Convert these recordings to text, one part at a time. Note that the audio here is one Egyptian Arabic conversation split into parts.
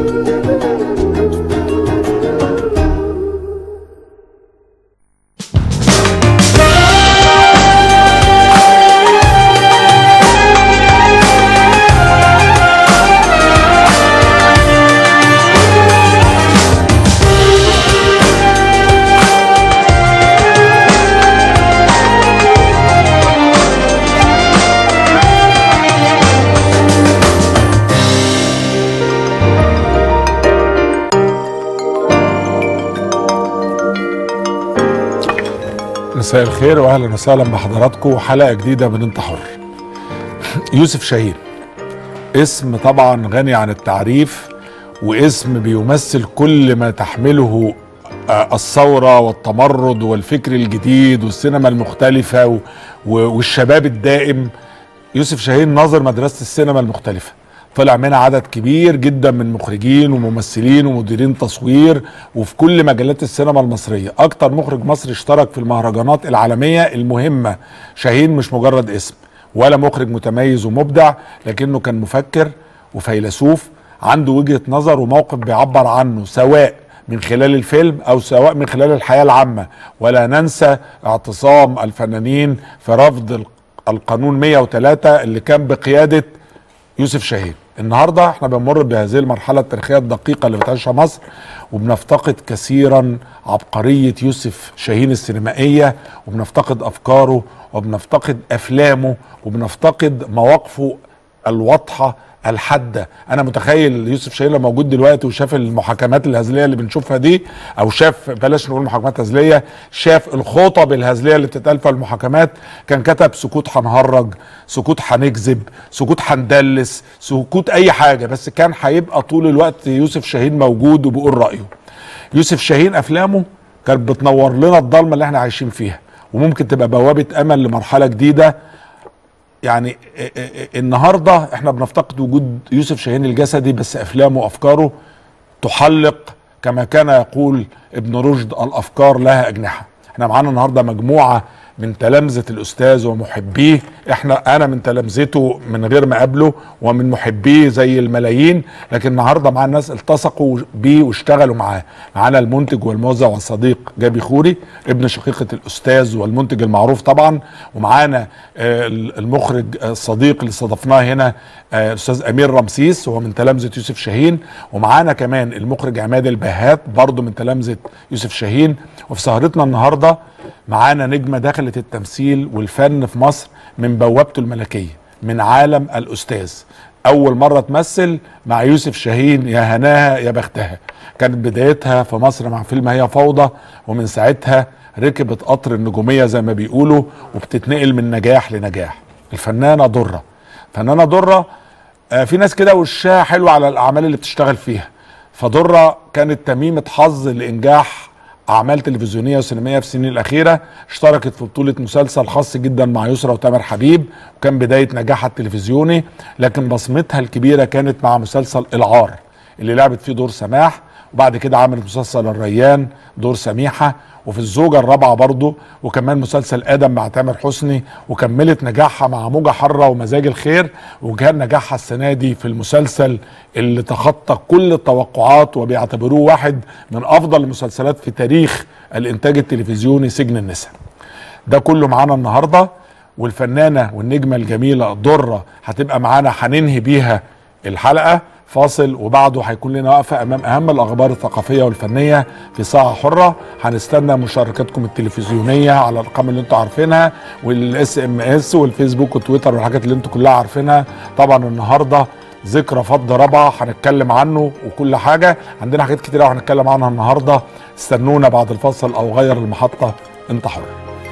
مساء الخير واهلا وسهلا بحضراتكم حلقه جديده من انت حر. يوسف شاهين اسم طبعا غني عن التعريف واسم بيمثل كل ما تحمله آه، الثوره والتمرد والفكر الجديد والسينما المختلفه و- و- والشباب الدائم يوسف شاهين ناظر مدرسه السينما المختلفه طلع منها عدد كبير جدا من مخرجين وممثلين ومديرين تصوير وفي كل مجالات السينما المصريه اكتر مخرج مصري اشترك في المهرجانات العالميه المهمه شاهين مش مجرد اسم ولا مخرج متميز ومبدع لكنه كان مفكر وفيلسوف عنده وجهه نظر وموقف بيعبر عنه سواء من خلال الفيلم او سواء من خلال الحياه العامه ولا ننسى اعتصام الفنانين في رفض القانون 103 اللي كان بقياده يوسف شاهين النهارده احنا بنمر بهذه المرحله التاريخيه الدقيقه اللي بتعيشها مصر وبنفتقد كثيرا عبقريه يوسف شاهين السينمائيه وبنفتقد افكاره وبنفتقد افلامه وبنفتقد مواقفه الواضحه الحاده انا متخيل يوسف شاهين لو موجود دلوقتي وشاف المحاكمات الهزليه اللي بنشوفها دي او شاف بلاش نقول محاكمات هزليه شاف الخطب الهزليه اللي بتتقال في المحاكمات كان كتب سكوت هنهرج سكوت هنكذب سكوت هندلس سكوت اي حاجه بس كان هيبقى طول الوقت يوسف شاهين موجود وبيقول رايه يوسف شاهين افلامه كانت بتنور لنا الضلمه اللي احنا عايشين فيها وممكن تبقى بوابه امل لمرحله جديده يعني ا- ا- ا- النهارده احنا بنفتقد وجود يوسف شاهين الجسدي بس افلامه وافكاره تحلق كما كان يقول ابن رشد الافكار لها اجنحه احنا معانا النهارده مجموعه من تلامذه الاستاذ ومحبيه احنا انا من تلامذته من غير ما اقابله ومن محبيه زي الملايين لكن النهارده معانا ناس التصقوا بيه واشتغلوا معاه معانا المنتج والموزع والصديق جابي خوري ابن شقيقه الاستاذ والمنتج المعروف طبعا ومعانا آه، المخرج الصديق اللي استضفناه هنا آه، الاستاذ امير رمسيس وهو من تلامذه يوسف شاهين ومعانا كمان المخرج عماد البهات برضه من تلامذه يوسف شاهين وفي سهرتنا النهارده معانا نجمه دخلت التمثيل والفن في مصر من بوابته الملكيه من عالم الاستاذ اول مره تمثل مع يوسف شاهين يا هناها يا بختها كانت بدايتها في مصر مع فيلم هي فوضى ومن ساعتها ركبت قطر النجوميه زي ما بيقولوا وبتتنقل من نجاح لنجاح الفنانه دره فنانه دره آه، في ناس كده وشها حلو على الاعمال اللي بتشتغل فيها فدره كانت تميمه حظ لانجاح اعمال تلفزيونيه وسينمائيه في السنين الاخيره اشتركت في بطوله مسلسل خاص جدا مع يسرا وتامر حبيب وكان بدايه نجاحها التلفزيوني لكن بصمتها الكبيره كانت مع مسلسل العار اللي لعبت فيه دور سماح وبعد كده عملت مسلسل الريان دور سميحه وفي الزوجه الرابعه برضه وكمان مسلسل ادم مع تامر حسني وكملت نجاحها مع موجه حره ومزاج الخير وكان نجاحها السنه دي في المسلسل اللي تخطى كل التوقعات وبيعتبروه واحد من افضل المسلسلات في تاريخ الانتاج التلفزيوني سجن النساء ده كله معانا النهارده والفنانه والنجمه الجميله دره هتبقى معانا هننهي بيها الحلقه فاصل وبعده هيكون لنا وقفه امام اهم الاخبار الثقافيه والفنيه في ساعه حره هنستنى مشاركاتكم التلفزيونيه على الارقام اللي انتم عارفينها والاس ام اس والفيسبوك والتويتر والحاجات اللي انتم كلها عارفينها طبعا النهارده ذكرى فض ربع هنتكلم عنه وكل حاجه عندنا حاجات كتير قوي هنتكلم عنها النهارده استنونا بعد الفاصل او غير المحطه انت حر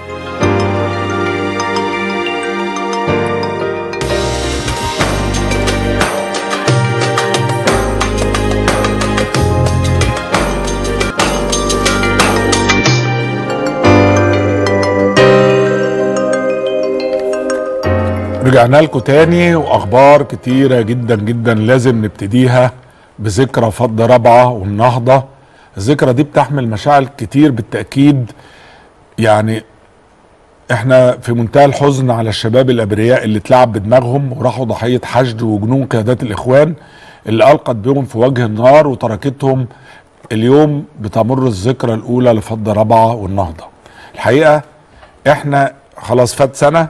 رجعنا لكم تاني واخبار كتيره جدا جدا لازم نبتديها بذكرى فض رابعه والنهضه الذكرى دي بتحمل مشاعر كتير بالتاكيد يعني احنا في منتهى الحزن على الشباب الابرياء اللي اتلعب بدماغهم وراحوا ضحيه حشد وجنون قيادات الاخوان اللي ألقت بهم في وجه النار وتركتهم اليوم بتمر الذكرى الأولى لفض ربعة والنهضة الحقيقة احنا خلاص فات سنة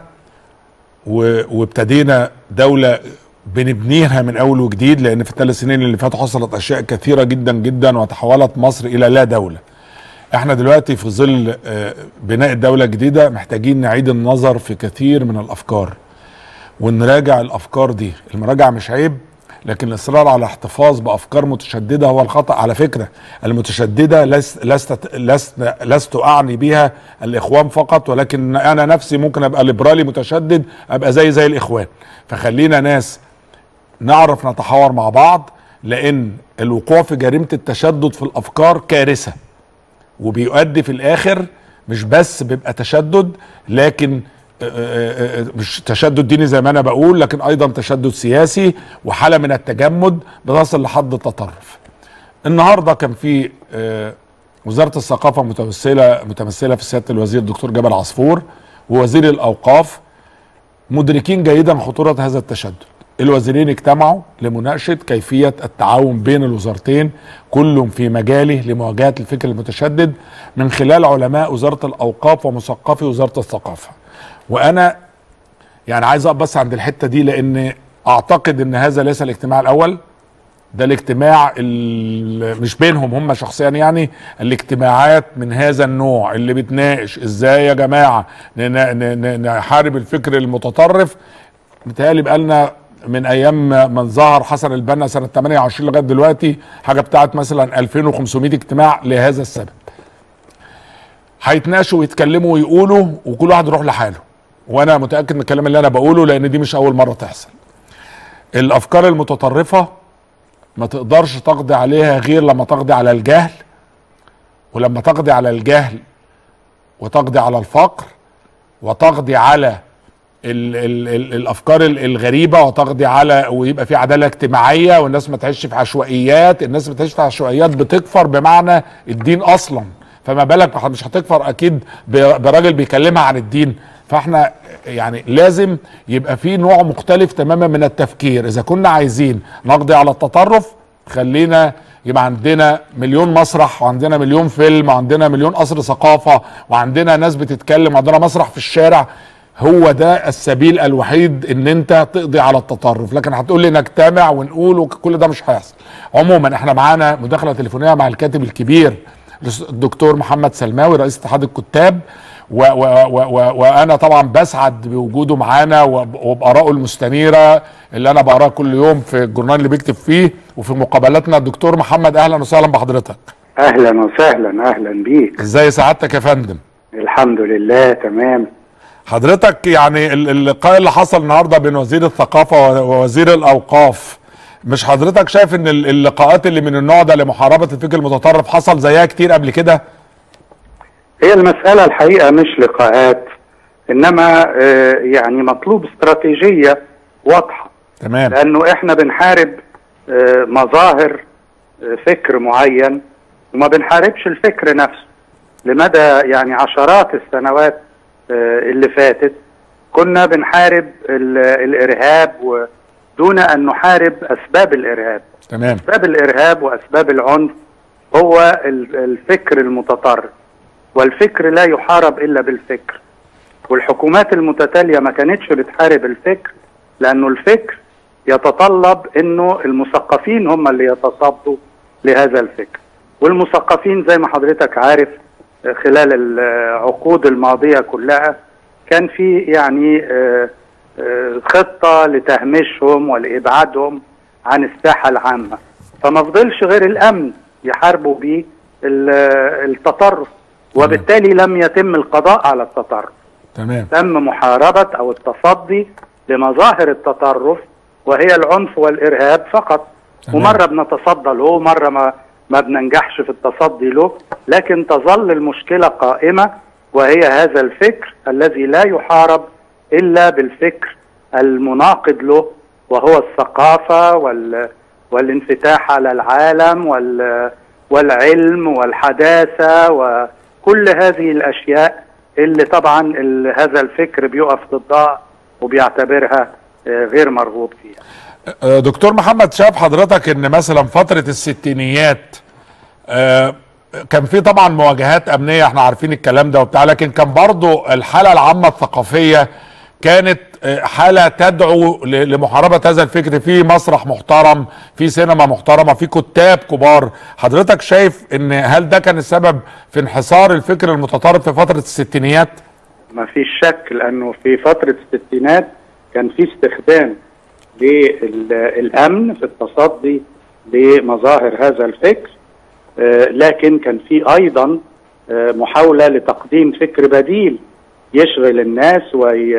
و- وابتدينا دولة بنبنيها من أول وجديد لأن في الثلاث سنين اللي فاتوا حصلت أشياء كثيرة جدا جدا وتحولت مصر إلى لا دولة احنا دلوقتي في ظل آه، بناء الدولة الجديدة محتاجين نعيد النظر في كثير من الأفكار ونراجع الافكار دي المراجعه مش عيب لكن الاصرار على احتفاظ بافكار متشدده هو الخطا على فكره المتشدده لست لست لست, لست اعني بها الاخوان فقط ولكن انا نفسي ممكن ابقى ليبرالي متشدد ابقى زي زي الاخوان فخلينا ناس نعرف نتحاور مع بعض لان الوقوع في جريمه التشدد في الافكار كارثه وبيؤدي في الاخر مش بس بيبقى تشدد لكن آه، آه، آه، مش تشدد ديني زي ما انا بقول لكن ايضا تشدد سياسي وحاله من التجمد بتصل لحد التطرف. النهارده كان في آه، وزاره الثقافه متمثله متمثله في سياده الوزير الدكتور جبل عصفور ووزير الاوقاف مدركين جيدا خطوره هذا التشدد. الوزيرين اجتمعوا لمناقشه كيفيه التعاون بين الوزارتين كل في مجاله لمواجهه الفكر المتشدد من خلال علماء وزاره الاوقاف ومثقفي وزاره الثقافه. وانا يعني عايز اقف بس عند الحته دي لان اعتقد ان هذا ليس الاجتماع الاول ده الاجتماع ال- مش بينهم هم شخصيا يعني الاجتماعات من هذا النوع اللي بتناقش ازاي يا جماعه ن- ن- ن- نحارب الفكر المتطرف متهيألي بقالنا من ايام من ظهر حسن البنا سنه 28 لغايه دلوقتي حاجه بتاعت مثلا 2500 اجتماع لهذا السبب هيتناقشوا ويتكلموا ويقولوا وكل واحد يروح لحاله وانا متاكد من الكلام اللي انا بقوله لان دي مش اول مره تحصل الافكار المتطرفه ما تقدرش تقضي عليها غير لما تقضي على الجهل ولما تقضي على الجهل وتقضي على الفقر وتقضي على ال ال ال الافكار ال- الغريبه وتقضي على ويبقى في عداله اجتماعيه والناس ما تعيش في عشوائيات الناس اللي بتعيش في عشوائيات بتكفر بمعنى الدين اصلا فما بالك مش هتكفر اكيد ب- براجل بيكلمها عن الدين فاحنا يعني لازم يبقى في نوع مختلف تماما من التفكير اذا كنا عايزين نقضي على التطرف خلينا يبقى عندنا مليون مسرح وعندنا مليون فيلم وعندنا مليون قصر ثقافة وعندنا ناس بتتكلم وعندنا مسرح في الشارع هو ده السبيل الوحيد ان انت تقضي على التطرف لكن هتقول لي نجتمع ونقول وكل ده مش هيحصل عموما احنا معانا مداخله تليفونيه مع الكاتب الكبير الدكتور محمد سلماوي رئيس اتحاد الكتاب و و و و وانا طبعا بسعد بوجوده معانا وب- وبارائه المستنيره اللي انا بقراها كل يوم في الجورنال اللي بيكتب فيه وفي مقابلاتنا الدكتور محمد اهلا وسهلا بحضرتك اهلا وسهلا اهلا بيك ازاي سعادتك يا فندم الحمد لله تمام حضرتك يعني ال- اللقاء اللي حصل النهارده بين وزير الثقافه و- ووزير الاوقاف مش حضرتك شايف ان ال- اللقاءات اللي من النوع ده لمحاربه الفكر المتطرف حصل زيها كتير قبل كده هي المسألة الحقيقة مش لقاءات انما آه، يعني مطلوب استراتيجية واضحة تمام لانه احنا بنحارب آه، مظاهر آه، فكر معين وما بنحاربش الفكر نفسه لمدى يعني عشرات السنوات آه، اللي فاتت كنا بنحارب ال- الارهاب ودون ان نحارب اسباب الارهاب تمام اسباب الارهاب واسباب العنف هو ال- الفكر المتطرف والفكر لا يحارب الا بالفكر والحكومات المتتاليه ما كانتش بتحارب الفكر لانه الفكر يتطلب انه المثقفين هم اللي يتصدوا لهذا الفكر والمثقفين زي ما حضرتك عارف خلال العقود الماضيه كلها كان في يعني آه، آه، خطه لتهميشهم ولابعادهم عن الساحه العامه فما فضلش غير الامن يحاربوا بيه ال- التطرف وبالتالي لم يتم القضاء على التطرف تمام تم محاربة أو التصدي لمظاهر التطرف وهي العنف والإرهاب فقط تمام. ومرة بنتصدى له مرة ما ما بننجحش في التصدي له لكن تظل المشكلة قائمة وهي هذا الفكر الذي لا يحارب إلا بالفكر المناقض له وهو الثقافة وال والانفتاح على العالم وال والعلم والحداثة وكل هذه الأشياء اللي طبعا ال- هذا الفكر بيقف ضدها وبيعتبرها آه، غير مرغوب فيها آه، دكتور محمد شاف حضرتك ان مثلا فتره الستينيات آه، كان في طبعا مواجهات امنيه احنا عارفين الكلام ده وبتاع لكن كان برضو الحاله العامه الثقافيه كانت آه، حاله تدعو ل- لمحاربه هذا الفكر في مسرح محترم في سينما محترمه في كتاب كبار حضرتك شايف ان هل ده كان السبب في انحصار الفكر المتطرف في فتره الستينيات ما فيش شك لانه في فتره الستينات كان في استخدام للامن في التصدي لمظاهر هذا الفكر آه، لكن كان في ايضا آه، محاوله لتقديم فكر بديل يشغل الناس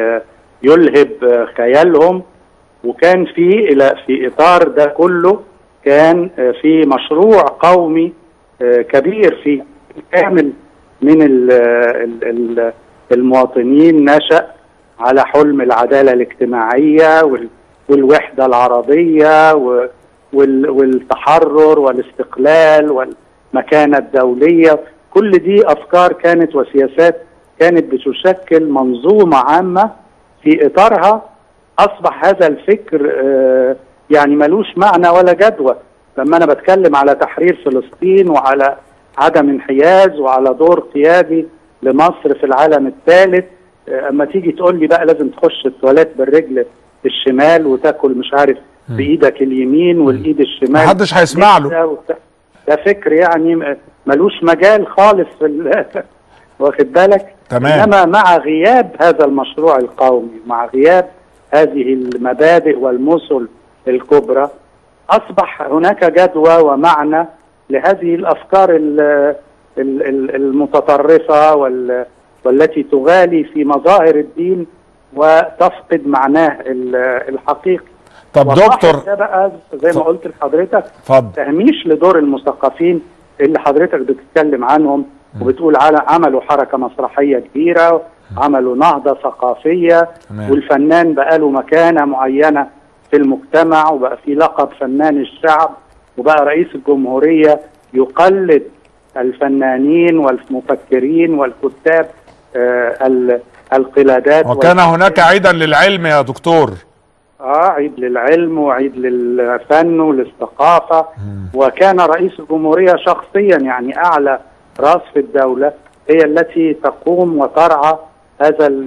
ويلهب آه، خيالهم وكان في الى في اطار ده كله كان آه، في مشروع قومي آه، كبير في كامل من ال ال ال المواطنين نشأ على حلم العدالة الاجتماعية وال- والوحدة العربية و- وال- والتحرر والاستقلال والمكانة الدولية كل دي أفكار كانت وسياسات كانت بتشكل منظومة عامة في إطارها أصبح هذا الفكر آه، يعني ملوش معنى ولا جدوى لما أنا بتكلم على تحرير فلسطين وعلى عدم انحياز وعلى دور قيادي لمصر في العالم الثالث آه، اما تيجي تقول لي بقى لازم تخش التواليت بالرجل الشمال وتاكل مش عارف بايدك اليمين والايد الشمال محدش هيسمع له. ده وبتاع. ده فكر يعني م- ملوش مجال خالص في ال- واخد بالك تمام. انما مع غياب هذا المشروع القومي مع غياب هذه المبادئ والمثل الكبرى اصبح هناك جدوى ومعنى لهذه الافكار ال- ال- ال- المتطرفه وال- والتي تغالي في مظاهر الدين وتفقد معناه ال- الحقيقي طب وصاحب دكتور ده بقى زي ما ف- قلت لحضرتك اتفضل تهميش لدور المثقفين اللي حضرتك بتتكلم عنهم وبتقول على عملوا حركه مسرحيه كبيره عملوا نهضه ثقافيه تمام. والفنان بقى له مكانه معينه في المجتمع وبقى في لقب فنان الشعب وبقى رئيس الجمهوريه يقلد الفنانين والمفكرين والكتاب آه ال- القلادات وكان وال- هناك عيدا للعلم يا دكتور اه عيد للعلم وعيد للفن وللثقافه وكان رئيس الجمهوريه شخصيا يعني اعلى راس في الدوله هي التي تقوم وترعى هذا ال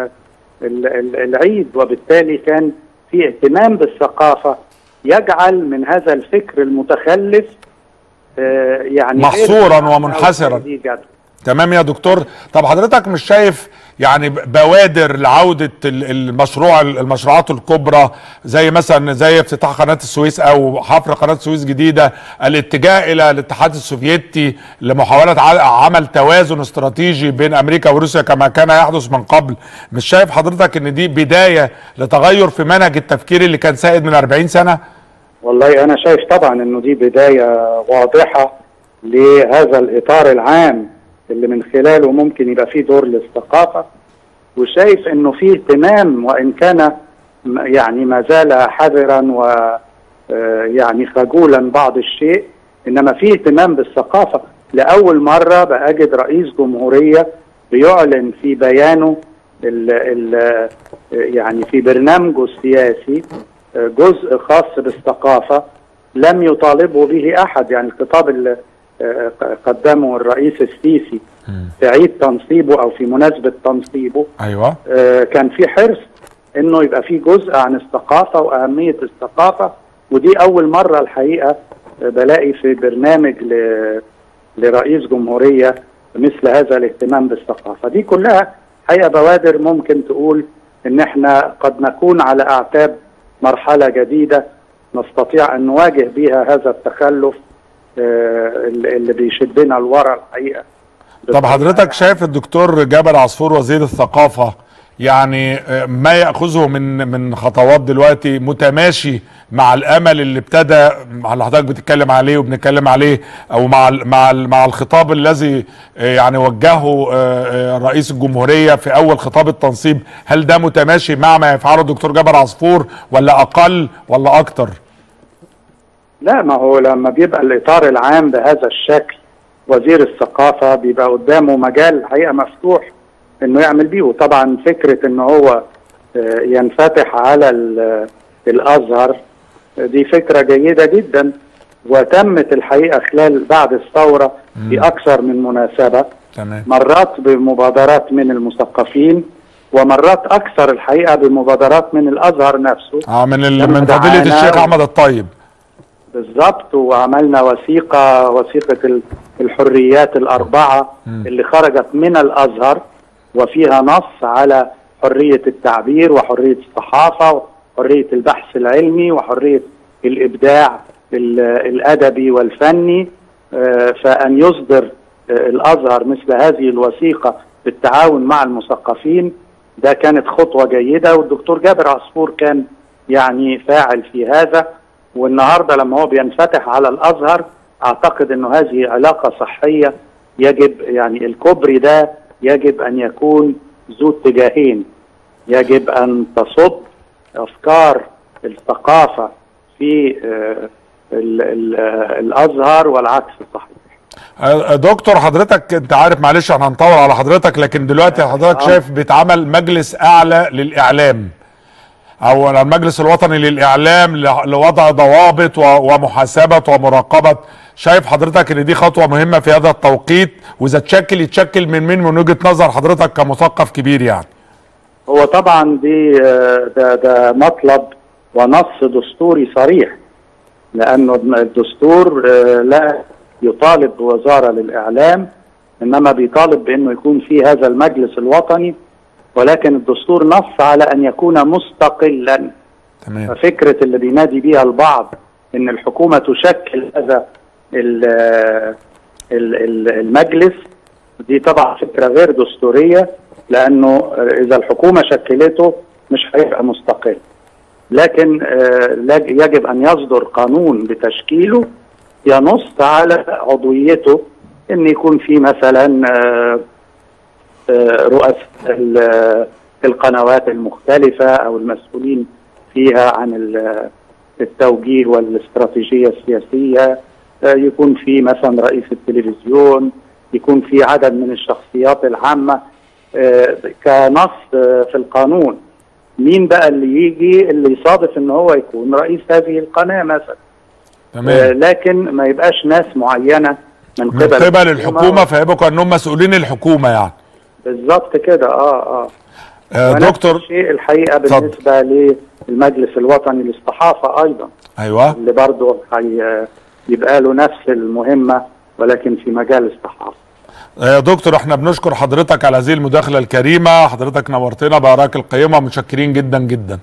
ال ال العيد وبالتالي كان في اهتمام بالثقافه يجعل من هذا الفكر المتخلف آه يعني غير محصوراً معنى ومنحسراً. ودي جدوى. تمام يا دكتور طب حضرتك مش شايف يعني ب- بوادر لعودة ال- المشروع المشروعات الكبرى زي مثلا زي افتتاح قناة السويس او حفر قناة السويس جديدة الاتجاه الى الاتحاد السوفيتي لمحاولة ع- عمل توازن استراتيجي بين امريكا وروسيا كما كان يحدث من قبل مش شايف حضرتك ان دي بداية لتغير في منهج التفكير اللي كان سائد من 40 سنة والله انا شايف طبعا انه دي بدايه واضحه لهذا الاطار العام اللي من خلاله ممكن يبقى فيه دور للثقافه وشايف انه فيه اهتمام وان كان م- يعني ما زال حذرا و آه، يعني خجولا بعض الشيء انما فيه اهتمام بالثقافه لاول مره باجد رئيس جمهوريه بيعلن في بيانه ال ال يعني في برنامجه السياسي آه، جزء خاص بالثقافه لم يطالبه به احد يعني الخطاب اللي آه، قدمه الرئيس السيسي في عيد تنصيبه او في مناسبه تنصيبه ايوه آه، كان في حرص انه يبقى في جزء عن الثقافه واهميه الثقافه ودي اول مره الحقيقه آه، بلاقي في برنامج ل- لرئيس جمهوريه مثل هذا الاهتمام بالثقافه دي كلها حقيقه بوادر ممكن تقول ان احنا قد نكون على اعتاب مرحله جديده نستطيع ان نواجه بها هذا التخلف آه، اللي اللي بيشدنا لورا الحقيقه طب حضرتك شايف الدكتور جابر عصفور وزير الثقافة يعني آه، ما يأخذه من من خطوات دلوقتي متماشي مع الأمل اللي ابتدى مع اللي حضرتك بتتكلم عليه وبنتكلم عليه أو مع ال مع ال مع الخطاب الذي آه، يعني وجهه آه، آه، رئيس الجمهورية في أول خطاب التنصيب هل ده متماشي مع ما يفعله الدكتور جابر عصفور ولا أقل ولا أكتر؟ لا ما هو لما بيبقى الاطار العام بهذا الشكل وزير الثقافه بيبقى قدامه مجال الحقيقه مفتوح انه يعمل بيه وطبعا فكره ان هو آه، ينفتح على ال- الازهر دي فكره جيده جدا وتمت الحقيقه خلال بعد الثوره في اكثر من مناسبه تمام مرات بمبادرات من المثقفين ومرات اكثر الحقيقه بمبادرات من الازهر نفسه اه من ال... لما من فضيله دعانا الشيخ و- احمد الطيب بالظبط وعملنا وثيقه وثيقه ال- الحريات الاربعه اللي خرجت من الازهر وفيها نص على حريه التعبير وحريه الصحافه وحريه البحث العلمي وحريه الابداع ال- الادبي والفني آه، فان يصدر آه، الازهر مثل هذه الوثيقه بالتعاون مع المثقفين ده كانت خطوه جيده والدكتور جابر عصفور كان يعني فاعل في هذا والنهارده لما هو بينفتح على الازهر اعتقد انه هذه علاقه صحيه يجب يعني الكوبري ده يجب ان يكون ذو اتجاهين يجب ان تصب افكار الثقافه في آه، ال- ال- آه، الازهر والعكس صحيح آه، دكتور حضرتك انت عارف معلش احنا هنطول على حضرتك لكن دلوقتي حضرتك آه. شايف بيتعمل مجلس اعلى للاعلام او المجلس الوطني للاعلام ل- لوضع ضوابط و- ومحاسبه ومراقبه شايف حضرتك ان دي خطوه مهمه في هذا التوقيت واذا تشكل يتشكل من مين من وجهه نظر حضرتك كمثقف كبير يعني هو طبعا دي آه، ده ده مطلب ونص دستوري صريح لانه الدستور آه، لا يطالب بوزاره للاعلام انما بيطالب بانه يكون في هذا المجلس الوطني ولكن الدستور نص على ان يكون مستقلا تمام ففكره اللي بينادي بيها البعض ان الحكومه تشكل هذا ال- ال- ال- المجلس دي طبعا فكره غير دستوريه لانه اذا الحكومه شكلته مش هيبقى مستقل لكن آه، لاج- يجب ان يصدر قانون بتشكيله ينص على عضويته ان يكون في مثلا آه، آه، رؤساء ال- القنوات المختلفة أو المسؤولين فيها عن ال- التوجيه والاستراتيجية السياسية آه، يكون في مثلا رئيس التلفزيون يكون في عدد من الشخصيات العامة آه، كنص آه، في القانون مين بقى اللي يجي اللي يصادف ان هو يكون رئيس هذه القناة مثلا آه، تمام لكن ما يبقاش ناس معينة من من قبل قبل الحكومه فيبقوا كانهم مسؤولين الحكومه يعني بالظبط كده اه اه آه، ونفس دكتور الشيء الحقيقه اتفضل. بالنسبه للمجلس الوطني للصحافه ايضا ايوه اللي برضه هي- يبقى له نفس المهمه ولكن في مجال الصحافه يا دكتور احنا بنشكر حضرتك على هذه المداخلة الكريمة حضرتك نورتنا بآرائك القيمة متشكرين جدا جدا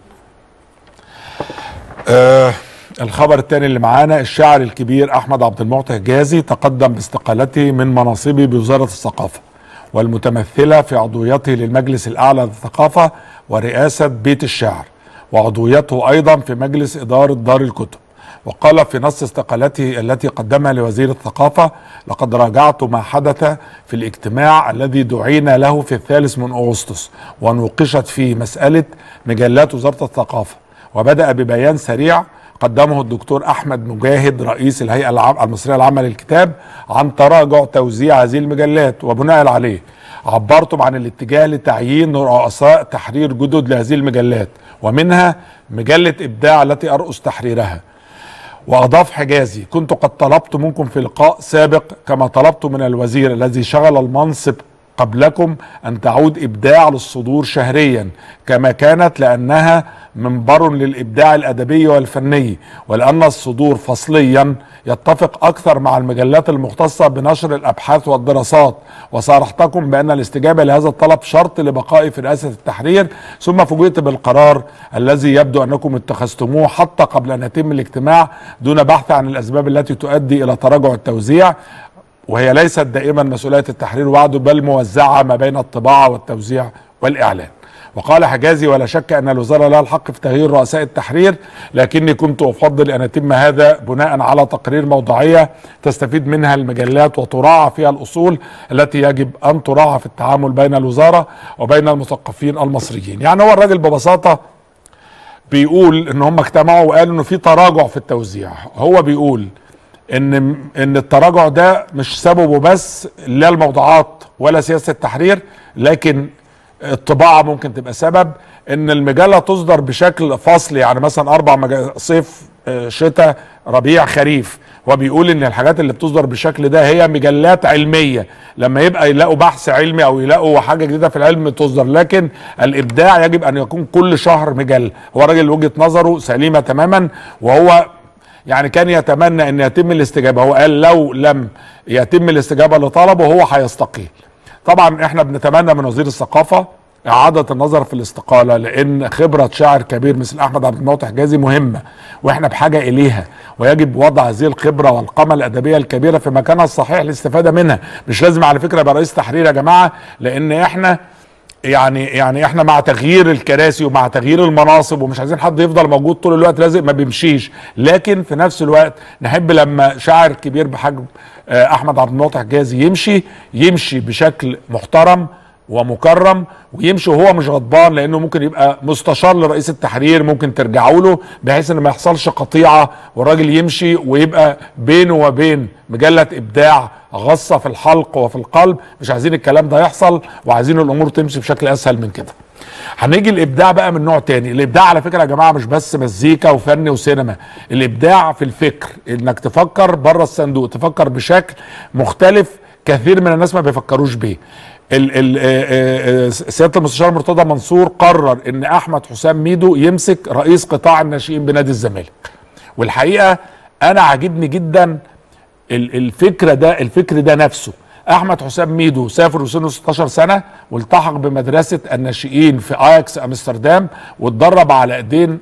آه الخبر الثاني اللي معانا الشاعر الكبير احمد عبد المعطي حجازي تقدم باستقالته من مناصبه بوزارة الثقافة والمتمثلة في عضويته للمجلس الاعلى للثقافة ورئاسة بيت الشعر وعضويته ايضا في مجلس ادارة دار الكتب وقال في نص استقالته التي قدمها لوزير الثقافة لقد راجعت ما حدث في الاجتماع الذي دعينا له في الثالث من أغسطس ونوقشت فيه مسألة مجلات وزارة الثقافة وبدأ ببيان سريع قدمه الدكتور أحمد مجاهد رئيس الهيئة العام المصرية العامة للكتاب عن تراجع توزيع هذه المجلات وبناء عليه عبرتم عن الاتجاه لتعيين رؤساء تحرير جدد لهذه المجلات ومنها مجلة إبداع التي أرأس تحريرها واضاف حجازي كنت قد طلبت منكم في لقاء سابق كما طلبت من الوزير الذي شغل المنصب قبلكم ان تعود ابداع للصدور شهريا كما كانت لانها منبر للابداع الادبي والفني ولان الصدور فصليا يتفق اكثر مع المجلات المختصه بنشر الابحاث والدراسات وصارحتكم بان الاستجابه لهذا الطلب شرط لبقائي في رئاسه التحرير ثم فوجئت بالقرار الذي يبدو انكم اتخذتموه حتى قبل ان يتم الاجتماع دون بحث عن الاسباب التي تؤدي الى تراجع التوزيع وهي ليست دائما مسؤوليه التحرير وحده بل موزعه ما بين الطباعه والتوزيع والاعلان وقال حجازي ولا شك ان الوزاره لها الحق في تغيير رؤساء التحرير لكني كنت افضل ان يتم هذا بناء على تقارير موضوعيه تستفيد منها المجلات وتراعى فيها الاصول التي يجب ان تراعى في التعامل بين الوزاره وبين المثقفين المصريين يعني هو الراجل ببساطه بيقول ان هم اجتمعوا وقالوا انه في تراجع في التوزيع هو بيقول ان ان التراجع ده مش سببه بس لا الموضوعات ولا سياسه التحرير لكن الطباعه ممكن تبقى سبب ان المجله تصدر بشكل فصلي يعني مثلا اربع مجال صيف آه، شتاء ربيع خريف هو بيقول ان الحاجات اللي بتصدر بالشكل ده هي مجلات علميه لما يبقى يلاقوا بحث علمي او يلاقوا حاجه جديده في العلم تصدر لكن الابداع يجب ان يكون كل شهر مجله هو راجل وجهه نظره سليمه تماما وهو يعني كان يتمنى ان يتم الاستجابه هو قال لو لم يتم الاستجابه لطلبه هو هيستقيل طبعا احنا بنتمنى من وزير الثقافه إعادة النظر في الاستقالة لأن خبرة شاعر كبير مثل أحمد عبد الموت حجازي مهمة وإحنا بحاجة إليها ويجب وضع هذه الخبرة والقامة الأدبية الكبيرة في مكانها الصحيح للاستفادة منها مش لازم على فكرة يبقى رئيس تحرير يا جماعة لأن إحنا يعني يعني احنا مع تغيير الكراسي ومع تغيير المناصب ومش عايزين حد يفضل موجود طول الوقت لازق ما بيمشيش لكن في نفس الوقت نحب لما شاعر كبير بحجم آه، احمد عبد المنعم حجازي يمشي يمشي بشكل محترم ومكرم ويمشي وهو مش غضبان لانه ممكن يبقى مستشار لرئيس التحرير ممكن ترجعوا له بحيث ان ما يحصلش قطيعه والراجل يمشي ويبقى بينه وبين مجله ابداع غصه في الحلق وفي القلب مش عايزين الكلام ده يحصل وعايزين الامور تمشي بشكل اسهل من كده هنيجي الابداع بقى من نوع تاني الابداع على فكره يا جماعه مش بس مزيكا وفن وسينما الابداع في الفكر انك تفكر بره الصندوق تفكر بشكل مختلف كثير من الناس ما بيفكروش بيه ال ال آه، آه، سياده المستشار مرتضى منصور قرر ان احمد حسام ميدو يمسك رئيس قطاع الناشئين بنادي الزمالك والحقيقه انا عاجبني جدا ال- الفكره ده الفكر ده نفسه احمد حسام ميدو سافر وسنه 16 سنه والتحق بمدرسه الناشئين في اياكس امستردام واتدرب على ايدين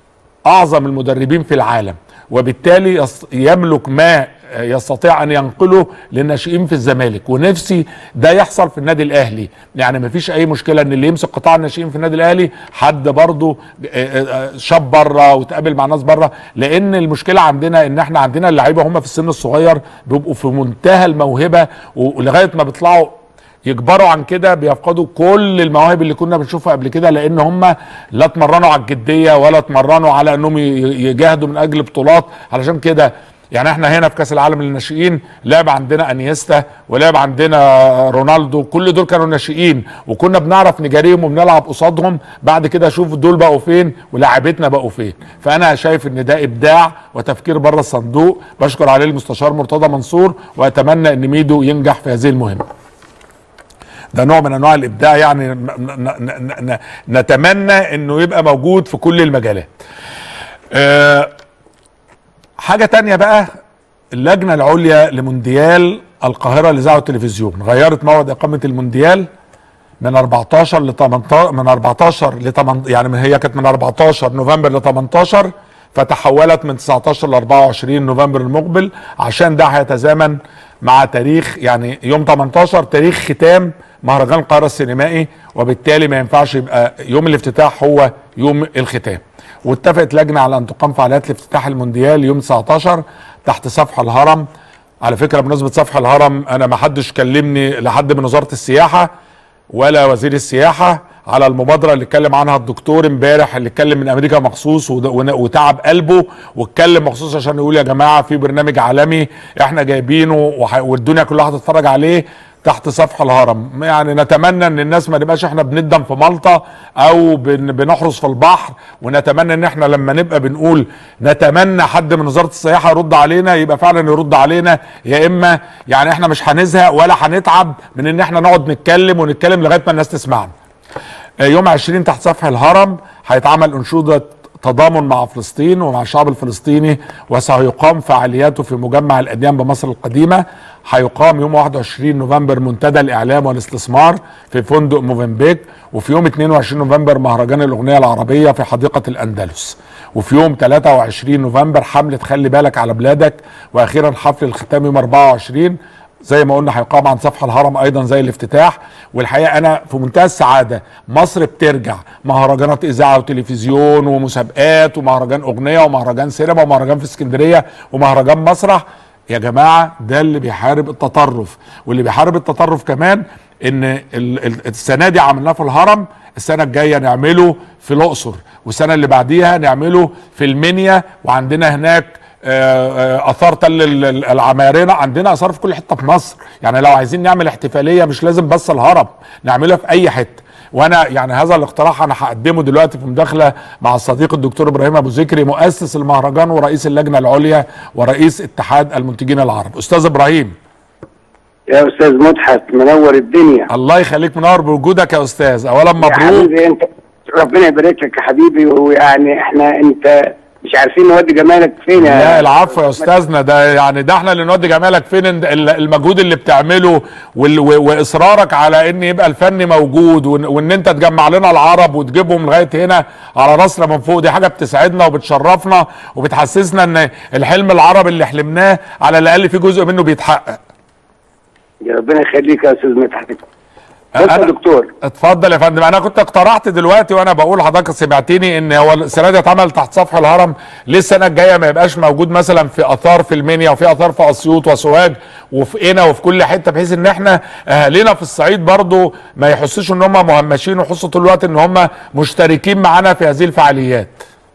اعظم المدربين في العالم وبالتالي يص- يملك ما يستطيع ان ينقله للناشئين في الزمالك ونفسي ده يحصل في النادي الاهلي يعني ما فيش اي مشكله ان اللي يمسك قطاع الناشئين في النادي الاهلي حد برضه آه، آه، شاب بره وتقابل مع ناس بره لان المشكله عندنا ان احنا عندنا اللعيبه هم في السن الصغير بيبقوا في منتهى الموهبه ولغايه ما بيطلعوا يكبروا عن كده بيفقدوا كل المواهب اللي كنا بنشوفها قبل كده لان هم لا اتمرنوا على الجديه ولا اتمرنوا على انهم ي- يجاهدوا من اجل بطولات علشان كده يعني احنا هنا في كاس العالم للناشئين لعب عندنا انيستا ولعب عندنا رونالدو كل دول كانوا ناشئين وكنا بنعرف نجاريهم وبنلعب قصادهم بعد كده اشوف دول بقوا فين ولاعيبتنا بقوا فين فانا شايف ان ده ابداع وتفكير بره الصندوق بشكر عليه المستشار مرتضى منصور واتمنى ان ميدو ينجح في هذه المهمه ده نوع من انواع الابداع يعني ن- ن- ن- ن- نتمنى انه يبقى موجود في كل المجالات أه حاجة تانية بقى اللجنة العليا لمونديال القاهرة لإذاعة والتلفزيون غيرت موعد إقامة المونديال من 14 ل 18 من 14 ل 8 يعني من هي كانت من 14 نوفمبر ل 18 فتحولت من 19 ل 24 نوفمبر المقبل عشان ده هيتزامن مع تاريخ يعني يوم 18 تاريخ ختام مهرجان القاهره السينمائي وبالتالي ما ينفعش يبقى يوم الافتتاح هو يوم الختام واتفقت لجنه على ان تقام فعاليات الافتتاح المونديال يوم 19 تحت سفح الهرم على فكره بمناسبه سفح الهرم انا ما حدش كلمني لحد من وزاره السياحه ولا وزير السياحه على المبادره اللي اتكلم عنها الدكتور امبارح اللي اتكلم من امريكا مخصوص وده- ون- وتعب قلبه واتكلم مخصوص عشان يقول يا جماعه في برنامج عالمي احنا جايبينه وح- والدنيا كلها هتتفرج عليه تحت سفح الهرم يعني نتمنى ان الناس ما نبقاش احنا بندم في مالطا او بن بنحرس في البحر ونتمنى ان احنا لما نبقى بنقول نتمنى حد من وزاره السياحه يرد علينا يبقى فعلا يرد علينا يا اما يعني احنا مش هنزهق ولا هنتعب من ان احنا نقعد نتكلم ونتكلم لغايه ما الناس تسمعنا آه، يوم 20 تحت سفح الهرم هيتعمل انشوده تضامن مع فلسطين ومع الشعب الفلسطيني وسيقام فعالياته في مجمع الاديان بمصر القديمه هيقام يوم 21 نوفمبر منتدى الاعلام والاستثمار في فندق موفنبيك وفي يوم 22 نوفمبر مهرجان الاغنيه العربيه في حديقه الاندلس وفي يوم 23 نوفمبر حمله خلي بالك على بلادك واخيرا حفل الختام يوم 24 زي ما قلنا هيقام عن سفح الهرم ايضا زي الافتتاح والحقيقه انا في منتهى السعاده مصر بترجع مهرجانات اذاعه وتلفزيون ومسابقات ومهرجان اغنيه ومهرجان سينما ومهرجان في اسكندريه ومهرجان مسرح يا جماعه ده اللي بيحارب التطرف واللي بيحارب التطرف كمان ان ال- ال- السنه دي عملناه في الهرم السنه الجايه نعمله في الاقصر والسنه اللي بعديها نعمله في المنيا وعندنا هناك آه، آه، اثار تل ال- ال- العمارنه عندنا اثار في كل حته في مصر يعني لو عايزين نعمل احتفاليه مش لازم بس الهرم نعملها في اي حته وانا يعني هذا الاقتراح انا هقدمه دلوقتي في مداخله مع الصديق الدكتور ابراهيم ابو ذكري مؤسس المهرجان ورئيس اللجنه العليا ورئيس اتحاد المنتجين العرب استاذ ابراهيم يا استاذ مدحت منور الدنيا الله يخليك منور بوجودك يا استاذ اولا يا مبروك حبيبي انت ربنا يبارك لك يا حبيبي ويعني احنا انت مش عارفين نودي جمالك فين يا لا العفو يا استاذنا ده يعني ده احنا اللي نودي جمالك فين إن- ال- المجهود اللي بتعمله وال- و- واصرارك على ان يبقى الفن موجود وان, وإن انت تجمع لنا العرب وتجيبهم لغايه هنا على راسنا من فوق دي حاجه بتسعدنا وبتشرفنا وبتحسسنا ان الحلم العربي اللي حلمناه على الاقل في جزء منه بيتحقق يا ربنا يخليك يا استاذ مدحت بص يا أنا- دكتور اتفضل يا فندم انا كنت اقترحت دلوقتي وانا بقول لحضرتك سمعتني ان هو السنه دي اتعمل تحت سطح الهرم ليه السنه الجايه ما يبقاش موجود مثلا في اثار في المنيا وفي اثار في اسيوط وسوهاج وفي قنا وفي كل حته بحيث ان احنا اهالينا في الصعيد برضو ما يحسوش ان هم مهمشين ويحسوا طول الوقت ان هم مشتركين معانا في هذه الفعاليات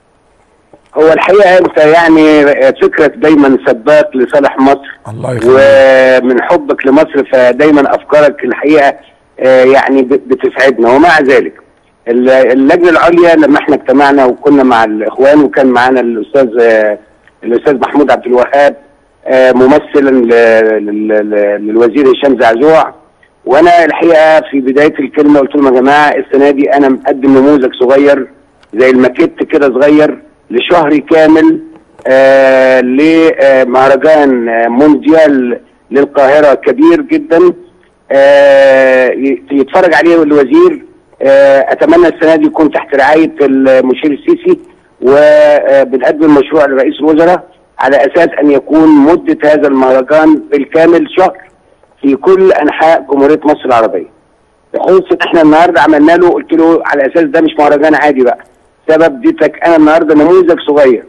هو الحقيقه انت يعني فكرك دايما سباق لصالح مصر الله يخليك ومن حبك لمصر فدايما افكارك الحقيقه آه، يعني ب- بتسعدنا ومع ذلك ال- اللجنه العليا لما احنا اجتمعنا وكنا مع الاخوان وكان معانا الاستاذ آه، الاستاذ محمود عبد الوهاب آه، ممثلا ل- ل- ل- للوزير هشام زعزوع وانا الحقيقه في بدايه الكلمه قلت لهم يا جماعه السنه دي انا مقدم نموذج صغير زي الماكيت كده صغير لشهر كامل آه لمهرجان آه، مونديال للقاهره كبير جدا آه ي- يتفرج عليه الوزير آه اتمنى السنه دي يكون تحت رعايه المشير السيسي وبنقدم مشروع لرئيس الوزراء على اساس ان يكون مده هذا المهرجان بالكامل شهر في كل انحاء جمهوريه مصر العربيه. بحيث ان احنا النهارده عملنا له قلت له على اساس ده مش مهرجان عادي بقى. سبب ديتك انا النهارده نموذج صغير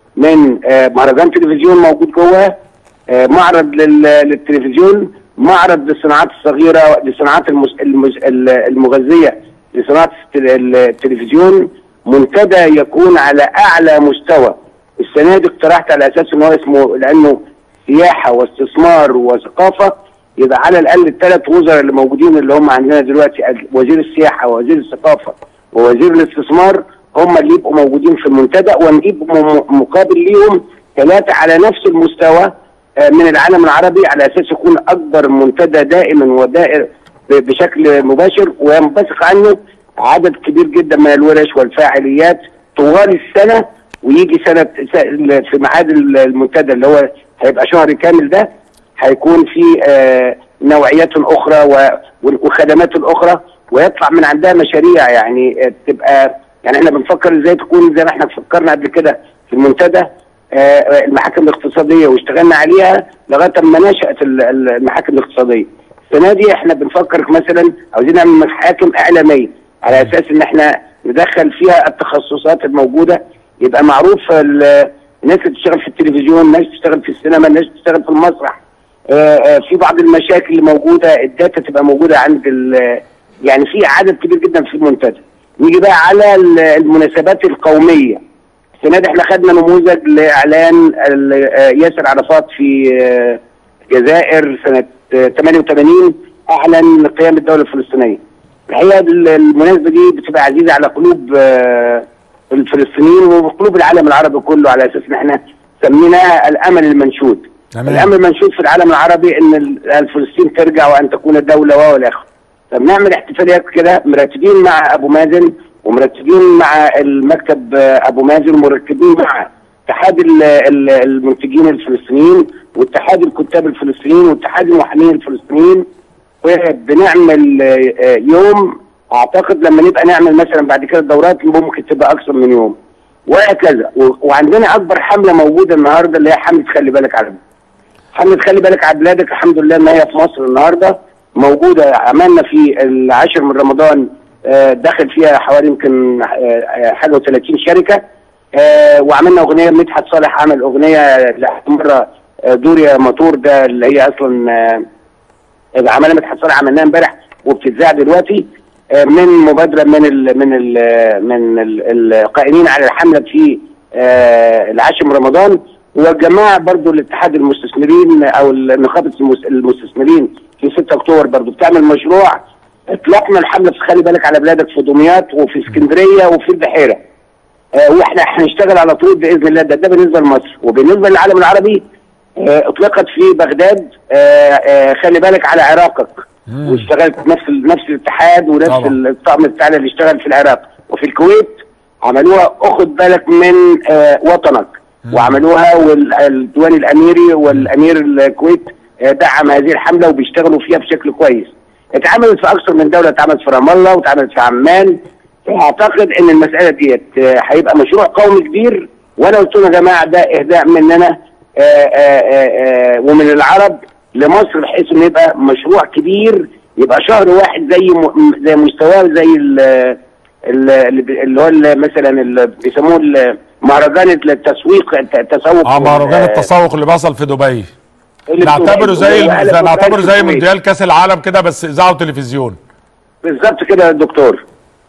من آه، مهرجان تلفزيون موجود جوه آه، معرض لل- للتلفزيون معرض للصناعات الصغيره للصناعات المس... المس... ال- المغذيه لصناعه التل- التلفزيون منتدى يكون على اعلى مستوى السنه دي اقترحت على اساس ان هو اسمه لانه سياحه واستثمار وثقافه يبقى على الاقل الثلاث وزراء اللي موجودين اللي هم عندنا دلوقتي وزير السياحه ووزير الثقافه ووزير الاستثمار هم اللي يبقوا موجودين في المنتدى ونجيب م- مقابل ليهم ثلاثه على نفس المستوى آه، من العالم العربي على اساس يكون اكبر منتدى دائما ودائر ب- بشكل مباشر وينبثق عنه عدد كبير جدا من الورش والفاعليات طوال السنه ويجي سنه س- في ميعاد المنتدى اللي هو هيبقى شهر كامل ده هيكون في آه، نوعيات اخرى و- وخدمات اخرى ويطلع من عندها مشاريع يعني آه، تبقى يعني احنا بنفكر ازاي تكون زي ما احنا فكرنا قبل كده في المنتدى آه، المحاكم الاقتصاديه واشتغلنا عليها لغايه ما نشات ال- ال- المحاكم الاقتصاديه. السنه دي احنا بنفكر مثلا عاوزين نعمل محاكم اعلاميه على اساس ان احنا ندخل فيها التخصصات الموجوده يبقى معروف ال- الناس اللي بتشتغل في التلفزيون، الناس اللي بتشتغل في السينما، الناس اللي بتشتغل في المسرح. آه، آه، في بعض المشاكل اللي موجوده الداتا تبقى موجوده عند ال- يعني في عدد كبير جدا في المنتدى. نيجي بقى على ال- المناسبات القوميه. السنه دي احنا خدنا نموذج لاعلان ال- آه، ياسر عرفات في آه، الجزائر سنه آه، 88 اعلن قيام الدوله الفلسطينيه. الحقيقه ال- المناسبه دي بتبقى عزيزه على قلوب آه، الفلسطينيين وقلوب العالم العربي كله على اساس ان احنا سميناها الامل المنشود. تمام. الامل المنشود في العالم العربي ان ال- الفلسطين ترجع وان تكون دوله والى اخره. فبنعمل احتفاليات كده مرتبين مع ابو مازن ومرتبين مع المكتب آه، ابو مازن ومرتبين مع اتحاد ال- ال- المنتجين الفلسطينيين واتحاد الكتاب الفلسطينيين واتحاد المحامين الفلسطينيين وبنعمل آه، آه، يوم اعتقد لما نبقى نعمل مثلا بعد كده دورات ممكن تبقى اكثر من يوم وهكذا و- وعندنا اكبر حمله موجوده النهارده اللي هي حمله خلي بالك على حمله خلي بالك على بلادك الحمد لله ان هي في مصر النهارده موجوده عملنا في العاشر من رمضان آه، دخل فيها حوالي يمكن آه، آه، حاجه و30 شركه آه، وعملنا اغنيه مدحت صالح عمل اغنيه لأول مره آه، دور يا موتور ده اللي هي اصلا آه، عملها مدحت صالح عملناها امبارح وبتتذاع دلوقتي آه، من مبادره من ال من ال من ال- القائمين على الحمله في آه، العاشر من رمضان والجماعه برضو الاتحاد المستثمرين او نقابه المس- المستثمرين في 6 اكتوبر برضو بتعمل مشروع اطلقنا الحمله في خلي بالك على بلادك في دمياط وفي اسكندريه وفي البحيره آه، واحنا هنشتغل على طول باذن الله ده, ده بالنسبه لمصر وبالنسبه للعالم العربي آه، اطلقت في بغداد آه، آه، خلي بالك على عراقك واشتغلت نفس ال- نفس الاتحاد ونفس طبعا. الطقم بتاعنا اللي اشتغل في العراق وفي الكويت عملوها اخد بالك من آه، وطنك وعملوها والديوان الاميري والامير الكويت آه، دعم هذه الحمله وبيشتغلوا فيها بشكل كويس اتعملت في اكثر من دوله اتعملت في رام الله واتعملت في عمان اعتقد ان المساله ديت آه، هيبقى مشروع قومي كبير وانا قلت لهم يا جماعه ده اهداء مننا آه، آه، آه، آه، ومن العرب لمصر بحيث انه يبقى مشروع كبير يبقى شهر واحد زي م- زي مستواه زي ال- ال- اللي بي- اللي هو ال- مثلا اللي بيسموه ال- مهرجان التسويق الت- التسوق اه مهرجان وال- التسوق اللي بصل في دبي اللي نعتبره بتوع- زي وقلب زي- نعتبره وقلب زي الكويت. مونديال كاس العالم كده بس اذاعه وتلفزيون بالظبط كده يا دكتور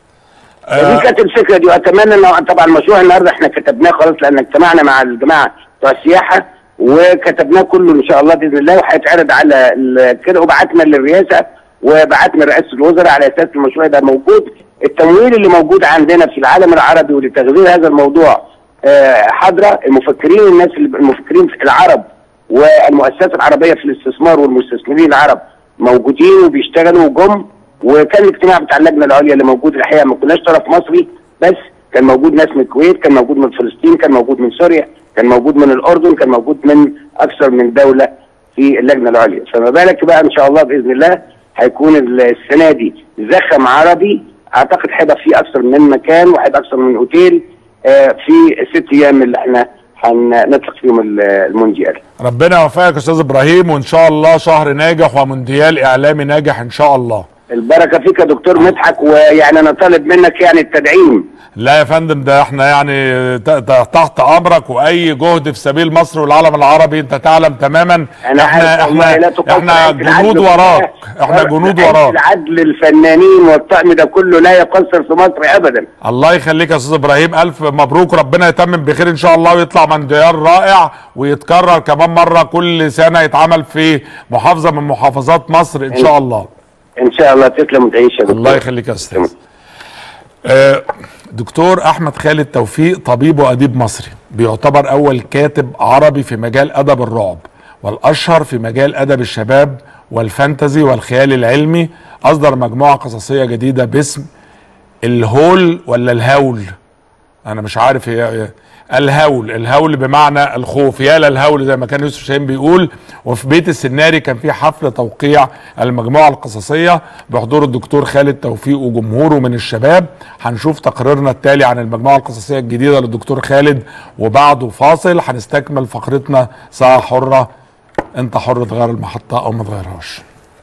آه. دي كانت الفكره دي واتمنى ان طبعا المشروع النهارده احنا كتبناه خلاص لان اجتمعنا مع الجماعه بتوع السياحه وكتبناه كله ان شاء الله باذن الله وهيتعرض على ال- كده وبعتنا للرئاسه وبعتنا لرئاسه الوزراء على اساس المشروع يبقى موجود التمويل اللي موجود عندنا في العالم العربي ولتغذيه هذا الموضوع آه، حاضره المفكرين الناس اللي المفكرين في العرب والمؤسسات العربيه في الاستثمار والمستثمرين العرب موجودين وبيشتغلوا وجم وكان الاجتماع بتاع اللجنه العليا اللي موجود الحقيقه ما كناش طرف مصري بس كان موجود ناس من الكويت كان موجود من فلسطين كان موجود من سوريا كان موجود من الاردن كان موجود من اكثر من دوله في اللجنه العليا فما بالك بقى ان شاء الله باذن الله هيكون السنه دي زخم عربي اعتقد هيبقى في اكثر من مكان وهيبقى اكثر من اوتيل آه، في الست ايام اللي احنا هنطلق فيهم ال- المونديال ربنا يوفقك يا استاذ ابراهيم وان شاء الله شهر ناجح ومونديال اعلامي ناجح ان شاء الله البركه فيك يا دكتور مدحت ويعني انا طالب منك يعني التدعيم لا يا فندم ده احنا يعني ت- ت- تحت امرك واي جهد في سبيل مصر والعالم العربي انت تعلم تماما انا احنا عارف والله لا احنا تقصر احنا عيش العدل جنود كلها. وراك احنا جنود عيش وراك العدل الفنانين والطقم ده كله لا يقصر في مصر ابدا الله يخليك يا استاذ ابراهيم الف مبروك ربنا يتمم بخير ان شاء الله ويطلع مونديال رائع ويتكرر كمان مره كل سنه يتعمل في محافظه من محافظات مصر ان شاء الله ان شاء الله تسلم وتعيش يا دكتور الله يخليك يا استاذ آه، دكتور احمد خالد توفيق طبيب واديب مصري بيعتبر اول كاتب عربي في مجال ادب الرعب والاشهر في مجال ادب الشباب والفانتزي والخيال العلمي اصدر مجموعه قصصيه جديده باسم الهول ولا الهول انا مش عارف هي الهول الهول بمعنى الخوف يا للهول زي ما كان يوسف شاهين بيقول وفي بيت السناري كان في حفل توقيع المجموعه القصصيه بحضور الدكتور خالد توفيق وجمهوره من الشباب هنشوف تقريرنا التالي عن المجموعه القصصيه الجديده للدكتور خالد وبعده فاصل هنستكمل فقرتنا ساعه حره انت حر تغير المحطه او ما تغيرهاش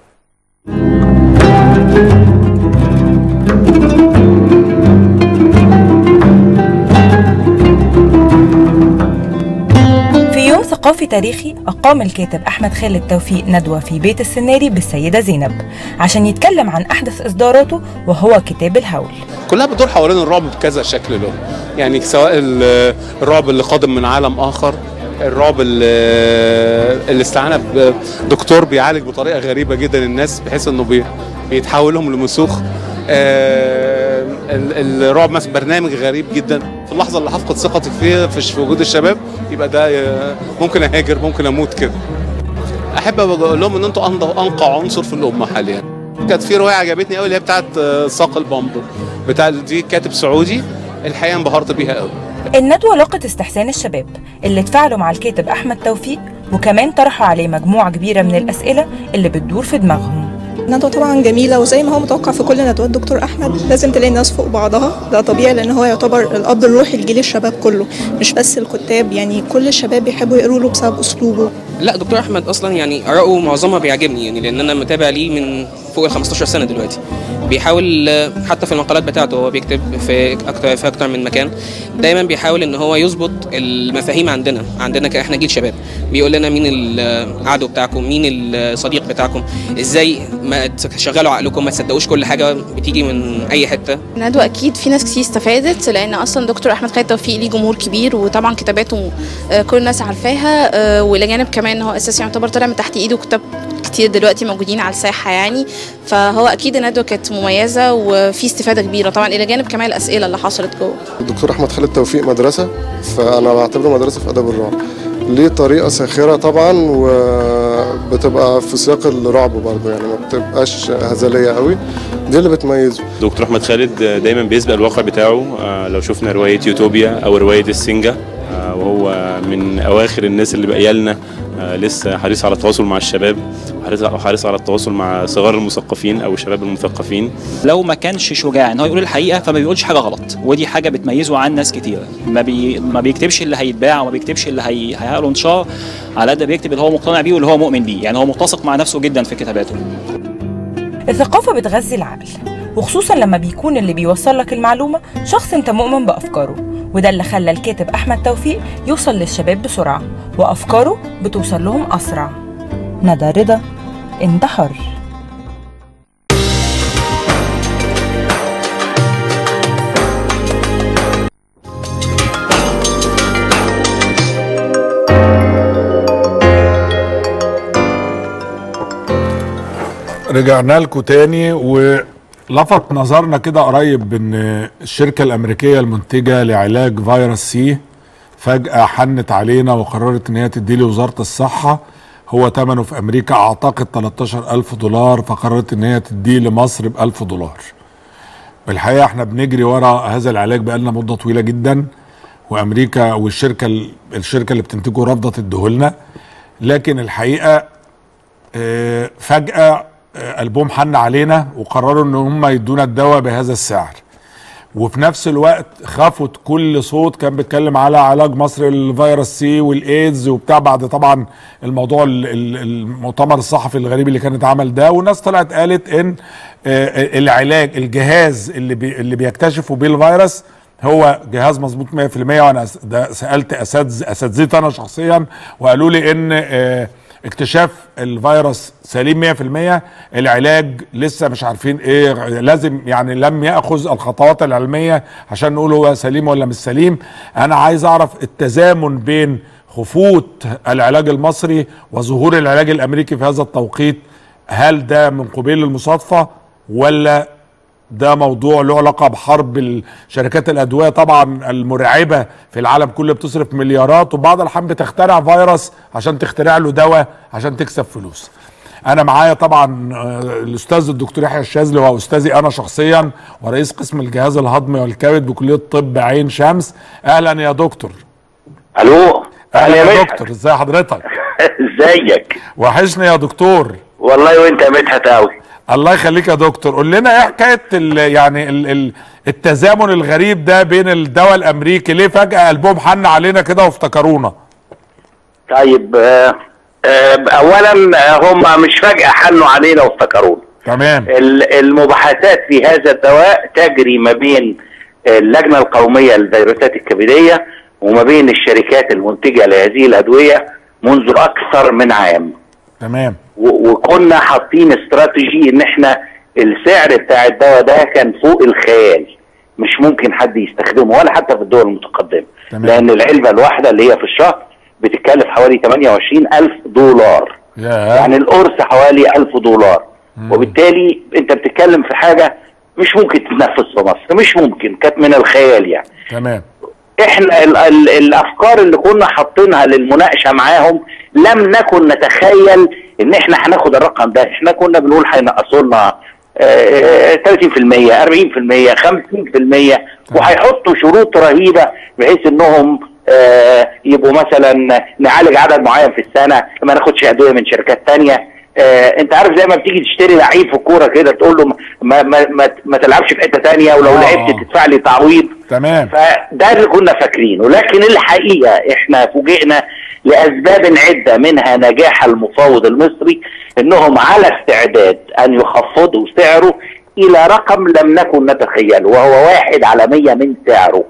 في يوم ثقافي تاريخي أقام الكاتب أحمد خالد توفيق ندوة في بيت السناري بالسيدة زينب عشان يتكلم عن أحدث إصداراته وهو كتاب الهول كلها بتدور حوالين الرعب بكذا شكل له يعني سواء ال- الرعب اللي قادم من عالم اخر الرعب اللي اللي استعان بدكتور بيعالج بطريقه غريبه جدا الناس بحيث انه بي- بيتحول لهم لمسوخ آه، ال- الرعب مثلا برنامج غريب جدا في اللحظه اللي هفقد ثقتي فيه في في وجود الشباب يبقى ده آه، ممكن اهاجر ممكن اموت كده احب اقول لهم ان انتوا أنض- انقى عنصر في الامه حاليا كانت في روايه عجبتني قوي اللي هي بتاعت آه، ساق البامب بتاع دي كاتب سعودي الحقيقه انبهرت بيها قوي الندوة لقت استحسان الشباب اللي اتفاعلوا مع الكاتب أحمد توفيق وكمان طرحوا عليه مجموعة كبيرة من الأسئلة اللي بتدور في دماغهم ندوة طبعا جميلة وزي ما هو متوقع في كل ندوات دكتور أحمد لازم تلاقي الناس فوق بعضها ده طبيعي لأن هو يعتبر الأب الروحي لجيل الشباب كله مش بس الكتاب يعني كل الشباب بيحبوا يقروا له بسبب أسلوبه لا دكتور احمد اصلا يعني اراءه معظمها بيعجبني يعني لان انا متابع ليه من فوق ال 15 سنه دلوقتي بيحاول آه، حتى في المقالات بتاعته هو بيكتب في اكتر في اكتر من مكان دايما بيحاول ان هو يظبط المفاهيم عندنا عندنا كاحنا جيل شباب بيقول لنا مين العدو بتاعكم مين الصديق بتاعكم ازاي ما تشغلوا عقلكم ما تصدقوش كل حاجه بتيجي من اي حته ندوة أكيد في ناس كتير استفادت لأن أصلا دكتور أحمد خالد توفيق ليه جمهور كبير وطبعا كتاباته آه، كل الناس عارفاها آه، والى جانب كمان هو أساسا يعتبر طالع من تحت إيده كتاب كتير دلوقتي موجودين على الساحه يعني فهو اكيد الندوه كانت مميزه وفي استفاده كبيره طبعا الى جانب كمان الاسئله اللي حصلت جوه الدكتور احمد خالد توفيق مدرسه فانا بعتبره مدرسه في ادب الرعب ليه طريقه ساخره طبعا وبتبقى في سياق الرعب برضه يعني ما بتبقاش هزليه قوي دي اللي بتميزه دكتور احمد خالد دايما بيسبق الواقع بتاعه آه، لو شفنا روايه يوتوبيا او روايه السنجه آه، وهو من اواخر الناس اللي بقى لنا آه، لسه حريص على التواصل مع الشباب وحريص حريص على التواصل مع صغار المثقفين او الشباب المثقفين لو ما كانش شجاع ان هو يقول الحقيقه فما بيقولش حاجه غلط ودي حاجه بتميزه عن ناس كتير ما, بي... ما بيكتبش اللي هيتباع وما بيكتبش اللي هي... هيعقله انشار على قد بيكتب اللي هو مقتنع بيه واللي هو مؤمن بيه يعني هو متسق مع نفسه جدا في كتاباته الثقافة بتغذي العقل وخصوصا لما بيكون اللي بيوصل لك المعلومة شخص انت مؤمن بأفكاره وده اللي خلى الكاتب أحمد توفيق يوصل للشباب بسرعة وأفكاره بتوصل لهم أسرع ندى رضا انت حر رجعنا لكم تاني ولفت نظرنا كده قريب ان الشركة الامريكية المنتجة لعلاج فيروس سي فجأة حنت علينا وقررت ان هي تدي لوزارة الصحة هو ثمنه في امريكا اعتقد 13 الف دولار فقررت ان هي تديه لمصر ب 1000 دولار بالحقيقة احنا بنجري ورا هذا العلاج بقالنا مدة طويلة جدا وامريكا والشركة الشركة اللي بتنتجه رفضت تديهولنا لكن الحقيقة آه، فجأة آه، قلبهم حن علينا وقرروا ان هم يدونا الدواء بهذا السعر وفي نفس الوقت خافت كل صوت كان بيتكلم على علاج مصر الفيروس سي والايدز وبتاع بعد طبعا الموضوع ال- ال- المؤتمر الصحفي الغريب اللي كان اتعمل ده والناس طلعت قالت ان آه، العلاج الجهاز اللي بي اللي بيكتشفوا بيه الفيروس هو جهاز مظبوط 100% وانا أس- ده سالت اساتذه اساتذتي انا شخصيا وقالوا لي ان آه، اكتشاف الفيروس سليم 100% العلاج لسه مش عارفين ايه لازم يعني لم ياخذ الخطوات العلميه عشان نقول هو سليم ولا مش سليم انا عايز اعرف التزامن بين خفوت العلاج المصري وظهور العلاج الامريكي في هذا التوقيت هل ده من قبيل المصادفه ولا ده موضوع له علاقه بحرب شركات الادويه طبعا المرعبه في العالم كله بتصرف مليارات وبعض الاحيان بتخترع فيروس عشان تخترع له دواء عشان تكسب فلوس. انا معايا طبعا آه، الاستاذ الدكتور يحيى الشاذلي وهو استاذي انا شخصيا ورئيس قسم الجهاز الهضمي والكبد بكليه طب عين شمس اهلا يا دكتور الو اهلا يا يا مدحت. دكتور ازي حضرتك ازيك وحشني يا دكتور والله وانت يا مدحت قوي الله يخليك يا دكتور قول لنا ايه حكايه ال- يعني ال ال التزامن الغريب ده بين الدواء الامريكي ليه فجاه قلبهم حن علينا كده وافتكرونا طيب آه، آه، اولا آه، هم مش فجاه حنوا علينا وافتكرونا تمام ال- المباحثات في هذا الدواء تجري ما بين اللجنه القوميه للفيروسات الكبديه وما بين الشركات المنتجه لهذه الادويه منذ اكثر من عام تمام و- وكنا حاطين استراتيجي ان احنا السعر بتاع الدواء ده كان فوق الخيال مش ممكن حد يستخدمه ولا حتى في الدول المتقدمه تمام. لان العلبه الواحده اللي هي في الشهر بتتكلف حوالي 28 الف دولار يا يعني القرص حوالي 1000 دولار وبالتالي انت بتتكلم في حاجه مش ممكن تتنفذ في مصر مش ممكن كانت من الخيال يعني تمام احنا ال ال الافكار اللي كنا حاطينها للمناقشه معاهم لم نكن نتخيل ان احنا هناخد الرقم ده احنا كنا بنقول هينقصوا لنا آه، 30% 40% 50% وهيحطوا شروط رهيبه بحيث انهم آه، يبقوا مثلا نعالج عدد معين في السنه ما ناخدش ادويه من شركات تانية آه انت عارف زي ما بتيجي تشتري لعيب في الكوره كده تقول له ما ما ما, ما تلعبش في حته تانية ولو آه. لعبت تدفع لي تعويض تمام فده اللي كنا فاكرينه لكن الحقيقه احنا فوجئنا لاسباب عده منها نجاح المفاوض المصري انهم على استعداد ان يخفضوا سعره الى رقم لم نكن نتخيله وهو واحد على مية من سعره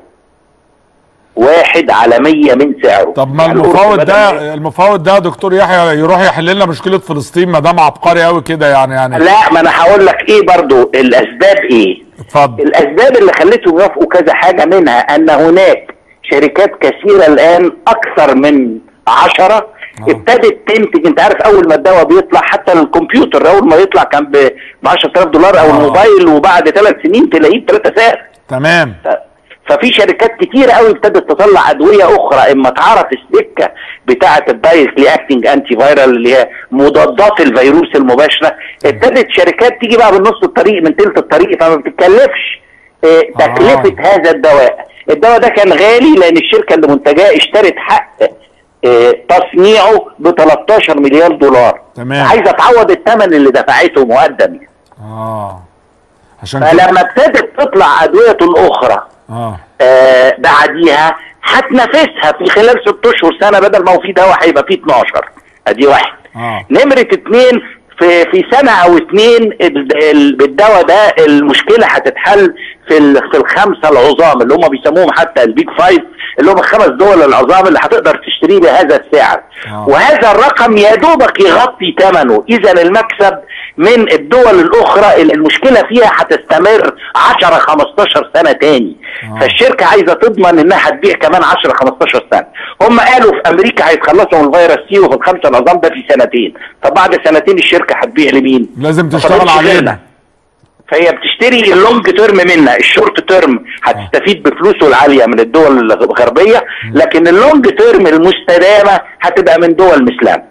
واحد على مية من سعره طب ما يعني المفاوض القرص بدل ده المفاوض ده يا دكتور يحيى يروح يحل لنا مشكله فلسطين ما دام عبقري قوي كده يعني يعني لا ما انا هقول لك ايه برضو الاسباب ايه اتفضل الاسباب اللي خلتهم يوافقوا كذا حاجه منها ان هناك شركات كثيره الان اكثر من عشرة ابتدت تنتج انت عارف اول ما الدواء بيطلع حتى الكمبيوتر اول ما يطلع كان ب 10000 دولار او الموبايل وبعد ثلاث سنين تلاقيه ب 3 سعر تمام ففي شركات كتيرة قوي ابتدت تطلع ادويه اخرى اما تعرف السكه بتاعه الدايركتلي اكتنج انتي فايرال اللي هي مضادات الفيروس المباشره ابتدت شركات تيجي بقى بنص الطريق من تلت الطريق فما بتتكلفش اه تكلفه هذا الدواء الدواء ده كان غالي لان الشركه اللي منتجاه اشترت حق اه تصنيعه ب 13 مليار دولار تمام عايزه تعوض الثمن اللي دفعته مقدم اه عشان كده فلما ابتدت تطلع ادويه اخرى اه آه بعديها هتنافسها في خلال ست اشهر سنه بدل ما هو في دواء هيبقى فيه 12 ادي واحد اه نمره اتنين في في سنه او اتنين ال- ال- بالدواء ده المشكله هتتحل في ال- في الخمسه العظام اللي هم بيسموهم حتى البيج فايف اللي هم الخمس دول العظام اللي هتقدر تشتريه بهذا السعر آه. وهذا الرقم يا دوبك يغطي ثمنه اذا المكسب من الدول الاخرى اللي المشكله فيها هتستمر 10 15 سنه تاني آه. فالشركه عايزه تضمن انها هتبيع كمان 10 15 سنه هم قالوا في امريكا هيتخلصوا من الفيروس سي وفي الخمسه العظام ده في سنتين طب بعد سنتين الشركه هتبيع لمين لازم ما تشتغل فضلش علينا غيرنا. فهي بتشتري اللونج تيرم منا الشورت تيرم هتستفيد بفلوسه العاليه من الدول الغربيه لكن اللونج تيرم المستدامه هتبقى من دول مثلنا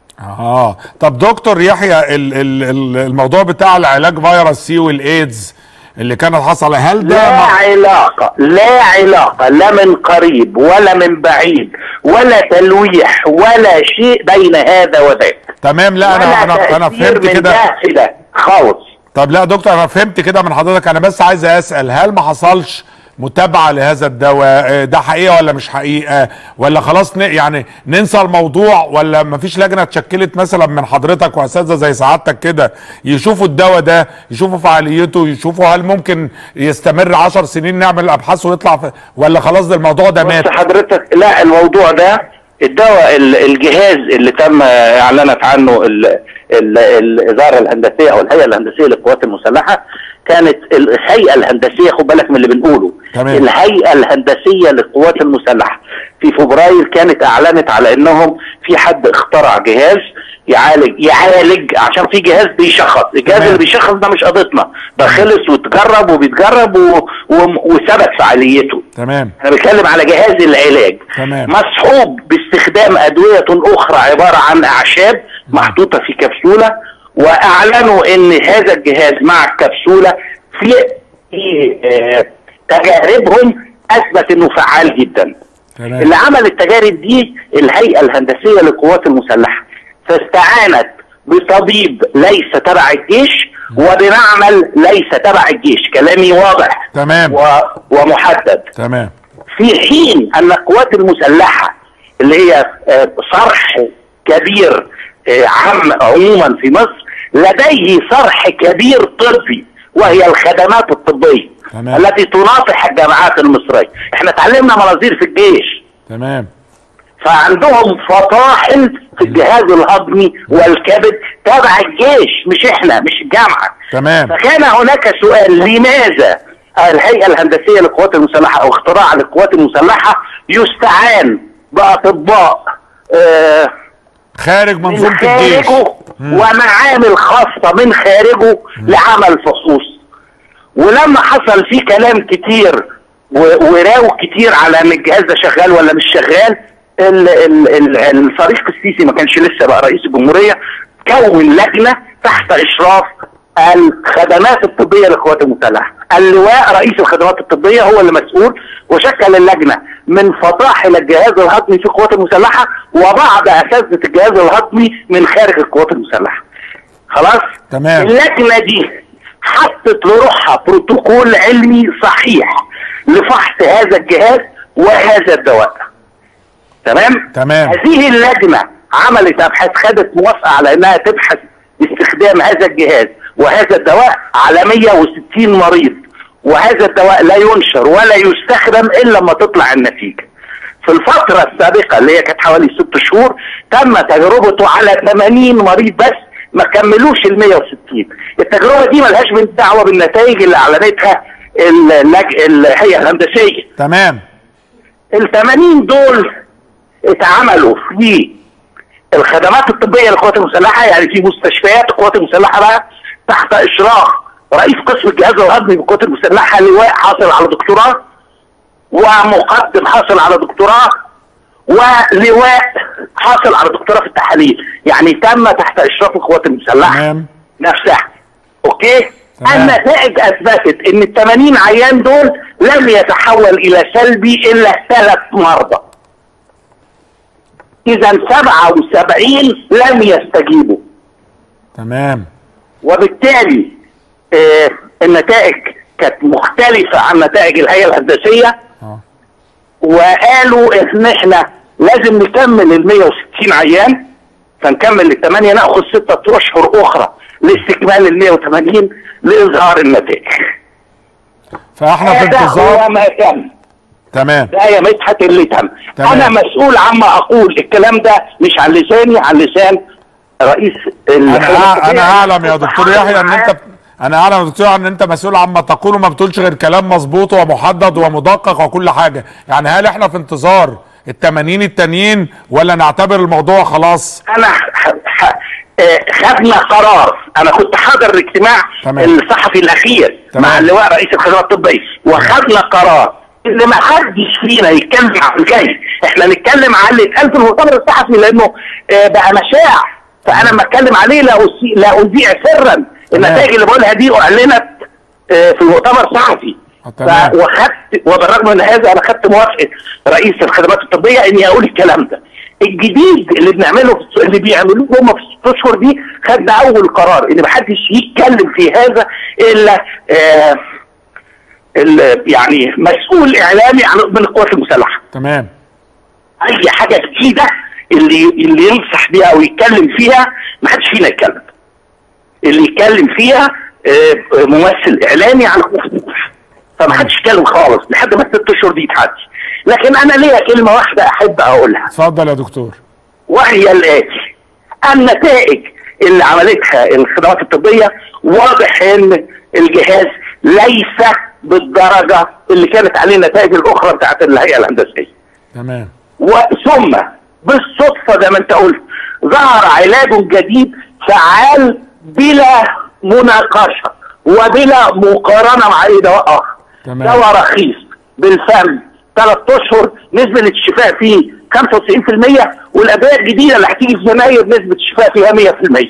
اه طب دكتور يحيى ال ال ال الموضوع بتاع العلاج فيروس سي والايدز اللي كانت حصل هل ده لا مع- علاقة لا علاقة لا من قريب ولا من بعيد ولا تلويح ولا شيء بين هذا وذاك تمام لا انا ولا انا انا تأثير فهمت من كده ده في ده خالص طب لا دكتور انا فهمت كده من حضرتك انا بس عايز اسال هل ما حصلش متابعه لهذا الدواء آه، ده حقيقه ولا مش حقيقه ولا خلاص ن... يعني ننسى الموضوع ولا ما فيش لجنه اتشكلت مثلا من حضرتك واساتذه زي سعادتك كده يشوفوا الدواء ده يشوفوا فعاليته يشوفوا هل ممكن يستمر 10 سنين نعمل ابحاث ويطلع في... ولا خلاص ده الموضوع ده مات بس حضرتك لا الموضوع ده الدواء ال- الجهاز اللي تم اعلنت عنه ال- ال- الاداره الهندسيه او الهيئه الهندسيه للقوات المسلحه كانت الهيئه الهندسيه خد بالك من اللي بنقوله تمام. الهيئه الهندسيه للقوات المسلحه في فبراير كانت اعلنت على انهم في حد اخترع جهاز يعالج يعالج عشان في جهاز بيشخص الجهاز تمام. اللي بيشخص ده مش قضيتنا ده خلص واتجرب وبيتجرب و- و- وثبت فعاليته تمام انا بتكلم على جهاز العلاج تمام. مصحوب باستخدام ادويه اخرى عباره عن اعشاب محطوطه في كبسوله واعلنوا ان هذا الجهاز مع الكبسوله في في آه، تجاربهم اثبت انه فعال جدا تمام اللي عمل التجارب دي الهيئه الهندسيه للقوات المسلحه فاستعانت بطبيب ليس تبع الجيش وبمعمل ليس تبع الجيش كلامي واضح تمام و... ومحدد تمام في حين ان القوات المسلحه اللي هي آه، صرح كبير آه، عام عموما في مصر لديه صرح كبير طبي وهي الخدمات الطبيه تمام. التي تناطح الجامعات المصريه احنا اتعلمنا مناظير في الجيش تمام فعندهم فطاحل في الجهاز الهضمي والكبد تبع الجيش مش احنا مش الجامعه تمام فكان هناك سؤال لماذا الهيئة الهندسية للقوات المسلحة أو اختراع للقوات المسلحة يستعان بأطباء آه، خارج من منظومه الجيش خارجه ومعامل خاصة من خارجه لعمل فحوص ولما حصل فيه كلام كتير و- وراو كتير على ان الجهاز ده شغال ولا مش شغال ال- ال- ال- الفريق السيسي ما كانش لسه بقى رئيس الجمهورية كون لجنة تحت اشراف الخدمات الطبية للقوات المسلحة اللواء رئيس الخدمات الطبية هو اللي مسؤول وشكل اللجنة من فطاحل الجهاز الهضمي في القوات المسلحة وبعض أساتذة الجهاز الهضمي من خارج القوات المسلحة خلاص تمام. اللجنة دي حطت لروحها بروتوكول علمي صحيح لفحص هذا الجهاز وهذا الدواء تمام تمام. هذه اللجنة عملت ابحاث خدت موافقة على انها تبحث باستخدام هذا الجهاز وهذا الدواء على 160 مريض وهذا الدواء لا ينشر ولا يستخدم الا لما تطلع النتيجة في الفترة السابقة اللي هي كانت حوالي ست شهور تم تجربته على 80 مريض بس ما كملوش ال 160 التجربة دي ملهاش من دعوة بالنتائج اللي اعلنتها اللج... الهيئة الهندسية تمام ال 80 دول اتعملوا في الخدمات الطبيه للقوات المسلحه يعني في مستشفيات القوات المسلحه بقى تحت اشراف رئيس قسم الجهاز الهضمي بالقوات المسلحه لواء حاصل على دكتوراه ومقدم حاصل على دكتوراه ولواء حاصل على دكتوراه في التحاليل يعني تم تحت اشراف القوات المسلحه تمام نفسها اوكي تمام. النتائج اثبتت ان ال 80 عيان دول لم يتحول الى سلبي الا ثلاث مرضى اذا 77 لم يستجيبوا تمام وبالتالي آه النتائج كانت مختلفة عن نتائج الهيئة الهندسية اه وقالوا ان احنا لازم نكمل ال 160 عيان فنكمل الثمانية ناخد ستة اشهر اخرى لاستكمال ال 180 لاظهار النتائج فاحنا في هذا هو انتظار ما تم تمام ده يا مدحت اللي تم تمام. انا مسؤول عما اقول الكلام ده مش عن لساني عن لسان رئيس انا انا اعلم يا دكتور يحيى ان انت انا اعلم يا دكتور ان انت مسؤول عما تقول وما بتقولش غير كلام مظبوط ومحدد ومدقق وكل حاجه يعني هل احنا في انتظار ال 80 التانيين ولا نعتبر الموضوع خلاص انا ح... ح... آه، خدنا قرار انا كنت حاضر الاجتماع تمام. الصحفي الاخير تمام. مع اللواء رئيس الخدمات الطبيه وخدنا قرار ان ما حدش فينا يتكلم عن الجاي احنا نتكلم عن اللي اتقال في المؤتمر الصحفي لانه آه، بقى مشاع فانا لما اتكلم عليه لا أسي... لا اذيع سرا النتائج اللي بقولها دي اعلنت آه، في المؤتمر الصحفي تمام. ف- وخدت وبالرغم من هذا انا خدت موافقه رئيس الخدمات الطبيه اني اقول الكلام ده. الجديد اللي بنعمله في اللي بيعملوه هم في الست اشهر دي خدنا اول قرار ان محدش يتكلم في هذا الا آه ال- يعني مسؤول اعلامي عن من القوات المسلحه. تمام اي حاجه جديده اللي اللي ينصح بيها او يتكلم فيها ما حدش فينا يتكلم. اللي يتكلم فيها آه، ممثل اعلامي عن القوات المسلحه. فما حدش يتكلم خالص لحد ما الست اشهر دي تعدي. لكن انا ليا كلمه واحده احب اقولها اتفضل يا دكتور وهي الاتي النتائج اللي عملتها الخدمات الطبيه واضح ان الجهاز ليس بالدرجه اللي كانت عليه النتائج الاخرى بتاعت الهيئه الهندسيه. تمام وثم بالصدفة زي ما انت قلت ظهر علاج جديد فعال بلا مناقشة وبلا مقارنة مع اي دواء اخر تمام. دواء رخيص بالفم ثلاث اشهر نسبة الشفاء فيه 95% والادوية الجديدة اللي هتيجي في يناير نسبة الشفاء فيها 100%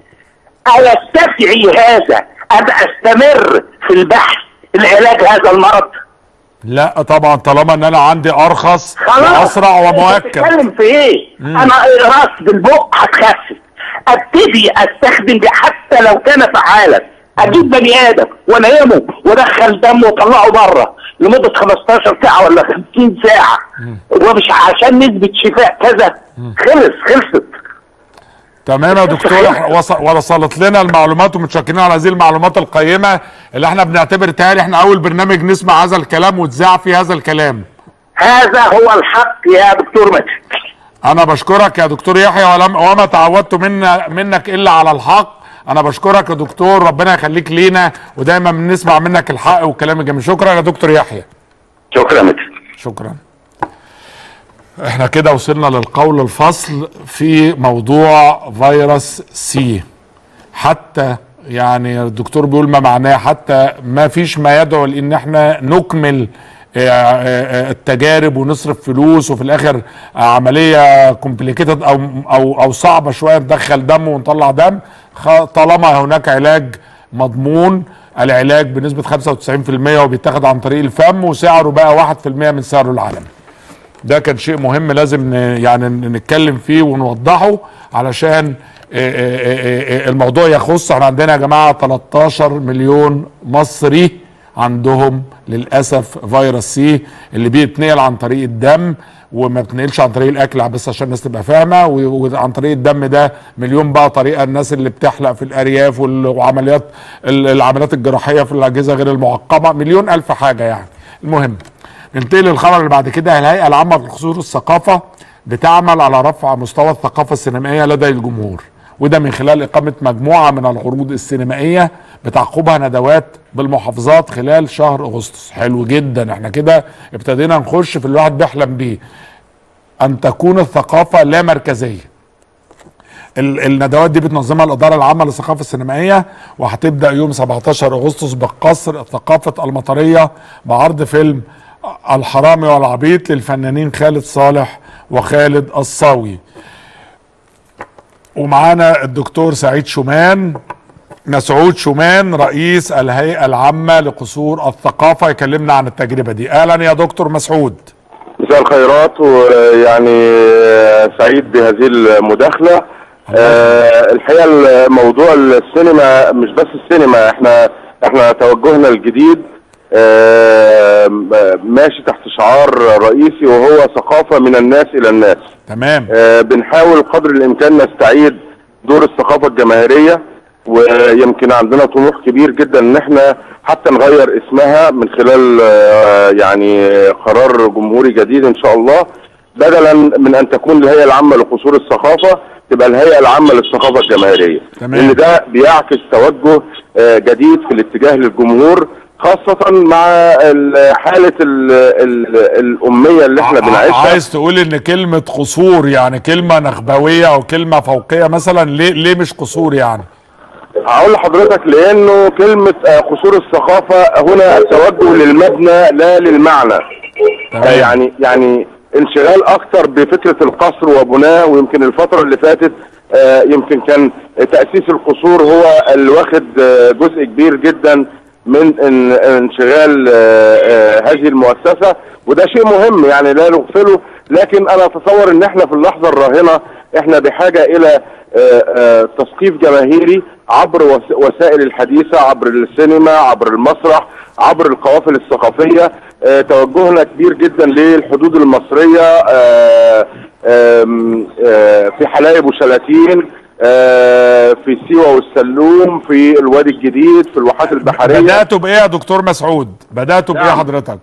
أيستدعي هذا أن أستمر في البحث لعلاج هذا المرض لا طبعا طالما ان انا عندي ارخص خلاص واسرع أنت ومؤكد بتتكلم في ايه؟ مم. انا راس بالبق هتخفف ابتدي استخدم دي حتى لو كان فعالا اجيب بني ادم وانيمه وادخل دمه واطلعه بره لمده 15 ساعه ولا 50 ساعه ومش عشان نسبه شفاء كذا خلص خلصت تمام يا دكتور إحنا وص- وصلت لنا المعلومات ومتشكرين على هذه المعلومات القيمه اللي احنا بنعتبر تهيألي احنا اول برنامج نسمع هذا الكلام وتذاع فيه هذا الكلام هذا هو الحق يا دكتور مجد انا بشكرك يا دكتور يحيى ولم وما تعودت منا منك الا على الحق انا بشكرك يا دكتور ربنا يخليك لينا ودايما بنسمع منك الحق والكلام الجميل شكرا يا دكتور يحيى شكرا مجد شكرا احنا كده وصلنا للقول الفصل في موضوع فيروس سي حتى يعني الدكتور بيقول ما معناه حتى ما فيش ما يدعو لان احنا نكمل آه، آه، آه، التجارب ونصرف فلوس وفي الاخر عمليه كومبليكيتد او او او صعبه شويه ندخل دم ونطلع دم خ- طالما هناك علاج مضمون العلاج بنسبه 95% وبيتاخد عن طريق الفم وسعره بقى 1% من سعره العالمي ده كان شيء مهم لازم ن- يعني ن- نتكلم فيه ونوضحه علشان آه، آه، آه، آه، الموضوع يخص احنا عندنا يا جماعه 13 مليون مصري عندهم للاسف فيروس سي اللي بيتنقل عن طريق الدم وما بتنقلش عن طريق الاكل بس عشان الناس تبقى فاهمه و- وعن طريق الدم ده مليون بقى طريقه الناس اللي بتحلق في الارياف وال- وعمليات ال- العمليات الجراحيه في الاجهزه غير المعقمه مليون الف حاجه يعني المهم ننتقل للخبر اللي بعد كده الهيئه العامه لخصوص الثقافه بتعمل على رفع مستوى الثقافه السينمائيه لدى الجمهور وده من خلال اقامه مجموعه من العروض السينمائيه بتعقبها ندوات بالمحافظات خلال شهر اغسطس حلو جدا احنا كده ابتدينا نخش في اللي الواحد بيحلم بيه ان تكون الثقافه لا مركزيه ال- الندوات دي بتنظمها الاداره العامه للثقافه السينمائيه وهتبدا يوم 17 اغسطس بقصر ثقافه المطريه بعرض فيلم الحرامي والعبيط للفنانين خالد صالح وخالد الصاوي ومعانا الدكتور سعيد شومان مسعود شومان رئيس الهيئة العامة لقصور الثقافة يكلمنا عن التجربة دي أهلا يا دكتور مسعود مساء الخيرات ويعني سعيد بهذه المداخلة آه الحقيقة موضوع السينما مش بس السينما احنا احنا توجهنا الجديد آه ماشي تحت شعار رئيسي وهو ثقافة من الناس إلى الناس تمام آه بنحاول قدر الإمكان نستعيد دور الثقافة الجماهيرية ويمكن عندنا طموح كبير جدا ان احنا حتى نغير اسمها من خلال آه، يعني قرار جمهوري جديد ان شاء الله بدلا من ان تكون الهيئه العامه لقصور الثقافه تبقى الهيئه العامه للثقافه الجماهيريه تمام. لان ده بيعكس توجه آه، جديد في الاتجاه للجمهور خاصة مع ال- حالة ال ال الأمية اللي احنا بنعيشها عايز تقول ان كلمة قصور يعني كلمة نخبوية او كلمة فوقية مثلا ليه ليه مش قصور يعني هقول لحضرتك لانه كلمة آه، قصور الثقافة هنا التوجه للمبنى لا للمعنى آه، يعني يعني انشغال اكتر بفكرة القصر وبناه ويمكن الفترة اللي فاتت آه، يمكن كان تأسيس القصور هو اللي واخد آه، جزء كبير جدا من ان- انشغال آه، آه، هذه المؤسسة وده شيء مهم يعني لا نغفله لكن انا اتصور ان احنا في اللحظة الراهنة احنا بحاجة الى آه، آه، تثقيف جماهيري عبر وس- وسائل الحديثة عبر السينما عبر المسرح عبر القوافل الثقافية آه، توجهنا كبير جدا للحدود المصرية آه، آم، آه، في حلايب وشلاتين آه، في سيوة والسلوم في الوادي الجديد في الواحات البحرية بدأتوا بايه يا دكتور مسعود بدأتوا بايه نعم. حضرتك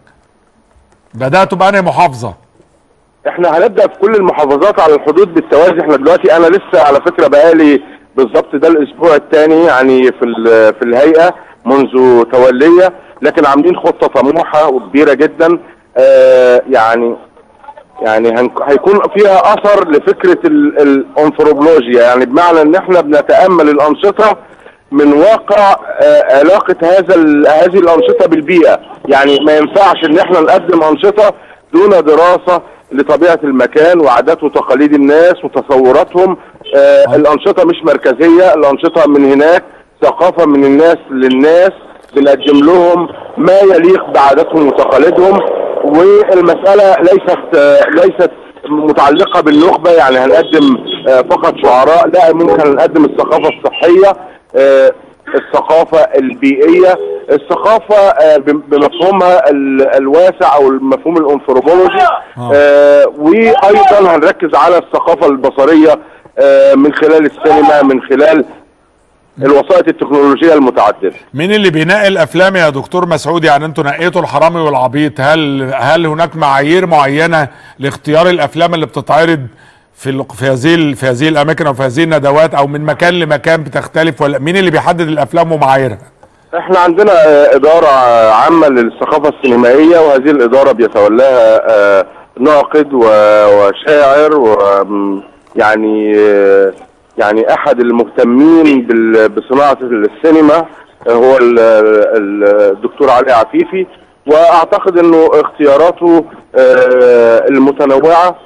بدأتوا بأنهي محافظة احنا هنبدا في كل المحافظات على الحدود بالتوازي احنا دلوقتي انا لسه على فكره بقالي بالظبط ده الاسبوع الثاني يعني في ال- في الهيئه منذ توليه لكن عاملين خطه طموحه وكبيره جدا آه يعني يعني هنك- هيكون فيها اثر لفكره ال- الانثروبولوجيا يعني بمعنى ان احنا بنتامل الانشطه من واقع آه، علاقه هذا ال- هذه الانشطه بالبيئه يعني ما ينفعش ان احنا نقدم انشطه دون دراسه لطبيعه المكان وعادات وتقاليد الناس وتصوراتهم آه الانشطه مش مركزيه الانشطه من هناك ثقافه من الناس للناس بنقدم لهم ما يليق بعاداتهم وتقاليدهم والمساله ليست آه، ليست متعلقه بالنخبه يعني هنقدم آه، فقط شعراء لا ممكن نقدم الثقافه الصحيه آه، الثقافه البيئيه الثقافه آه، بم- بمفهومها ال- الواسع او المفهوم الانثروبولوجي آه، وايضا هنركز على الثقافه البصريه آه، من خلال السينما من خلال الوسائط التكنولوجيه المتعدده مين اللي بينقي الافلام يا دكتور مسعود يعني انتوا نقيتوا الحرامي والعبيط هل هل هناك معايير معينه لاختيار الافلام اللي بتتعرض في ال- في هذه ال- في هذه الاماكن او في هذه الندوات او من مكان لمكان بتختلف ولا مين اللي بيحدد الافلام ومعاييرها احنا عندنا آه، إدارة آه، عامة للثقافة السينمائية وهذه الإدارة بيتولاها آه، ناقد و- وشاعر و م- يعني آه، يعني أحد المهتمين بال- بصناعة السينما آه، هو ال- ال- الدكتور علي عفيفي وأعتقد أنه اختياراته آه، المتنوعة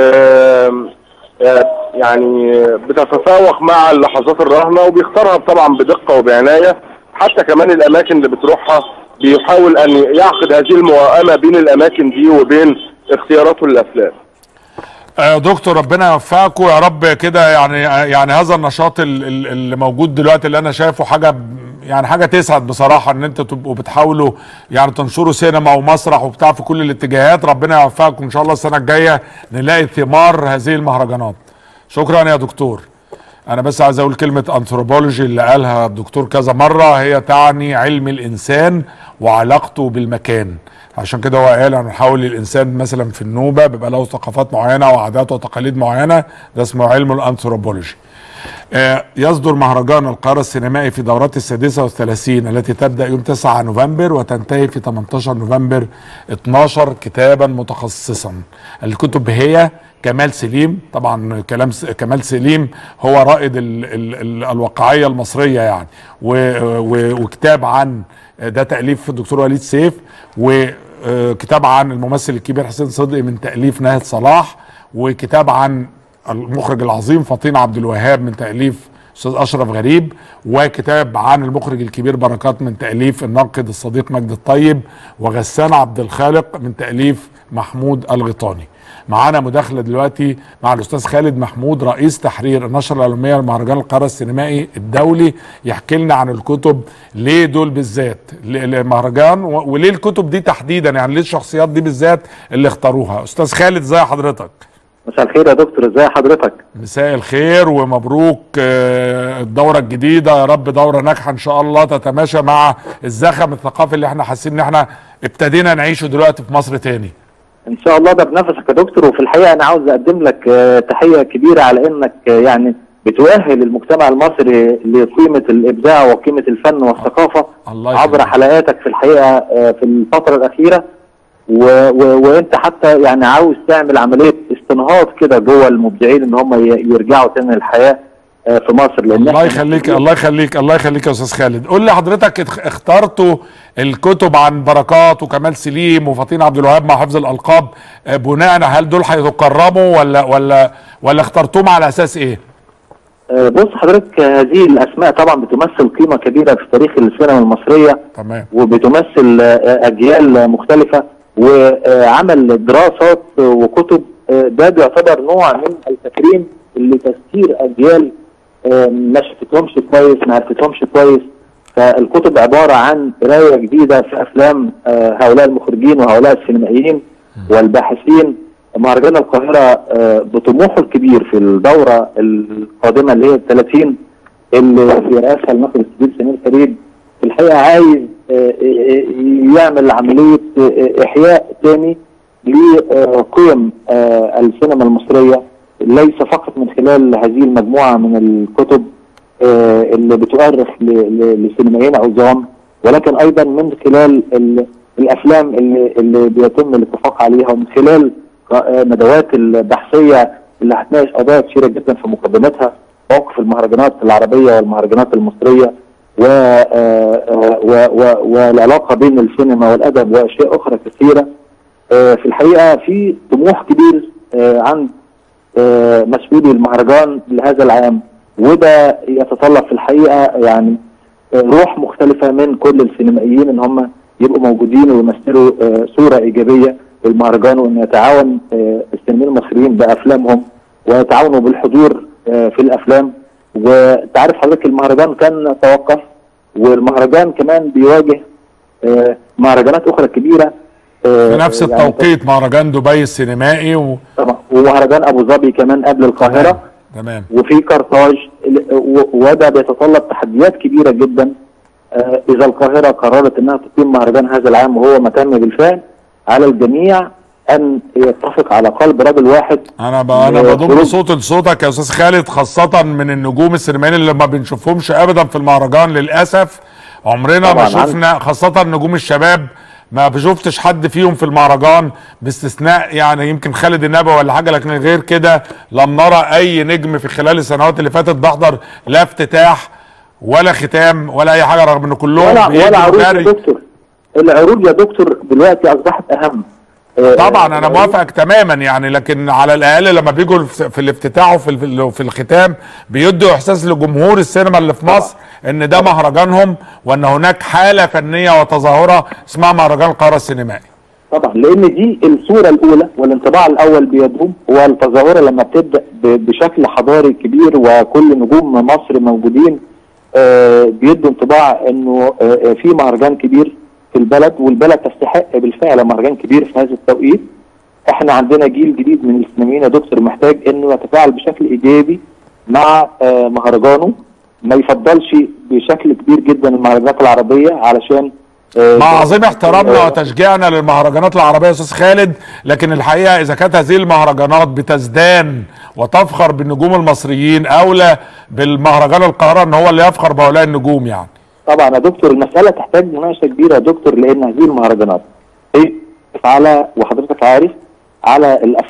آه، آه، يعني بتتفاوق مع اللحظات الراهنة وبيختارها طبعا بدقة وبعناية حتى كمان الاماكن اللي بتروحها بيحاول ان يعقد هذه الموائمه بين الاماكن دي وبين اختياراته للافلام آه، دكتور ربنا يوفقكم يا رب كده يعني يعني هذا النشاط ال- ال- اللي موجود دلوقتي اللي انا شايفه حاجه ب- يعني حاجه تسعد بصراحه ان انتوا تبقوا بتحاولوا يعني تنشروا سينما ومسرح وبتاع في كل الاتجاهات ربنا يوفقكم ان شاء الله السنه الجايه نلاقي ثمار هذه المهرجانات شكرا يا دكتور انا بس عايز اقول كلمه انثروبولوجي اللي قالها الدكتور كذا مره هي تعني علم الانسان وعلاقته بالمكان عشان كده هو قال هنحول الانسان مثلا في النوبه بيبقى له ثقافات معينه وعادات وتقاليد معينه ده اسمه علم الانثروبولوجي آه، يصدر مهرجان القاهرة السينمائي في دورات السادسة والثلاثين التي تبدأ يوم 9 نوفمبر وتنتهي في 18 نوفمبر 12 كتابا متخصصا الكتب هي كمال سليم طبعا كلام س- كمال سليم هو رائد ال ال ال الواقعيه المصريه يعني و و وكتاب عن ده تاليف الدكتور وليد سيف وكتاب عن الممثل الكبير حسين صدقي من تاليف ناهد صلاح وكتاب عن المخرج العظيم فطين عبد الوهاب من تاليف استاذ اشرف غريب وكتاب عن المخرج الكبير بركات من تاليف الناقد الصديق مجد الطيب وغسان عبد الخالق من تاليف محمود الغيطاني معانا مداخله دلوقتي مع الاستاذ خالد محمود رئيس تحرير النشره العلميه لمهرجان القاهره السينمائي الدولي يحكي لنا عن الكتب ليه دول بالذات ل- المهرجان و- وليه الكتب دي تحديدا يعني ليه الشخصيات دي بالذات اللي اختاروها استاذ خالد ازي حضرتك مساء الخير يا دكتور ازي حضرتك مساء الخير ومبروك آه، الدورة الجديدة يا رب دورة ناجحة ان شاء الله تتماشى مع الزخم الثقافي اللي احنا حاسين ان احنا ابتدينا نعيشه دلوقتي في مصر تاني ان شاء الله ده بنفسك يا دكتور وفي الحقيقه انا عاوز اقدم لك آه، تحيه كبيره على انك آه، يعني بتؤهل المجتمع المصري لقيمه الابداع وقيمه الفن والثقافه الله عبر حلقاتك في الحقيقه آه، في الفتره الاخيره و... و... وانت حتى يعني عاوز تعمل عمليه استنهاض كده جوه المبدعين ان هم ي... يرجعوا تاني للحياه آه، في مصر لان الله إحنا يخليك الله يخليك الله يخليك يا استاذ خالد قول لي حضرتك اتخ- اخترتوا الكتب عن بركات وكمال سليم وفطين عبد الوهاب مع حفظ الالقاب آه، بناء هل دول هيتكرموا ولا ولا ولا اخترتوهم على اساس ايه؟ آه، بص حضرتك آه، هذه الاسماء طبعا بتمثل قيمه كبيره في تاريخ السينما المصريه تمام وبتمثل آه، اجيال مختلفه وعمل دراسات وكتب آه، ده بيعتبر نوع من التكريم اللي تسكير اجيال آه، ما شفتهمش كويس ما عرفتهمش كويس فالكتب عباره عن قرايه جديده في افلام آه، هؤلاء المخرجين وهؤلاء السينمائيين والباحثين مهرجان القاهره آه، بطموحه الكبير في الدوره القادمه اللي هي ال 30 اللي في رئاسها الناقد الكبير سمير فريد في الحقيقه عايز آه، آه، يعمل عمليه آه، احياء تاني لقيم آه، السينما المصريه ليس فقط من خلال هذه المجموعه من الكتب آه، اللي بتؤرخ ل- ل- لسينمائيين عظام ولكن ايضا من خلال ال- الافلام اللي, اللي بيتم الاتفاق عليها ومن خلال آه، ندوات البحثيه اللي هتناقش قضايا كثيره جدا في مقدمتها موقف المهرجانات العربيه والمهرجانات المصريه و آه، آه، و- و- والعلاقه بين السينما والادب واشياء اخرى كثيره آه، في الحقيقه في طموح كبير آه، عند آه، مسؤولي المهرجان لهذا العام وده يتطلب في الحقيقه يعني آه، روح مختلفه من كل السينمائيين ان هم يبقوا موجودين ويمثلوا آه، صوره ايجابيه للمهرجان وان يتعاون آه، السينمائيين المصريين بافلامهم ويتعاونوا بالحضور آه، في الافلام وتعرف حضرتك المهرجان كان توقف والمهرجان كمان بيواجه آه، مهرجانات اخرى كبيره آه، في نفس يعني التوقيت مهرجان دبي السينمائي و... طبعا ومهرجان ابو ظبي كمان قبل القاهره تمام وفي كارتاج ال- و- وده بيتطلب تحديات كبيره جدا آه، اذا القاهره قررت انها تقيم مهرجان هذا العام وهو ما تم بالفعل على الجميع ان يتفق على قلب رجل واحد انا ب... انا و- بضم خروج- صوت لصوتك يا استاذ خالد خاصة من النجوم السينمائيين اللي ما بنشوفهمش ابدا في المهرجان للاسف عمرنا ما طبعاً، شفنا خاصة نجوم الشباب ما شفتش حد فيهم في المهرجان باستثناء يعني يمكن خالد النبوي ولا حاجه لكن غير كده لم نرى اي نجم في خلال السنوات اللي فاتت بحضر لا افتتاح ولا ختام ولا اي حاجه رغم ان كلهم ولا بيجوا ولا عروض يا جري. دكتور العروض يا دكتور دلوقتي اصبحت اهم آه، طبعا انا موافقك تماما يعني لكن على الاقل لما بيجوا في في الافتتاح وفي ال- في الختام بيدوا احساس لجمهور السينما اللي في مصر ان ده مهرجانهم وان هناك حاله فنيه وتظاهره اسمها مهرجان القاهره السينمائي طبعا لان دي الصوره الاولى والانطباع الاول بيدوم والتظاهره لما بتبدا ب- بشكل حضاري كبير وكل نجوم مصر موجودين آه، بيدوا انطباع انه آه، آه، في مهرجان كبير في البلد والبلد تستحق بالفعل مهرجان كبير في هذا التوقيت احنا عندنا جيل جديد من السينمائيين يا دكتور محتاج انه يتفاعل بشكل ايجابي مع آه، مهرجانه ما يفضلش بشكل كبير جدا المهرجانات العربيه علشان آه، مع عظيم احترامنا وتشجيعنا للمهرجانات العربيه يا استاذ خالد لكن الحقيقه اذا كانت هذه المهرجانات بتزدان وتفخر بالنجوم المصريين اولى بالمهرجان القاهره ان هو اللي يفخر بهؤلاء النجوم يعني طبعا يا دكتور المسألة تحتاج مناقشة كبيرة يا دكتور لأن هذه المهرجانات هي على وحضرتك عارف على الأفلام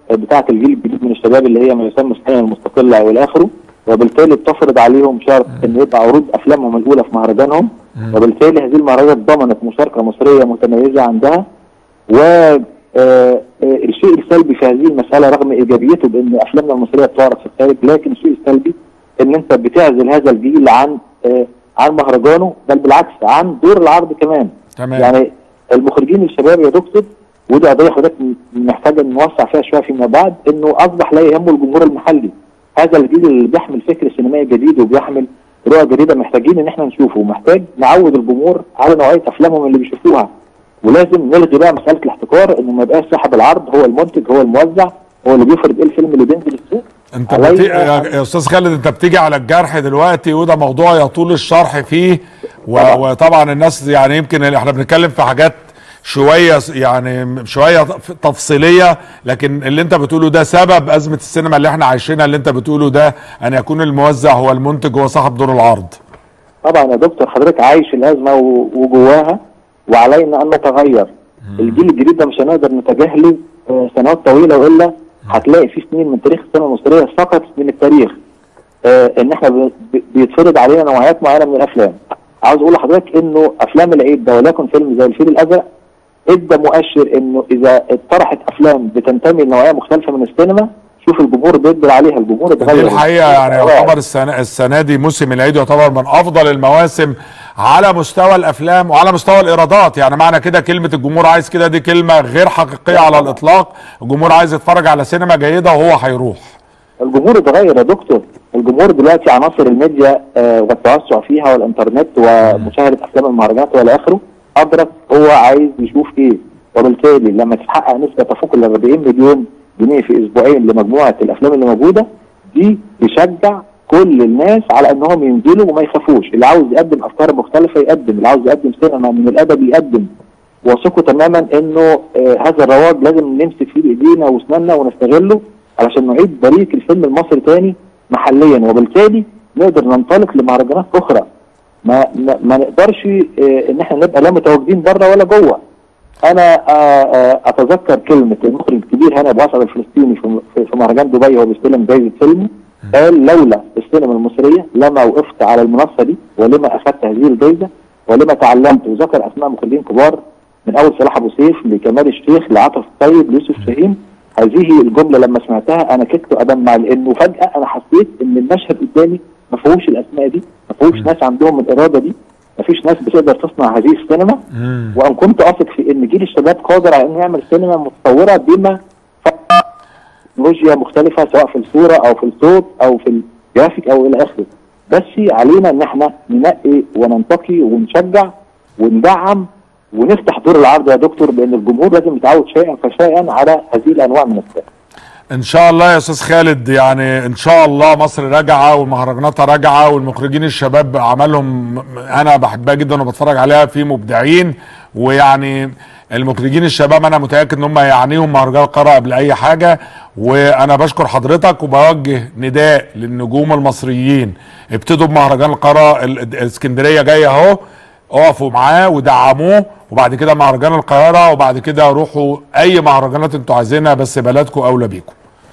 بتاعه الجيل الجديد من الشباب اللي هي ما يسمى السينما المستقله والى اخره وبالتالي بتفرض عليهم شرط ان يبقى عروض افلامهم الاولى في مهرجانهم وبالتالي هذه المهرجانات ضمنت مشاركه مصريه متميزه عندها و آه، آه، الشيء السلبي في هذه المساله رغم ايجابيته بان افلامنا المصريه بتعرض في الخارج لكن الشيء السلبي ان انت بتعزل هذا الجيل عن آه، عن مهرجانه بل بالعكس عن دور العرض كمان تمام يعني المخرجين الشباب يا دكتور ودي قضيه حضرتك محتاجه نوسع فيها شويه فيما بعد انه اصبح لا يهمه الجمهور المحلي هذا الجيل اللي بيحمل فكر سينمائي جديد وبيحمل رؤى جديده محتاجين ان احنا نشوفه ومحتاج نعود الجمهور على نوعيه افلامهم اللي بيشوفوها ولازم نلغي بقى مساله الاحتكار انه ما يبقاش صاحب العرض هو المنتج هو الموزع هو اللي بيفرض ايه الفيلم اللي بينزل السوق انت علينا بتي... يا يا استاذ خالد انت بتيجي على الجرح دلوقتي وده موضوع يطول الشرح فيه و... وطبعا الناس يعني يمكن احنا بنتكلم في حاجات شويه يعني شويه تفصيليه لكن اللي انت بتقوله ده سبب ازمه السينما اللي احنا عايشينها اللي انت بتقوله ده ان يكون الموزع هو المنتج هو صاحب دور العرض طبعا يا دكتور حضرتك عايش الازمه و- وجواها وعلينا ان نتغير الجيل الجديد ده مش هنقدر نتجاهله آه، سنوات طويله والا هتلاقي في سنين من تاريخ السينما المصريه سقط من التاريخ آه، ان احنا ب- ب- بيتفرض علينا نوعيات معينه من الافلام عاوز اقول لحضرتك انه افلام العيد ده وليكن فيلم زي الفيل الازرق ادى مؤشر انه اذا اتطرحت افلام بتنتمي لنوعيه مختلفه من السينما شوف الجمهور بيقبل عليها الجمهور دي اتغير الحقيقه يعني يعتبر السنه السنه دي موسم العيد يعتبر من افضل المواسم على مستوى الافلام وعلى مستوى الايرادات يعني معنى كده كلمه الجمهور عايز كده دي كلمه غير حقيقيه على الاطلاق الجمهور عايز يتفرج على سينما جيده وهو هيروح الجمهور اتغير يا دكتور الجمهور دلوقتي عناصر الميديا آه والتوسع فيها والانترنت ومشاهده افلام المهرجانات والى اخره ادرك هو عايز يشوف ايه وبالتالي لما تتحقق نسبه تفوق ال 40 مليون جنيه في اسبوعين لمجموعه الافلام اللي موجوده دي تشجع كل الناس على انهم ينزلوا وما يخافوش اللي عاوز يقدم افكار مختلفه يقدم اللي عاوز يقدم سينما من الادب يقدم وثقوا تماما انه آه هذا الرواج لازم نمسك فيه بايدينا واسناننا ونستغله علشان نعيد بريق الفيلم المصري تاني محليا وبالتالي نقدر ننطلق لمهرجانات اخرى ما ما, ما نقدرش آه ان احنا نبقى لا متواجدين بره ولا جوه انا آه آه اتذكر كلمه المخرج الكبير هنا ابو اسعد الفلسطيني في في- في مهرجان دبي وهو بيستلم جايزه فيلم قال لولا السينما المصريه لما وقفت على المنصه دي ولما اخذت هذه الجائزه ولما تعلمت وذكر اسماء مخرجين كبار من اول صلاح ابو سيف لكمال الشيخ لعاطف الطيب ليوسف شاهين هذه الجمله لما سمعتها انا كدت ادمع لانه فجاه انا حسيت ان المشهد قدامي ما فيهوش الاسماء دي ما فيهوش ناس عندهم الاراده دي ما فيش ناس بتقدر تصنع هذه السينما وان كنت اثق في ان جيل الشباب قادر على انه يعمل سينما متطوره بما تكنولوجيا مختلفه سواء في الصوره او في الصوت او في الجرافيك او الى اخره بس علينا ان احنا ننقي وننتقي ونشجع وندعم ونفتح دور العرض يا دكتور لان الجمهور لازم يتعود شيئا فشيئا على هذه الانواع من السينما ان شاء الله يا استاذ خالد يعني ان شاء الله مصر راجعه والمهرجانات راجعه والمخرجين الشباب اعمالهم انا بحبها جدا وبتفرج عليها في مبدعين ويعني المخرجين الشباب انا متاكد ان هم يعنيهم مهرجان القاهره قبل اي حاجه وانا بشكر حضرتك وبوجه نداء للنجوم المصريين ابتدوا بمهرجان القاهره ال- الاسكندريه جايه اهو اقفوا معاه ودعموه وبعد كده مهرجان القاهره وبعد كده روحوا اي مهرجانات انتوا عايزينها بس بلدكم اولى بيكم.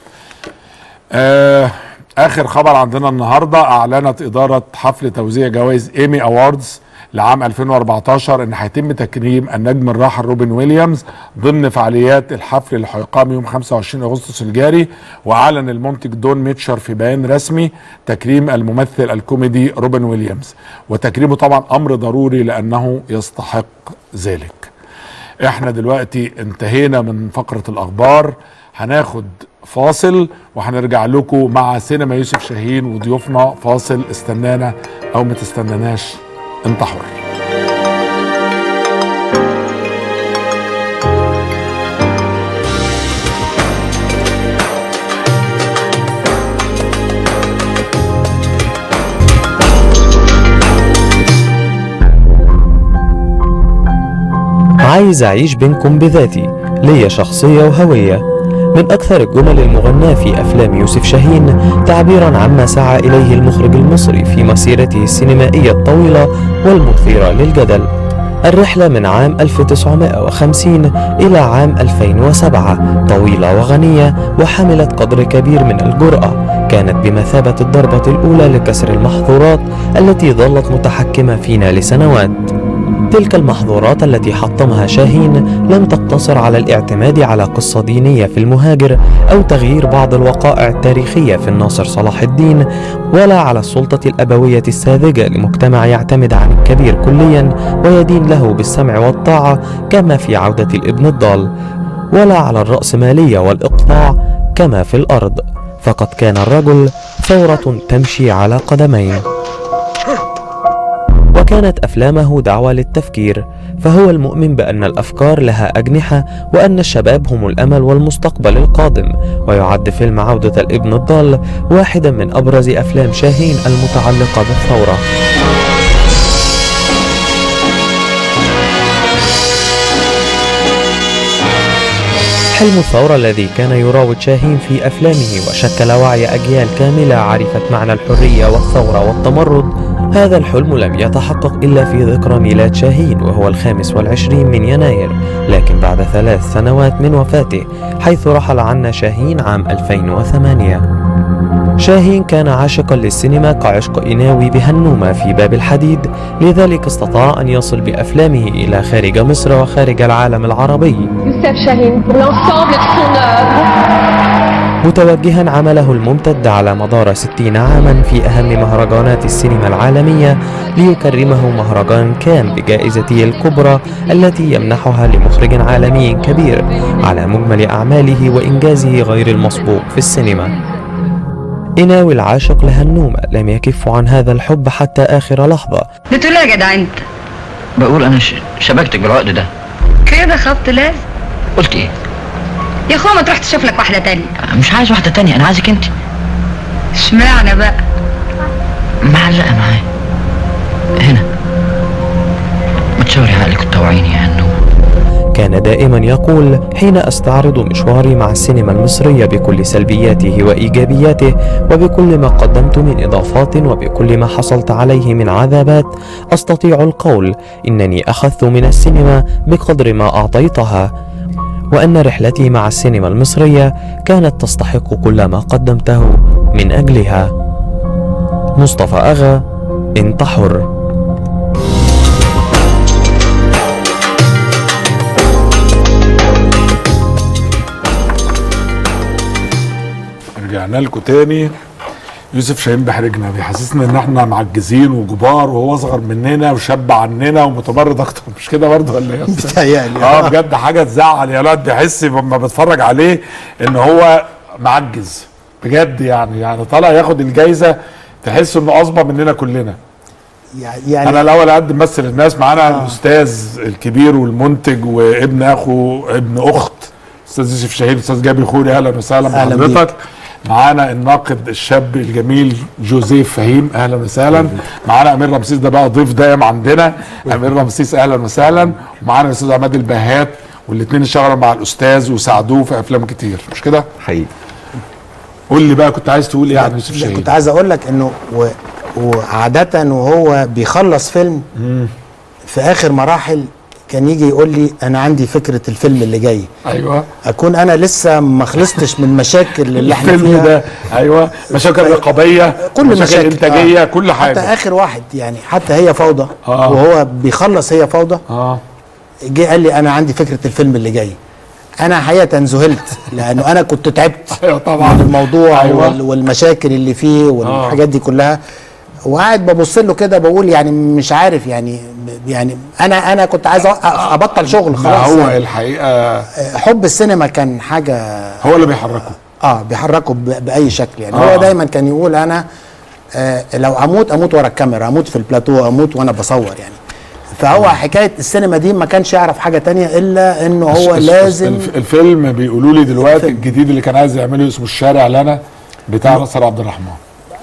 آه اخر خبر عندنا النهارده اعلنت اداره حفل توزيع جوائز ايمي اووردز لعام 2014 ان هيتم تكريم النجم الراحل روبن ويليامز ضمن فعاليات الحفل اللي هيقام يوم 25 اغسطس الجاري واعلن المنتج دون ميتشر في بيان رسمي تكريم الممثل الكوميدي روبن ويليامز وتكريمه طبعا امر ضروري لانه يستحق ذلك احنا دلوقتي انتهينا من فقرة الاخبار هناخد فاصل وهنرجع لكم مع سينما يوسف شاهين وضيوفنا فاصل استنانا او ما تستناناش انت حر عايز أعيش بينكم بذاتي ليا شخصية وهوية من أكثر الجمل المغناة في أفلام يوسف شاهين تعبيرا عما سعى إليه المخرج المصري في مسيرته السينمائية الطويلة والمثيرة للجدل الرحلة من عام 1950 إلى عام 2007 طويلة وغنية وحملت قدر كبير من الجرأة كانت بمثابة الضربة الأولى لكسر المحظورات التي ظلت متحكمة فينا لسنوات تلك المحظورات التي حطمها شاهين لم تقتصر على الاعتماد على قصة دينية في المهاجر أو تغيير بعض الوقائع التاريخية في الناصر صلاح الدين ولا على السلطة الأبوية الساذجة لمجتمع يعتمد عن الكبير كليا ويدين له بالسمع والطاعة كما في عودة الابن الضال ولا على الرأسمالية والإقطاع كما في الأرض فقد كان الرجل ثورة تمشي على قدمين وكانت أفلامه دعوة للتفكير فهو المؤمن بأن الأفكار لها أجنحة وأن الشباب هم الأمل والمستقبل القادم ويعد فيلم عودة الابن الضال واحدا من أبرز أفلام شاهين المتعلقة بالثورة حلم الثورة الذي كان يراود شاهين في أفلامه وشكل وعي أجيال كاملة عرفت معنى الحرية والثورة والتمرد هذا الحلم لم يتحقق إلا في ذكرى ميلاد شاهين وهو الخامس والعشرين من يناير لكن بعد ثلاث سنوات من وفاته حيث رحل عنا شاهين عام 2008 شاهين كان عاشقا للسينما كعشق إناوي بهنومة في باب الحديد لذلك استطاع أن يصل بأفلامه إلى خارج مصر وخارج العالم العربي Youssef Chahine pour l'ensemble de son œuvre. متوجها عمله الممتد على مدار 60 عاما في أهم مهرجانات السينما العالمية ليكرمه مهرجان كان بجائزته الكبرى التي يمنحها لمخرج عالمي كبير على مجمل أعماله وإنجازه غير المسبوق في السينما إناوي العاشق لهنومة لم يكف عن هذا الحب حتى آخر لحظة بتقول إيه يا جدع انت بقول انا ش- شبكتك بالعقد ده كده خبط لازم قلت ايه يا اخويا ما تروح تشوف لك واحده تانية مش عايز واحده تانية انا عايزك انت اشمعنى بقى معلقه معايا هنا ما تشاوري عقلك وتطوعيني يا هنو كان دائما يقول حين استعرض مشواري مع السينما المصرية بكل سلبياته وإيجابياته وبكل ما قدمت من إضافات وبكل ما حصلت عليه من عذابات أستطيع القول إنني أخذت من السينما بقدر ما أعطيتها وأن رحلتي مع السينما المصرية كانت تستحق كل ما قدمته من أجلها مصطفى أغا انت حر رجعنا لكم تاني يوسف شاهين بيحرجنا بيحسسنا ان احنا معجزين وكبار وهو اصغر مننا وشاب عننا ومتمرد اكتر مش كده برضه ولا ايه يا أستاذ؟ بيتهيألي. اه بجد حاجه تزعل يا الواحد بيحس لما بتفرج عليه ان هو معجز بجد يعني يعني طالع ياخد الجايزه تحس انه اصبح مننا كلنا يعني انا الاول قد ممثل الناس معانا آه. الاستاذ الكبير والمنتج وابن اخو ابن اخت استاذ يوسف شاهين استاذ جابر خوري اهلا وسهلا أهلا بحضرتك معانا الناقد الشاب الجميل جوزيف فهيم اهلا وسهلا معانا امير رمسيس ده بقى ضيف دائم عندنا امير رمسيس اهلا وسهلا ومعانا الاستاذ عماد البهات والاثنين اشتغلوا مع الاستاذ وساعدوه في افلام كتير مش كده؟ حقيقي قول لي بقى كنت عايز تقول ايه عن يوسف لا، شاهين؟ كنت عايز اقول لك انه و... وعادة وهو بيخلص فيلم في اخر مراحل كان يجي يقول لي انا عندي فكرة الفيلم اللي جاي ايوه اكون انا لسه ما خلصتش من المشاكل اللي احنا الفيلم فيها ده ايوه مشاكل رقابيه كل مشاكل مشاكل انتاجيه آه. كل حاجه حتى اخر واحد يعني حتى هي فوضى آه. وهو بيخلص هي فوضى اه جه قال لي انا عندي فكره الفيلم اللي جاي انا حقيقه ذهلت لانه انا كنت تعبت ايوه طبعا من الموضوع أيوة. وال- والمشاكل اللي فيه والحاجات دي كلها وقاعد ببص له كده بقول يعني مش عارف يعني يعني انا انا كنت عايز أوقف- ابطل شغل ما خلاص هو يعني. الحقيقه حب السينما كان حاجه هو اللي بيحركه اه بيحركه ب- باي شكل يعني آه. هو دايما كان يقول انا آه لو اموت اموت ورا الكاميرا اموت في البلاتو اموت وانا بصور يعني فهو حكايه السينما دي ما كانش يعرف حاجه تانية الا انه هو الس- لازم الف- الفيلم بيقولوا لي دلوقتي الجديد اللي كان عايز يعمله اسمه الشارع لنا بتاع نصر عبد الرحمن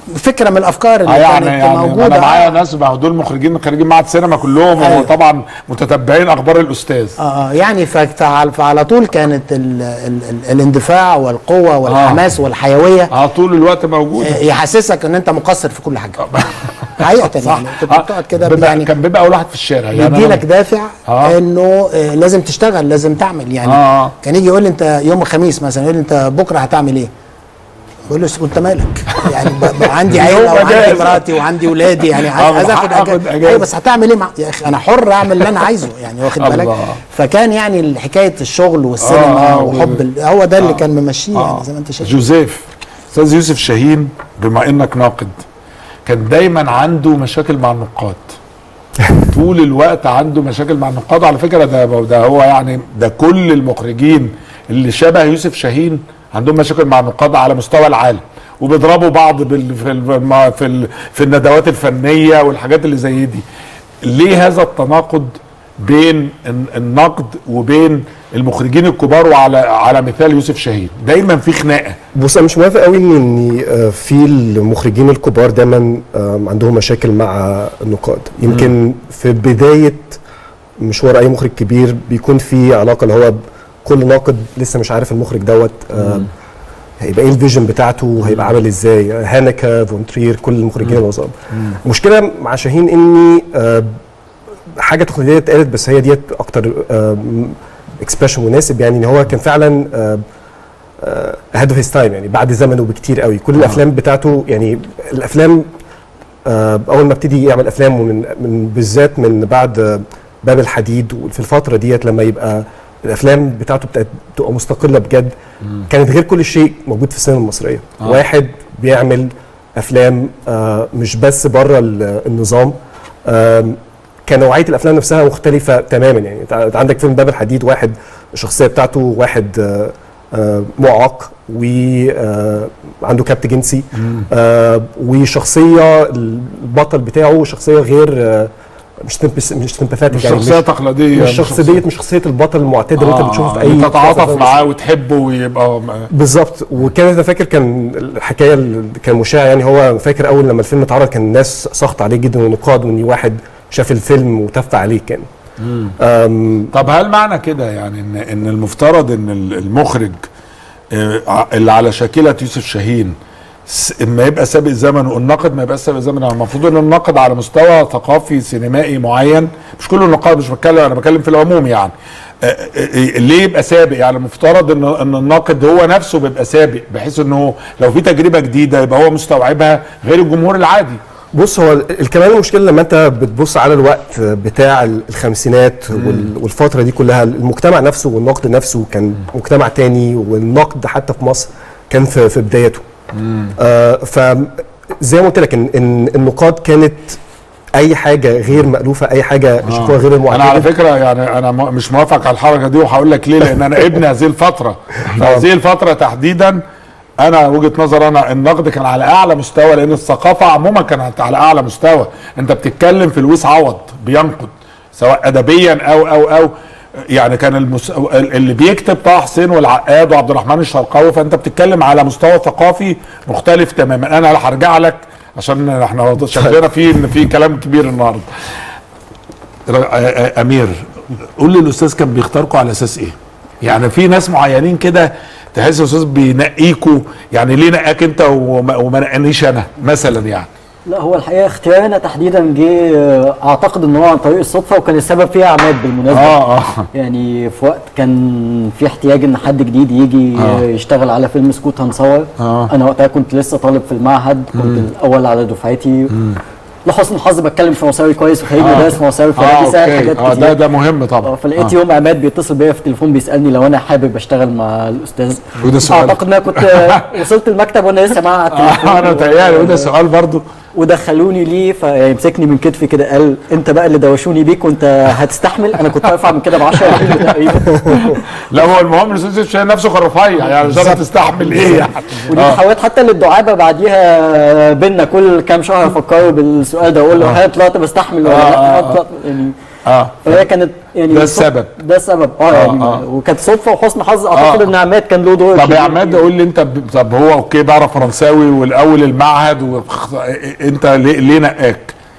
فكره من الافكار اللي آه يعني كانت يعني موجوده انا معايا ناس بقى دول مخرجين خريجين معهد سينما كلهم أيوة. وطبعا متتبعين اخبار الاستاذ اه يعني فعلى, فعلى طول كانت ال ال ال الاندفاع والقوه والحماس والحيويه اه طول الوقت موجود يحسسك ان انت مقصر في كل حاجه حقيقه يعني كنت بتقعد كده بيبقى يعني كان بيبقى اول واحد في الشارع يعني يدي أنا- لك دافع آه. انه آه لازم تشتغل لازم تعمل يعني آه. كان يجي يقول لي انت يوم الخميس مثلا يقول لي انت بكره هتعمل ايه؟ بقول له وانت مالك؟ يعني ب- ب- عندي يوم عيله وعندي أجازة. مراتي وعندي ولادي يعني آه، عايز عايز هاخد اخد أجازة. اجازه ايوه بس هتعمل ايه مع... يا اخي انا حر اعمل اللي انا عايزه يعني واخد بالك الله. فكان يعني حكايه الشغل والسينما آه، وحب ال- هو ده اللي كان ممشيه يعني زي ما انت شايف جوزيف استاذ يوسف شاهين بما انك ناقد كان دايما عنده مشاكل مع النقاد طول الوقت عنده مشاكل مع النقاد على فكره ده ده هو يعني ده كل المخرجين اللي شبه يوسف شاهين عندهم مشاكل مع النقاد على مستوى العالم وبيضربوا بعض بال في ال في, ال في الندوات الفنيه والحاجات اللي زي دي ليه هذا التناقض بين الن- النقد وبين المخرجين الكبار وعلى على مثال يوسف شاهين دايما في خناقه بص انا مش موافق قوي ان ان آه، في المخرجين الكبار دايما آم، عندهم مشاكل مع النقاد يمكن في بدايه مشوار اي مخرج كبير بيكون في علاقه اللي هو كل ناقد لسه مش عارف المخرج دوت آم، هيبقى ايه الفيجن بتاعته هيبقى عامل ازاي هانكا فونترير كل المخرجين العظام المشكله مع شاهين اني آه، حاجه تقليديه اتقالت بس هي ديت اكتر اكسبريشن مناسب يعني ان هو كان فعلا اهيد اوف هيز تايم يعني بعد زمنه بكتير قوي كل الافلام بتاعته يعني الافلام آه، اول ما ابتدي يعمل افلام ومن من بالذات من بعد آه، باب الحديد وفي الفتره ديت لما يبقى الافلام بتاعته بتاعت- بتبقى مستقله بجد كانت غير كل شيء موجود في السينما المصريه آه. واحد بيعمل افلام آه، مش بس بره ال- النظام آم، كان نوعيه الافلام نفسها مختلفه تماما يعني انت أنت عندك فيلم باب الحديد واحد الشخصيه بتاعته واحد آه، آه، معاق وعنده كبت جنسي آه، وشخصيه البطل بتاعه شخصيه غير آه، مش سمبس- مش سمباثاتيك مش يعني شخصية تقليدية، مش مش شخصيه شخصية- ديت مش شخصيه البطل المعتاد اللي انت بتشوفه في اي تتعاطف فيلم. معاه وتحبه ويبقى بالظبط وكانت انا فاكر كان الحكايه اللي كان مشاع يعني هو فاكر اول لما الفيلم اتعرض كان الناس سخط عليه جدا ونقاد وان واحد شاف الفيلم وتف عليه كان أم طب هل معنى كده يعني ان ان المفترض ان ال- المخرج آه، ع- اللي على شاكله يوسف شاهين س- ما يبقى سابق زمنه الناقد ما يبقى سابق زمنه المفروض ان الناقد على مستوى ثقافي سينمائي معين مش كل النقاد مش بتكلم انا بتكلم في العموم يعني آه، آه، آه، ليه يبقى سابق يعني المفترض ان ان الناقد هو نفسه بيبقى سابق بحيث انه لو في تجربه جديده يبقى هو مستوعبها غير الجمهور العادي بص هو ال- كمان المشكله لما انت بتبص على الوقت بتاع ال- الخمسينات وال- والفتره دي كلها المجتمع نفسه والنقد نفسه كان مجتمع تاني والنقد حتى في مصر كان في في بدايته آه فزي ما قلت لك ان ان النقاد كانت اي حاجه غير مالوفه اي حاجه يشوفوها غير انا على المعتاده فكره يعني انا م- مش موافق على الحركه دي وهقول لك ليه لان انا ابن هذه الفتره في هذه الفتره تحديدا انا وجهه نظر انا النقد كان على اعلى مستوى لان الثقافه عموما كانت على اعلى مستوى انت بتتكلم في لويس عوض بينقد سواء ادبيا او او او يعني كان المس... اللي بيكتب طه حسين والعقاد وعبد الرحمن الشرقاوي فانت بتتكلم على مستوى ثقافي مختلف تماما انا هرجع لك عشان احنا شكلنا في ان في كلام كبير النهارده ر- آ- آ- امير قول لي الاستاذ كان بيختاركم على اساس ايه؟ يعني في ناس معينين كده تحس الاستاذ بينقيكوا يعني ليه نقاك انت وما, وما نقانيش انا مثلا يعني لا هو الحقيقه اختيارنا تحديدا جه آه، اعتقد ان هو عن طريق الصدفه وكان السبب فيها عماد بالمناسبه اه اه يعني في وقت كان في احتياج ان حد جديد يجي آه. آه. يشتغل على فيلم سكوت هنصور آه. انا وقتها كنت لسه طالب في المعهد كنت مم. الاول على دفعتي لحسن الحظ بتكلم فرنساوي كويس وخريج آه. مدارس فرنساوي اه فده سهل اوكي حاجات اه كتير ده ده مهم طبعا فلقيت آه. يوم عماد بيتصل بيا في التليفون بيسالني لو انا حابب اشتغل مع الاستاذ وده سؤال. اعتقد ان انا كنت آه، وصلت المكتب وانا لسه معاه على التليفون آه انا متهيألي وده سؤال برضو ودخلوني ليه فيمسكني من كتفي كده قال انت بقى اللي دوشوني بيك وانت هتستحمل انا كنت ارفع من كده ب 10 كيلو تقريبا لا هو المهم الاستاذ يوسف شاهين نفسه كان رفيع يعني مش عارف تستحمل ايه يعني ودي آه. محاولات حتى للدعابه بعديها بينا كل كام شهر افكروا بالسؤال ده اقول له آه. هل طلعت بستحمل ولا آه، لا آه، هل طلعت يعني اه فهي كانت يعني ده السبب. ده السبب اه, آه، يعني آه. وكانت صدفه وحسن حظ اعتقد آه. ان عماد كان له دور طب كبير يا عماد قول لي انت ب... طب هو اوكي بيعرف فرنساوي والاول المعهد و... انت ليه, ليه نقاك؟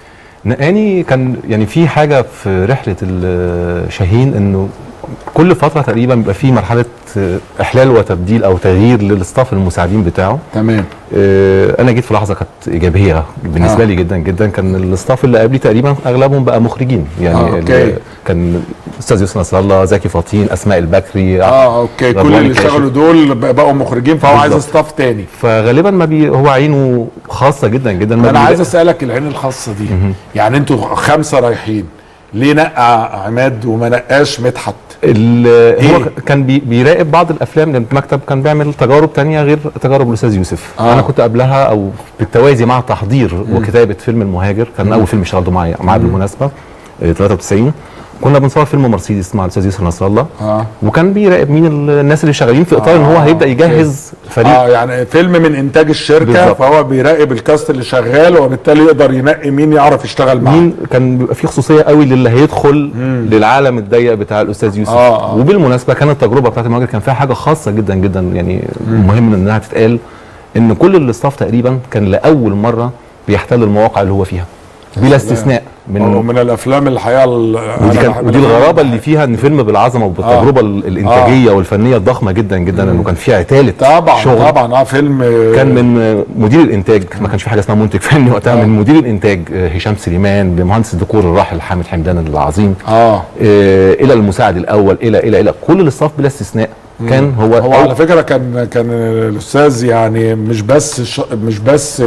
نقاني كان يعني في حاجه في رحله ال- شاهين انه كل فتره تقريبا بيبقى في مرحله احلال وتبديل او تغيير للستاف المساعدين بتاعه تمام آه، انا جيت في لحظه كانت ايجابيه بالنسبه آه. لي جدا جدا كان الستاف اللي قبلي تقريبا اغلبهم بقى مخرجين يعني آه، أوكي. ال- كان استاذ يوسف نصر الله زكي فطين اسماء البكري اه اوكي كل رضوان اللي الكاشف. اشتغلوا دول ب- بقوا مخرجين فهو عايز بالظبط. ستاف تاني فغالبا ما بي هو عينه خاصه جدا جدا ما انا بي- عايز اسالك العين الخاصه دي يعني انتوا خمسه رايحين ليه نقى عماد وما نقاش مدحت ال- هو إيه؟ كان بي بيراقب بعض الافلام لان المكتب كان بيعمل تجارب تانية غير تجارب الاستاذ يوسف آه. انا كنت قبلها او بالتوازي مع تحضير وكتابه فيلم المهاجر كان مم. اول فيلم اشتغلته معايا معاه مم. بالمناسبه آه، 93 كنا بنصور فيلم مرسيدس مع الاستاذ يوسف نصر الله اه وكان بيراقب مين ال- الناس اللي شغالين في اطار ان هو آه، هيبدا أوكي. يجهز فريق اه يعني فيلم من انتاج الشركه بالظبط. فهو بيراقب الكاست اللي شغال وبالتالي يقدر ينقي مين يعرف يشتغل معاه مين كان بيبقى فيه خصوصيه قوي للي هيدخل للعالم الضيق بتاع الاستاذ يوسف آه، آه. وبالمناسبه كانت التجربه بتاعت المهاجر كان فيها حاجه خاصه جدا جدا يعني مهم انها تتقال ان كل الاستاف تقريبا كان لاول مره بيحتل المواقع اللي هو فيها بلا استثناء من من من الافلام الحقيقه ال- ودي, أنا كان بحب ودي الأفلام الغرابه اللي فيها ان فيلم بالعظمه وبالتجربه آه. الانتاجيه والفنيه الضخمه جدا جدا انه كان فيه عتاله طبعا شغل طبعا اه فيلم كان من مدير الانتاج ما كانش في حاجه اسمها منتج فني وقتها من مدير الانتاج آه، هشام سليمان بمهندس الديكور الراحل حامد حمدان العظيم اه آه، الى المساعد الاول الى الى الى كل الاستاف بلا استثناء كان هو هو على فكره كان كان الاستاذ يعني مش بس ش... مش بس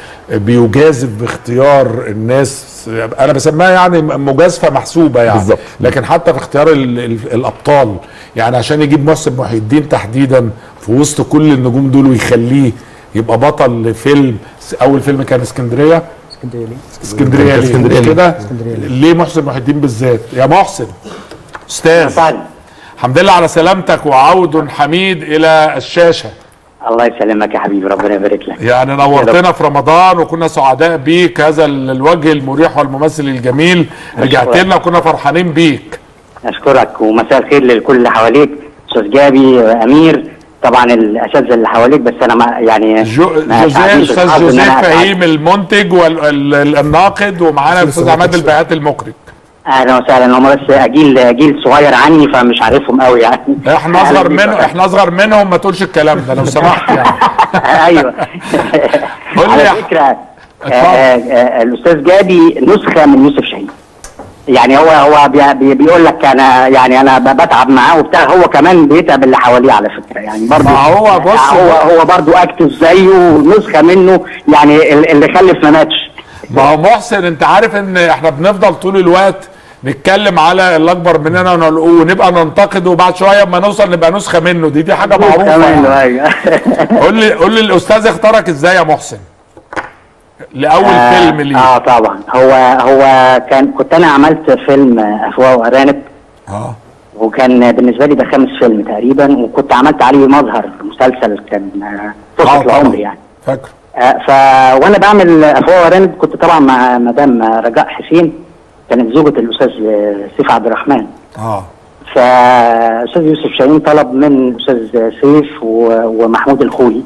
بيجازف باختيار الناس انا بسميها يعني مجازفه محسوبه يعني بالظبط. لكن حتى في اختيار ال... ال... الابطال يعني عشان يجيب محسن محي الدين تحديدا في وسط كل النجوم دول ويخليه يبقى بطل لفيلم اول فيلم كان اسكندريه اسكندريه ليه؟ اسكندريه ليه اسكندرية مش ليه؟ كده اسكندرية ليه؟ ليه محسن محي الدين بالذات يا محسن استاذ الحمد لله على سلامتك وعود حميد الى الشاشه الله يسلمك يا حبيبي ربنا يبارك لك يعني نورتنا في رمضان وكنا سعداء بيك هذا ال- الوجه المريح والممثل الجميل رجعت لنا وكنا فرحانين بيك اشكرك ومساء الخير لكل اللي حواليك استاذ جابي امير طبعا الاساتذه اللي حواليك بس انا ما يعني جو ما جوزيه ساعدنيش استاذ الحظ إن جوزيه أنا أساعد. فهيم المنتج والناقد ومعانا الاستاذ عماد البيات المخرج اهلا وسهلا هم بس جيل جيل صغير عني فمش عارفهم قوي يعني احنا اصغر منهم احنا اصغر منهم ما تقولش الكلام ده لو سمحت يعني ايوه قول لي على يا فكره آه، آه، آه، الاستاذ جابي نسخه من يوسف شاهين يعني هو هو بي- بي- بيقول لك انا يعني انا ب- بتعب معاه وبتاع هو كمان بيتعب اللي حواليه على فكره يعني برضه ما هو بص هو هو برضه اكتف زيه نسخه منه يعني ال- اللي خلف ما ماتش ما هو محسن انت عارف ان احنا بنفضل طول الوقت نتكلم على اللي اكبر مننا ونقول- ونبقى ننتقد وبعد شويه اما نوصل نبقى نسخه منه دي دي حاجه معروفه كمان يعني. ايوه قول لي قول لي الاستاذ اختارك ازاي يا محسن لاول آه، فيلم ليه اه طبعا هو هو كان كنت انا عملت فيلم آه، افواه وارانب اه وكان بالنسبه لي ده خامس فيلم تقريبا وكنت عملت عليه مظهر مسلسل كان آه، فرصه العمر يعني فاكر آه، ف وانا بعمل افواه وارانب كنت طبعا مع مدام رجاء حسين كانت زوجة الاستاذ آه، سيف عبد الرحمن اه فاستاذ يوسف شاهين طلب من استاذ سيف و- ومحمود الخولي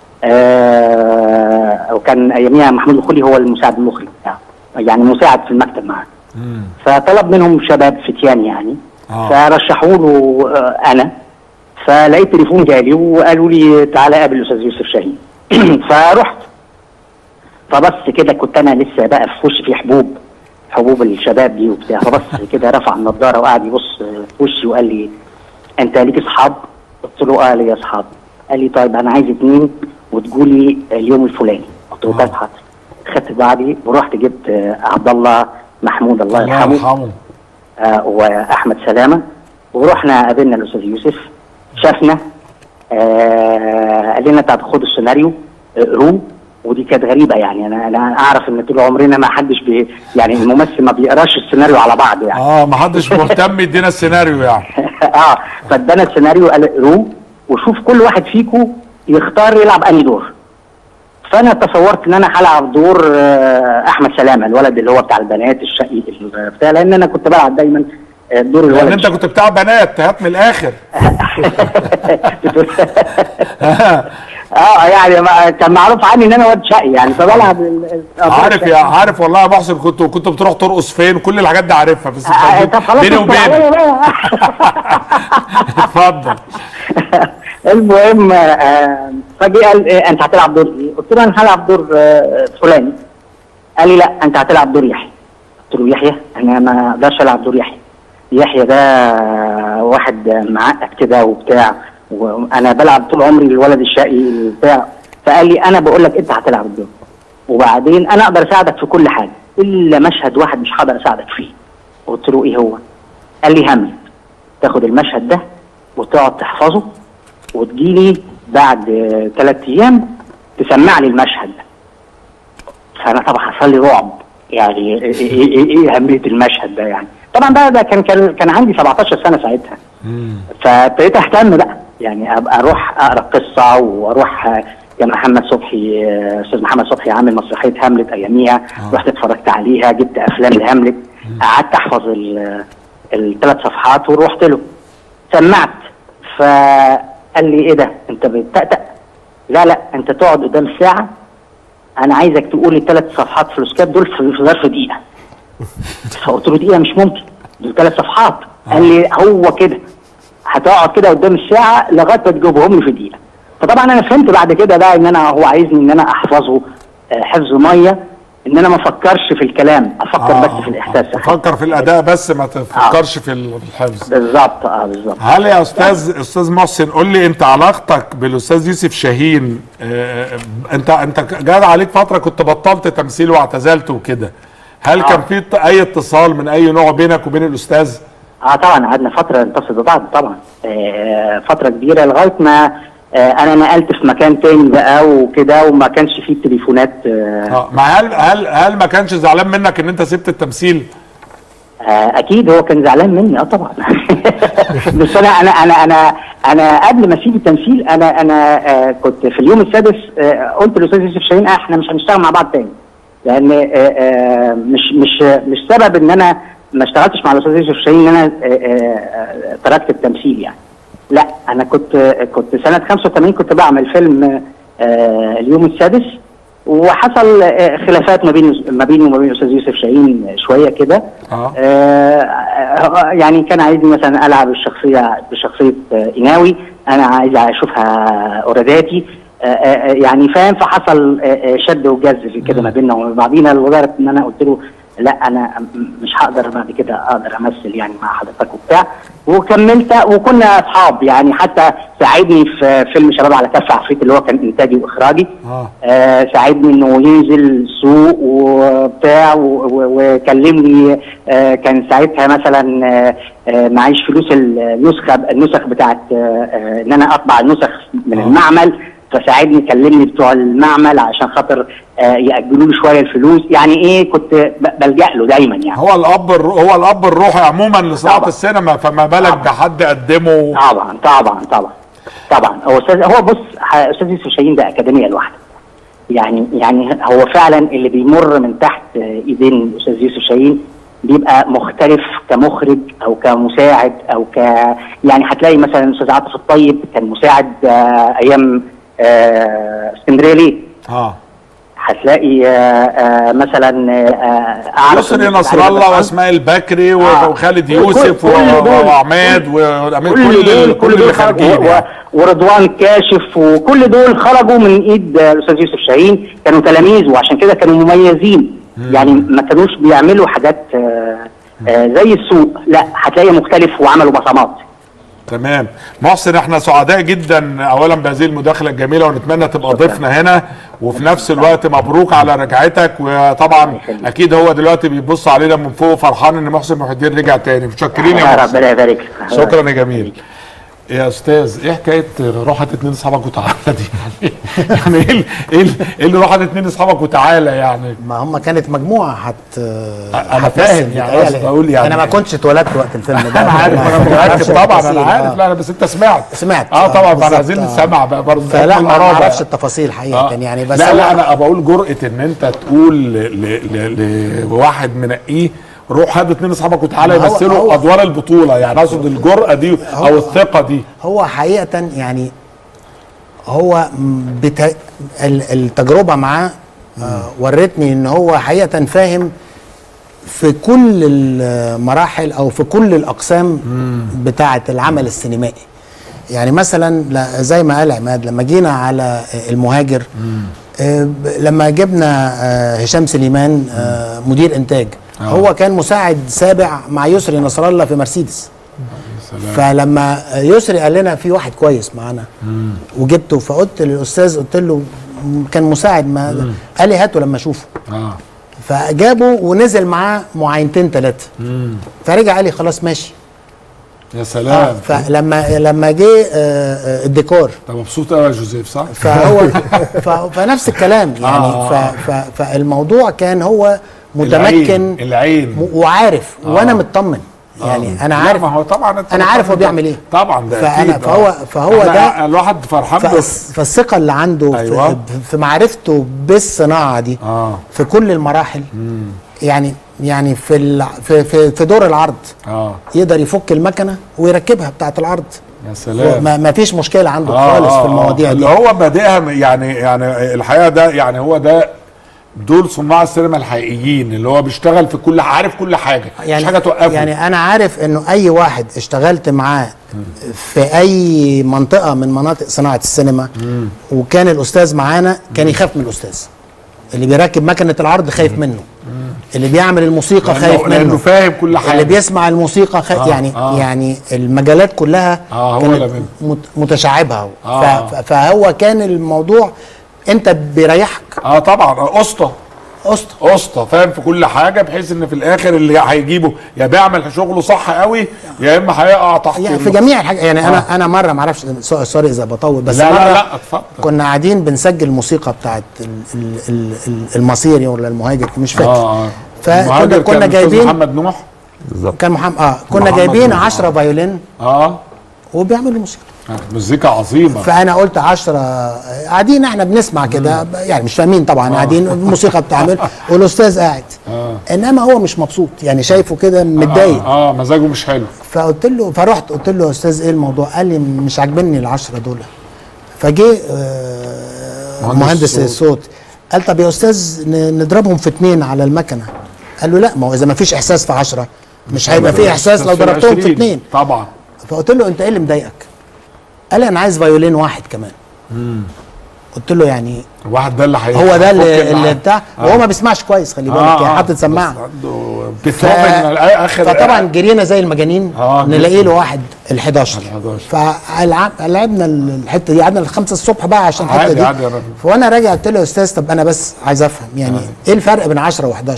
آه وكان اياميها محمود الخولي هو المساعد المخرج بتاعه يعني مساعد في المكتب معاه فطلب منهم شباب فتيان يعني آه. فرشحوا له آه، انا فلقيت تليفون جالي وقالوا لي تعالى قابل الاستاذ يوسف شاهين فرحت فبص كده كنت انا لسه بقى في وشي في حبوب حبوب الشباب دي وبتاع فبص كده رفع النضاره وقعد يبص في وشي وقال لي انت ليك اصحاب؟ قلت له اه ليا اصحاب قال لي طيب انا عايز اتنين وتقولي اليوم الفلاني قلت له طيب حاضر خدت بعضي ورحت جبت آه، عبد الله محمود الله الله يرحمه يرحمه آه، واحمد سلامه ورحنا قابلنا الاستاذ يوسف شافنا آه قال لنا طب خدوا السيناريو اقروه ودي كانت غريبه يعني انا انا اعرف ان طول عمرنا ما حدش بي يعني الممثل ما بيقراش السيناريو على بعض يعني اه ما حدش مهتم يدينا السيناريو يعني اه فادانا السيناريو قال اقروه وشوف كل واحد فيكم يختار يلعب انهي دور فانا تصورت ان انا هلعب دور آه، احمد سلامه الولد اللي هو بتاع البنات الشقي ال- بتاع لان انا كنت بلعب دايما آه، دور لان الولد انت كنت بتاع بنات هات من الاخر اه يعني ما- كان معروف عني ان انا واد شقي يعني فبلعب ال- ال- عارف يا عارف والله يا محسن كنت كنت بتروح ترقص فين كل الحاجات دي عارفها بس آه، طب خلاص بيني انت تعالى وبينك بقى. اتفضل المهم آه، فجأة قال آه، انت هتلعب دور ايه؟ قلت له انا هلعب دور آه، فلاني قال لي لا انت هتلعب دور يحيى قلت له يحيى انا ما اقدرش العب دور يحيى يحيى ده آه، واحد آه، معقد كده وبتاع وانا بلعب طول عمري الولد الشقي بتاع فقال لي انا بقول لك انت هتلعب الدور وبعدين انا اقدر اساعدك في كل حاجه الا مشهد واحد مش هقدر اساعدك فيه قلت له ايه هو؟ قال لي هملت تاخد المشهد ده وتقعد تحفظه وتجيلي بعد ثلاث ايام تسمع لي المشهد ده فانا طبعا حصل لي رعب يعني ايه ايه ايه, إيه اهميه المشهد ده يعني طبعا بقى ده كان كان كان عندي 17 سنه ساعتها فابتديت اهتم بقى يعني أبقى اروح اقرا قصه واروح آه، كان محمد صبحي آه، استاذ محمد صبحي عامل مسرحيه هاملت اياميها رحت اتفرجت عليها جبت افلام لهاملت قعدت احفظ الثلاث صفحات ورحت له سمعت فقال لي ايه ده انت بتتأتأ لا لا انت تقعد قدام الساعه انا عايزك تقول لي الثلاث صفحات في الاسكاب دول في في ظرف دقيقه فقلت له دقيقه مش ممكن دول ثلاث صفحات قال لي هو كده هتقعد كده قدام الساعه لغايه ما تجاوبهم لي في دقيقه فطبعا انا فهمت بعد كده بقى ان انا هو عايزني ان انا احفظه آه، حفظ ميه ان انا ما افكرش في الكلام افكر آه، بس في الاحساس تفكر في الاداء بس ما تفكرش في الحفظ بالظبط اه بالظبط هل يا استاذ استاذ محسن قول لي انت علاقتك بالاستاذ يوسف شاهين آه، انت انت جاد عليك فتره كنت بطلت تمثيل واعتزلت وكده هل كان في ت- اي اتصال من اي نوع بينك وبين الاستاذ اه طبعا قعدنا فتره نتصل ببعض طبعا آه فتره كبيره لغايه ما آه انا نقلت في مكان تاني بقى وكده وما كانش فيه تليفونات آه اه ما هل هل هل ما كانش زعلان منك ان انت سبت التمثيل آه اكيد هو كان زعلان مني اه طبعا بس انا انا انا انا انا قبل ما اسيب التمثيل انا انا آه كنت في اليوم السادس آه قلت للاستاذ يوسف شاهين آه احنا مش هنشتغل مع بعض تاني لان آه آه مش مش مش سبب ان انا ما اشتغلتش مع الاستاذ يوسف شاهين ان انا آه آه آه تركت التمثيل يعني لا انا كنت كنت سنه 85 كنت بعمل فيلم آه اليوم السادس وحصل آه خلافات ما بين ما بيني وما بين الاستاذ يوسف شاهين شويه كده اه آه يعني كان عايزني مثلا العب الشخصيه بشخصيه آه ايناوي انا عايز اشوفها اوراداتي آه آه يعني فاهم فحصل آه آه شد وجذب في كده ما بيننا وما بعضينا لدرجه ان انا قلت له لا انا م- مش هقدر بعد كده اقدر امثل يعني مع حضرتك وبتاع وكملت وكنا اصحاب يعني حتى ساعدني في فيلم شباب على كف عفريت اللي هو كان انتاجي واخراجي اه آه ساعدني انه ينزل السوق وبتاع و- و- وكلمني آه كان ساعتها مثلا آه آه معيش فلوس النسخه النسخ بتاعت آه آه ان انا اطبع النسخ من المعمل فساعدني كلمني بتوع المعمل عشان خاطر آه ياجلوا لي شويه الفلوس يعني ايه كنت ب- بلجا له دايما يعني هو الاب الر- هو الاب الروحي عموما لصناعه السينما فما بالك بحد قدمه طبعا طبعا طبعا طبعا هو استاذ هو بص ح- استاذ يوسف شاهين ده اكاديميه لوحده يعني يعني هو فعلا اللي بيمر من تحت ايدين الاستاذ يوسف شاهين بيبقى مختلف كمخرج او كمساعد او ك يعني هتلاقي مثلا الاستاذ عاطف الطيب كان مساعد آه، ايام آه، اسكندريه ليه اه هتلاقي آه، آه، مثلا آه، أعرف يسري إن نصر علي الله بدر واسماء البكري و- آه. وخالد كل- يوسف كل و- دول- وعماد وامير كل كل دول ال- كل اللي دول خرجوا خارجين و- يعني. ورضوان كاشف وكل دول خرجوا من ايد آه، الاستاذ يوسف شاهين كانوا تلاميذ وعشان كده كانوا مميزين يعني ما كانوش بيعملوا حاجات آه، آه، زي السوق لا هتلاقي مختلف وعملوا بصمات تمام محسن احنا سعداء جدا اولا بهذه المداخله الجميله ونتمنى تبقى ضيفنا هنا وفي نفس الوقت مبروك على رجعتك وطبعا اكيد هو دلوقتي بيبص علينا من فوق فرحان ان محسن محي الدين رجع تاني متشكرين يا يا محسن ربنا يبارك شكرا يا جميل يا استاذ ايه حكايه روحت اتنين اصحابك وتعالى دي يعني يعني ايه ال- ايه ال- ايه اللي روحت اتنين اصحابك وتعالى يعني ما هم كانت مجموعه هت انا فاهم يعني بيتهيألي. قصدي اقول يعني انا ما كنتش اتولدت وقت الفيلم ده انا عارف انا متاكد طبعا انا عارف لا بس انت سمعت سمعت اه طبعا فانا بالظبط، عايزين آه. نسمع بقى برضه فلا بحكم ما القرابة. اعرفش التفاصيل حقيقه يعني بس لا هو- لا انا بقول جرأة ان انت تقول ل- ل- ل- لواحد منقيه روح هات اتنين اصحابك وتعالى ما هو- يمثلوا هو- ادوار البطوله يعني اقصد الجرأة دي او الثقه دي هو حقيقة يعني هو م- بتا... ال- التجربة معاه آه ورتني ان هو حقيقة فاهم في كل المراحل او في كل الاقسام بتاعة العمل السينمائي يعني مثلا ل- زي ما قال عماد لما جينا على المهاجر آه، ب- لما جبنا آه، هشام سليمان آه، مدير انتاج آه. هو كان مساعد سابع مع يسري نصر الله في مرسيدس فلما يسري قال لنا في واحد كويس معانا وجبته فقلت للاستاذ قلت له م- كان مساعد ما قال لي هاته لما اشوفه اه فجابه ونزل معاه معاينتين ثلاثه فرجع قال لي خلاص ماشي يا آه سلام فلما لما جه آه، آه، الديكور انت مبسوط قوي يا جوزيف صح؟ فهو ف- فنفس الكلام يعني آه. ف- ف- فالموضوع كان هو متمكن العين, العين. م- وعارف آه. وانا مطمن يعني انا لا، عارف ما هو طبعا أنت انا عارف هو طبعاً بيعمل ايه طبعا ده فانا أكيد، فهو آه. فهو إحنا ده الواحد فرحان له فالس- فالثقه اللي عنده أيوة. في, في معرفته بالصناعه دي اه في كل المراحل يعني يعني في ال- في في, في دور العرض اه يقدر يفك المكنه ويركبها بتاعه العرض يا سلام ما, ما فيش مشكله عنده آه، خالص آه، في المواضيع آه. دي اللي هو بادئها م- يعني يعني الحقيقه ده يعني هو ده دول صناع السينما الحقيقيين اللي هو بيشتغل في كل عارف كل حاجه مش حاجه توقفه يعني انا عارف انه اي واحد اشتغلت معاه في اي منطقه من مناطق صناعه السينما وكان الاستاذ معانا كان يخاف من الاستاذ اللي بيركب مكنه العرض خايف منه اللي بيعمل الموسيقى لأنه- خايف منه لأنه فاهم كل حاجة. اللي بيسمع الموسيقى خايف آه، يعني آه. يعني المجالات كلها اه هو كانت اللي بين- مت- متشعبه آه. ف- ف- فهو كان الموضوع انت بيريحك اه طبعا اسطى اسطى اسطى فاهم في كل حاجه بحيث ان في الاخر اللي هيجيبه يا بيعمل شغله صح قوي يا اما هيقع تحت يعني في النص. جميع الحاجات يعني آه. انا انا مره ما اعرفش سو- سوري اذا بطول بس لا مرة لا لا اتفضل كنا قاعدين بنسجل موسيقى بتاعت ال- ال- ال- ال- المصيري ولا المهاجر مش فاكر اه فكنا المهاجر كنا كان الأستاذ جايبين محمد نوح بالظبط كان محمد اه كنا محمد جايبين نوح. 10 فيولين اه وبيعملوا موسيقى مزيكا عظيمه فانا قلت 10 قاعدين احنا بنسمع كده يعني مش فاهمين طبعا قاعدين الموسيقى بتعمل والاستاذ قاعد اه انما هو مش مبسوط يعني شايفه كده متضايق اه, آه مزاجه مش حلو فقلت له فرحت قلت له يا استاذ ايه الموضوع قال لي مش عاجبني العشرة دول فجه آه، مهندس مهندس الصوت. الصوت قال طب يا استاذ ن- نضربهم في اتنين على المكنه قال له لا ما هو اذا ما فيش احساس في عشرة مش هيبقى في احساس لو ضربتهم في 20. اتنين طبعا فقلت له انت ايه اللي مضايقك قال لي انا عايز فيولين واحد كمان قلت له يعني الواحد ده اللي هي هو ده هيفك اللي, معاه. اللي بتاع آه. وهو ما بيسمعش كويس خلي بالك آه، يعني آه. حاطط سماعه بس عنده ف... بيتهوفن اخر فطبعا جرينا زي المجانين آه، نلاقي له واحد ال 11 11 فلعبنا الحته دي قعدنا الخمسة الصبح بقى عشان الحته عادي دي عادي يا راجل. فانا راجع قلت له يا استاذ طب انا بس عايز افهم يعني ايه الفرق بين 10 و11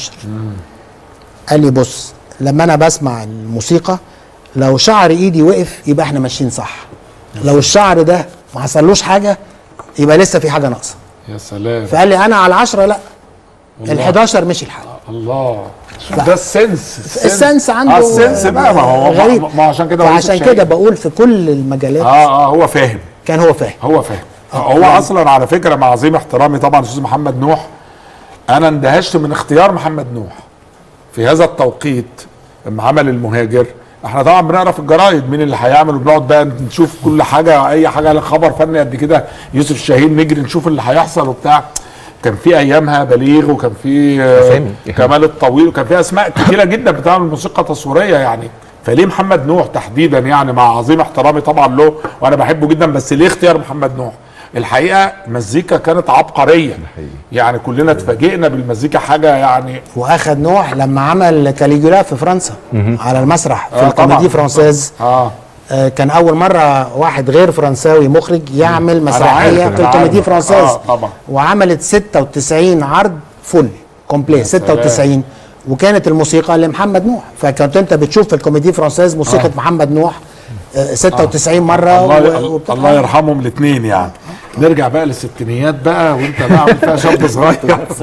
قال لي بص لما انا بسمع الموسيقى لو شعر ايدي وقف يبقى احنا ماشيين صح لو الشعر ده ما حصلوش حاجه يبقى لسه في حاجه ناقصه يا سلام فقال لي انا على العشرة لا والله. ال 11 مشي الحال الله شوف ده السنس السنس عنده آه السنس بقى ما هو غريب ما هو عشان كده هو فعشان يوسف كده شاهين. بقول في كل المجالات اه اه هو فاهم كان هو فاهم هو فاهم هو اصلا على فكره مع عظيم احترامي طبعا الاستاذ محمد نوح انا اندهشت من اختيار محمد نوح في هذا التوقيت لما عمل المهاجر احنا طبعا بنقرا في الجرايد مين اللي هيعمل وبنقعد بقى نشوف كل حاجه اي حاجه خبر فني قد كده يوسف شاهين نجري نشوف اللي هيحصل وبتاع كان في ايامها بليغ وكان في آه، أسامي. كمال الطويل وكان في اسماء كتيره جدا بتعمل موسيقى تصويريه يعني فليه محمد نوح تحديدا يعني مع عظيم احترامي طبعا له وانا بحبه جدا بس ليه اختيار محمد نوح الحقيقه مزيكا كانت عبقريه يعني كلنا اتفاجئنا بالمزيكا حاجه يعني واخد نوح لما عمل كاليجولا في فرنسا على المسرح في آه، الكوميدي طبعاً. فرانسيز اه آه كان اول مره واحد غير فرنساوي مخرج يعمل عارف، مسرحيه أنا في الكوميدي عارف. فرانسيز آه، طبعاً. وعملت 96 عرض فل كومبلي سلام. 96 وكانت الموسيقى لمحمد نوح فكنت انت بتشوف في الكوميدي فرانسيز موسيقى آه. محمد نوح آه، 96 مره الله, و- الله, الله يرحمهم الاثنين يعني نرجع بقى للستينيات بقى وانت بقى عامل فيها شاب صغير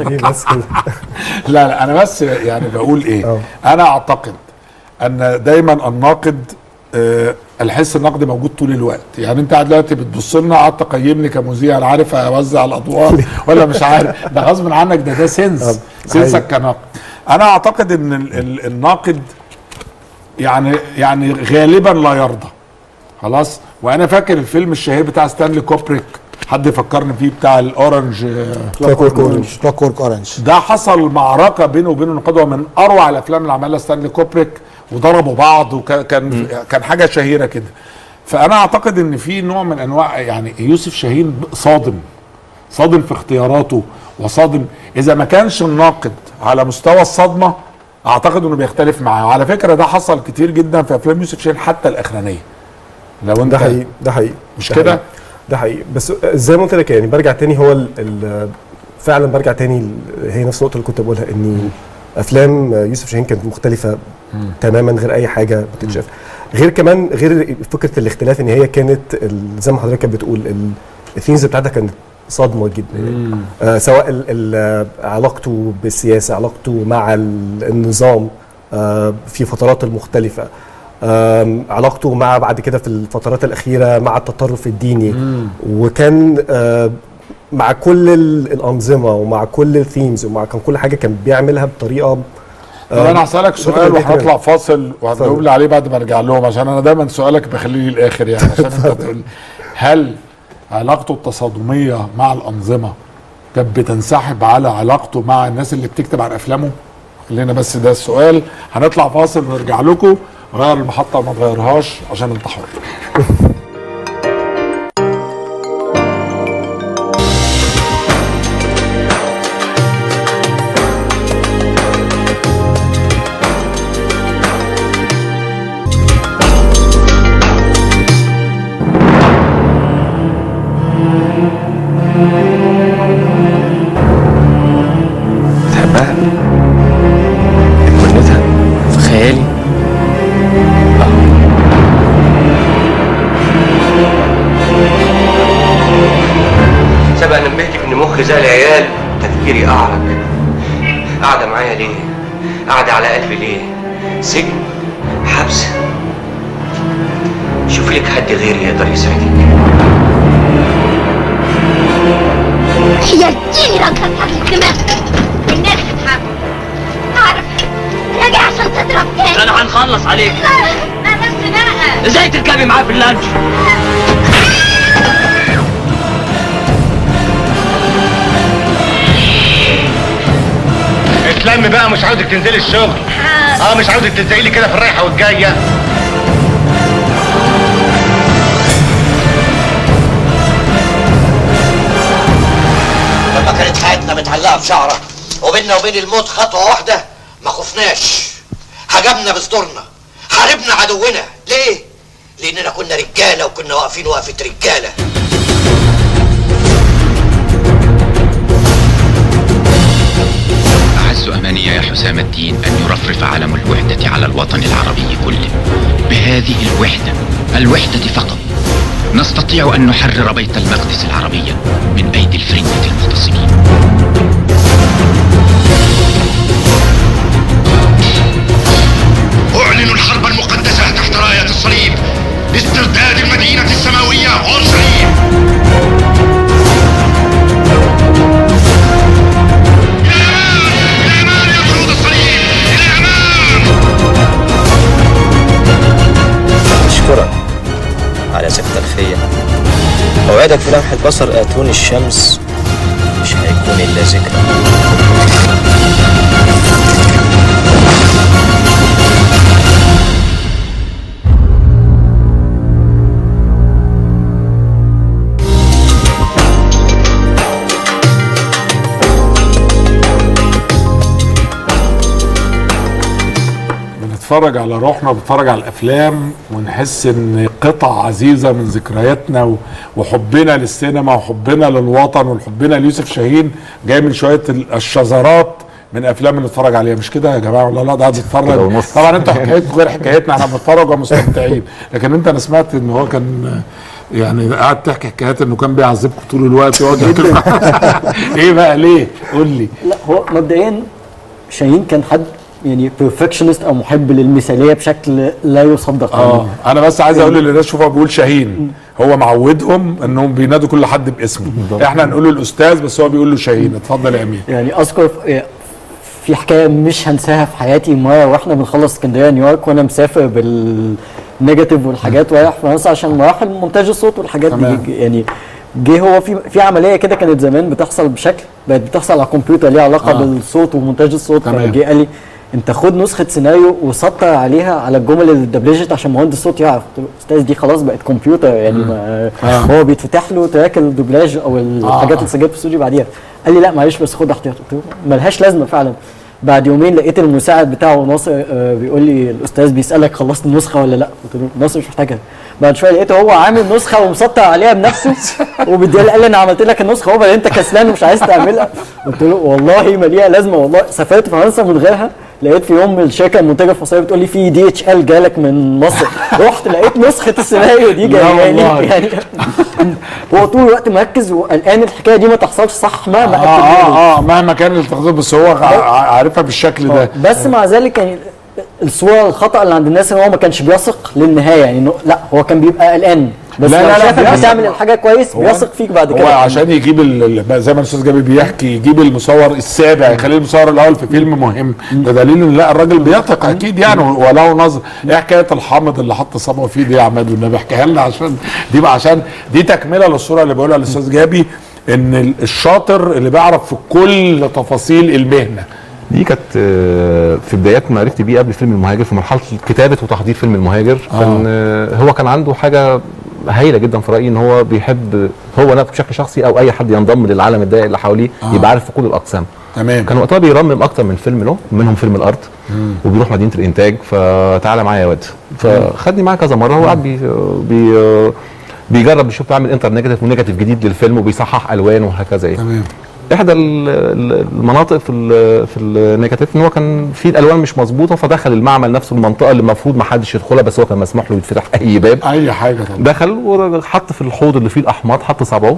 لا لا انا بس يعني بقول ايه انا اعتقد ان دايما الناقد آه، الحس النقدي موجود طول الوقت يعني انت قاعد دلوقتي بتبص لنا قعدت تقيمني كمذيع انا عارف اوزع الاضواء ولا مش عارف ده غصب عنك ده ده سنس سنسك كناقد انا اعتقد ان ال- ال- الناقد يعني يعني غالبا لا يرضى خلاص وانا فاكر الفيلم الشهير بتاع ستانلي كوبريك حد يفكرني فيه بتاع الاورنج كلوك اورنج كلوك وورك اورنج ده حصل معركه بينه وبين النقاد هو من اروع الافلام اللي عملها ستانلي كوبريك وضربوا بعض وكان كان حاجه شهيره كده فانا اعتقد ان في نوع من انواع يعني يوسف شاهين صادم صادم في اختياراته وصادم اذا ما كانش الناقد على مستوى الصدمه اعتقد انه بيختلف معاه وعلى فكره ده حصل كتير جدا في افلام يوسف شاهين حتى الاخرانيه لو انت ده حقيقي ده حقيقي مش ده كده؟ حقيقي. ده حقيقي بس زي ما قلت لك يعني برجع تاني هو ال ال فعلا برجع تاني ال- هي نفس النقطه اللي كنت بقولها ان افلام يوسف شاهين كانت مختلفه تماما غير اي حاجه بتتشاف غير كمان غير فكره الاختلاف ان هي كانت ال- زي ما حضرتك كانت بتقول ال- الثيمز بتاعتها كانت صدمه جدا آه سواء ال ال علاقته بالسياسه علاقته مع ال- النظام آه في فترات المختلفه آم، علاقته مع بعد كده في الفترات الاخيره مع التطرف الديني وكان آه، مع كل ال- الانظمه ومع كل الثيمز ومع كان كل حاجه كان بيعملها بطريقه طب انا هسالك سؤال بطريقة وهنطلع فاصل وهتجاوب لي عليه بعد ما ارجع لهم عشان انا دايما سؤالك بخليه للاخر يعني عشان انت تقول هل علاقته التصادميه مع الانظمه كانت بتنسحب على علاقته مع الناس اللي بتكتب عن افلامه؟ خلينا بس ده السؤال هنطلع فاصل ونرجع لكم غير المحطه وما تغيرهاش عشان انت حر تحبها كلتها في خيالي سبق نبهتك ان مخي زي العيال تفكيري اعرج قاعده معايا ليه قاعده على قلبي ليه سجن حبس شوفي لك حد غيري يقدر يساعدك هي اديني رقم الدماغ الناس تتحرك اعرف راجع عشان تضرب تاني انا هنخلص عليك ما بس بقى ازاي تركبي معاه في اللانش اتلم بقى مش عاوزك تنزلي الشغل اه مش عاوزك تلزقي لي كده في الرايحه والجايه لما كانت حياتنا متعلقه في شعره وبيننا وبين الموت خطوه واحده ما خفناش هجمنا بصدورنا حاربنا عدونا ليه لاننا كنا رجاله وكنا واقفين وقفه رجاله أعز أماني يا حسام الدين أن يرفرف علم الوحدة على الوطن العربي كله بهذه الوحدة الوحدة فقط نستطيع أن نحرر بيت المقدس العربية من أيدي الفرنجة المغتصبين اعلن الحرب المقدسه تحت رايه الصليب لاسترداد المدينه السماويه اورشليم أشكرك على ثقتك فيا أوعدك في لمح البصر آتوني الشمس مش هيكون إلا ذكرى بنتفرج على روحنا بنتفرج على الافلام ونحس ان قطع عزيزه من ذكرياتنا و- وحبنا للسينما وحبنا للوطن وحبنا ليوسف شاهين جاي من شويه ال- الشذرات من افلام اللي اتفرج عليها مش كده يا جماعه والله لا ده قاعد كده اتفرج ونص. طبعا انتوا حكايتكم غير حكايتنا احنا بنتفرج ومستمتعين لكن انت انا سمعت ان هو كان يعني قاعد تحكي حكايات انه كان بيعذبكم طول الوقت يقعد يكتب ايه بقى ليه؟ قول لي لا هو مبدئيا شاهين كان حد يعني بيرفكشنست او محب للمثاليه بشكل لا يصدق اه انا بس عايز اقول للناس شوف هو بيقول شاهين هو معودهم انهم بينادوا كل حد باسمه احنا نقول له الاستاذ بس هو بيقول له شاهين اتفضل يا امين يعني اذكر في- في حكايه مش هنساها في حياتي مره واحنا بنخلص اسكندريه نيويورك وانا مسافر بالنيجاتيف والحاجات ورايح فرنسا عشان مراحل مونتاج الصوت والحاجات تمام. دي يعني جه هو في في عمليه كده كانت زمان بتحصل بشكل بقت بتحصل على الكمبيوتر ليها علاقه آه. آه. بالصوت ومونتاج الصوت تمام. فجه قال لي انت خد نسخه سيناريو وسطر عليها على الجمل اللي اتدبلجت عشان مهندس الصوت يعرف قلت له استاذ دي خلاص بقت كمبيوتر يعني ما آه. هو بيتفتح له تراك الدوبلاج او الحاجات آه. اللي سجلت في الاستوديو بعديها قال لي لا معلش بس خد احتياط قلت له ملهاش لازمه فعلا بعد يومين لقيت المساعد بتاعه ناصر آه، بيقول لي الاستاذ بيسالك خلصت النسخه ولا لا قلت له ناصر مش محتاجها بعد شويه لقيته هو عامل نسخه ومسطر عليها بنفسه وبيديها قال لي انا عملت لك النسخه هو انت كسلان ومش عايز تعملها قلت له والله ما ليها لازمه والله سافرت فرنسا من غيرها لقيت في يوم الشركه المنتجه الفرنسيه بتقول لي في دي اتش ال جالك من مصر رحت لقيت نسخه السيناريو دي لا جايه لي والله. يعني هو طول الوقت مركز وقلقان الحكايه دي ما تحصلش صح مهما اه اكد منه. اه اه مهما كان التخطيط بس هو ع- عارفها بالشكل ده بس مع ذلك يعني الصوره الخطا اللي عند الناس ان هو ما كانش بيثق للنهايه يعني إنه لا هو كان بيبقى قلقان بس لا، لو لا، لا، شافك بيثق. بتعمل الحاجه كويس هو بيثق فيك بعد هو كده عشان يجيب ال- ال- زي ما الاستاذ جابر بيحكي يجيب المصور السابع يخليه المصور الاول في فيلم مهم ده دليل ان لا الراجل بيثق اكيد يعني وله نظر ايه حكايه الحامض اللي حط صبعه فيه دي يا عماد والنبي احكيها لنا عشان دي بقى عشان دي تكمله للصوره اللي بيقولها الاستاذ جابي ان ال- الشاطر اللي بيعرف في كل تفاصيل المهنه دي كانت آه، في بدايات معرفتي بيه قبل فيلم المهاجر في مرحله كتابه وتحضير فيلم المهاجر كان آه، هو كان عنده حاجه هايله جدا في رايي ان هو بيحب هو نفسه بشكل شخصي او اي حد ينضم للعالم الضيق اللي حواليه آه. يبقى عارف في كل الاقسام تمام كان وقتها بيرمم اكتر من فيلم له منهم فيلم الارض وبيروح مدينه الانتاج فتعالى معايا يا واد فخدني معاه كذا مره هو قاعد بي بي بيجرب يشوف يعمل انتر نيجاتيف ونيجاتيف جديد للفيلم وبيصحح الوان وهكذا يعني تمام احدى ال- ال- المناطق في ال في النيجاتيف ان هو كان في الالوان مش مظبوطه فدخل المعمل نفسه المنطقه اللي المفروض ما حدش يدخلها بس هو كان مسموح له يتفتح اي باب اي حاجه طبعا دخل وحط في الحوض اللي فيه الاحماض حط صبعه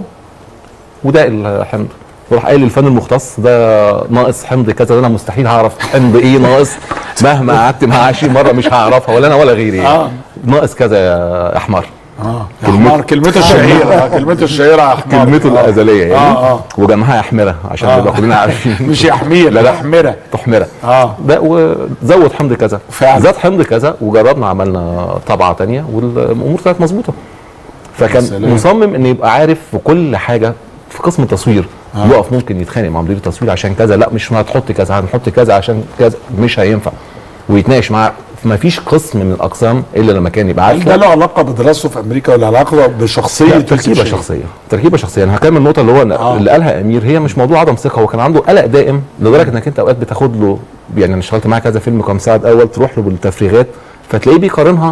وده الحمض وراح قايل للفن المختص ده ناقص حمض كذا ده انا مستحيل هعرف حمض ايه ناقص مهما قعدت معاه 20 مره مش هعرفها ولا انا ولا غيري آه. ناقص كذا يا احمر اه يا حمار كلمته الشهيره آه، كلمته الشهيره يا حمار كلمته آه. الازليه يعني اه اه وجمعها يا حمره عشان آه. نبقى كلنا عارفين مش يا حمير لا لا حمره تحمره اه ده وزود حمض كذا فعلا. زاد حمض كذا وجربنا عملنا طبعه تانية والامور طلعت مظبوطه فكان سلام. مصمم ان يبقى عارف في كل حاجه في قسم التصوير آه. يقف ممكن يتخانق مع مدير التصوير عشان كذا لا مش هتحط كذا هنحط كذا عشان كذا مش هينفع ويتناقش معاه ما فيش قسم من الاقسام الا لما كان يبقى هل عارف ده له علاقه بدراسته في امريكا ولا علاقه بشخصيه لا، يوسف تركيبه شاهين؟ شخصيه تركيبه شخصيه انا هكمل النقطه اللي هو آه. اللي قالها امير هي مش موضوع عدم ثقه هو كان عنده قلق دائم لدرجه انك انت اوقات بتاخد له يعني انا اشتغلت معاه كذا فيلم كمساعد اول تروح له بالتفريغات فتلاقيه بيقارنها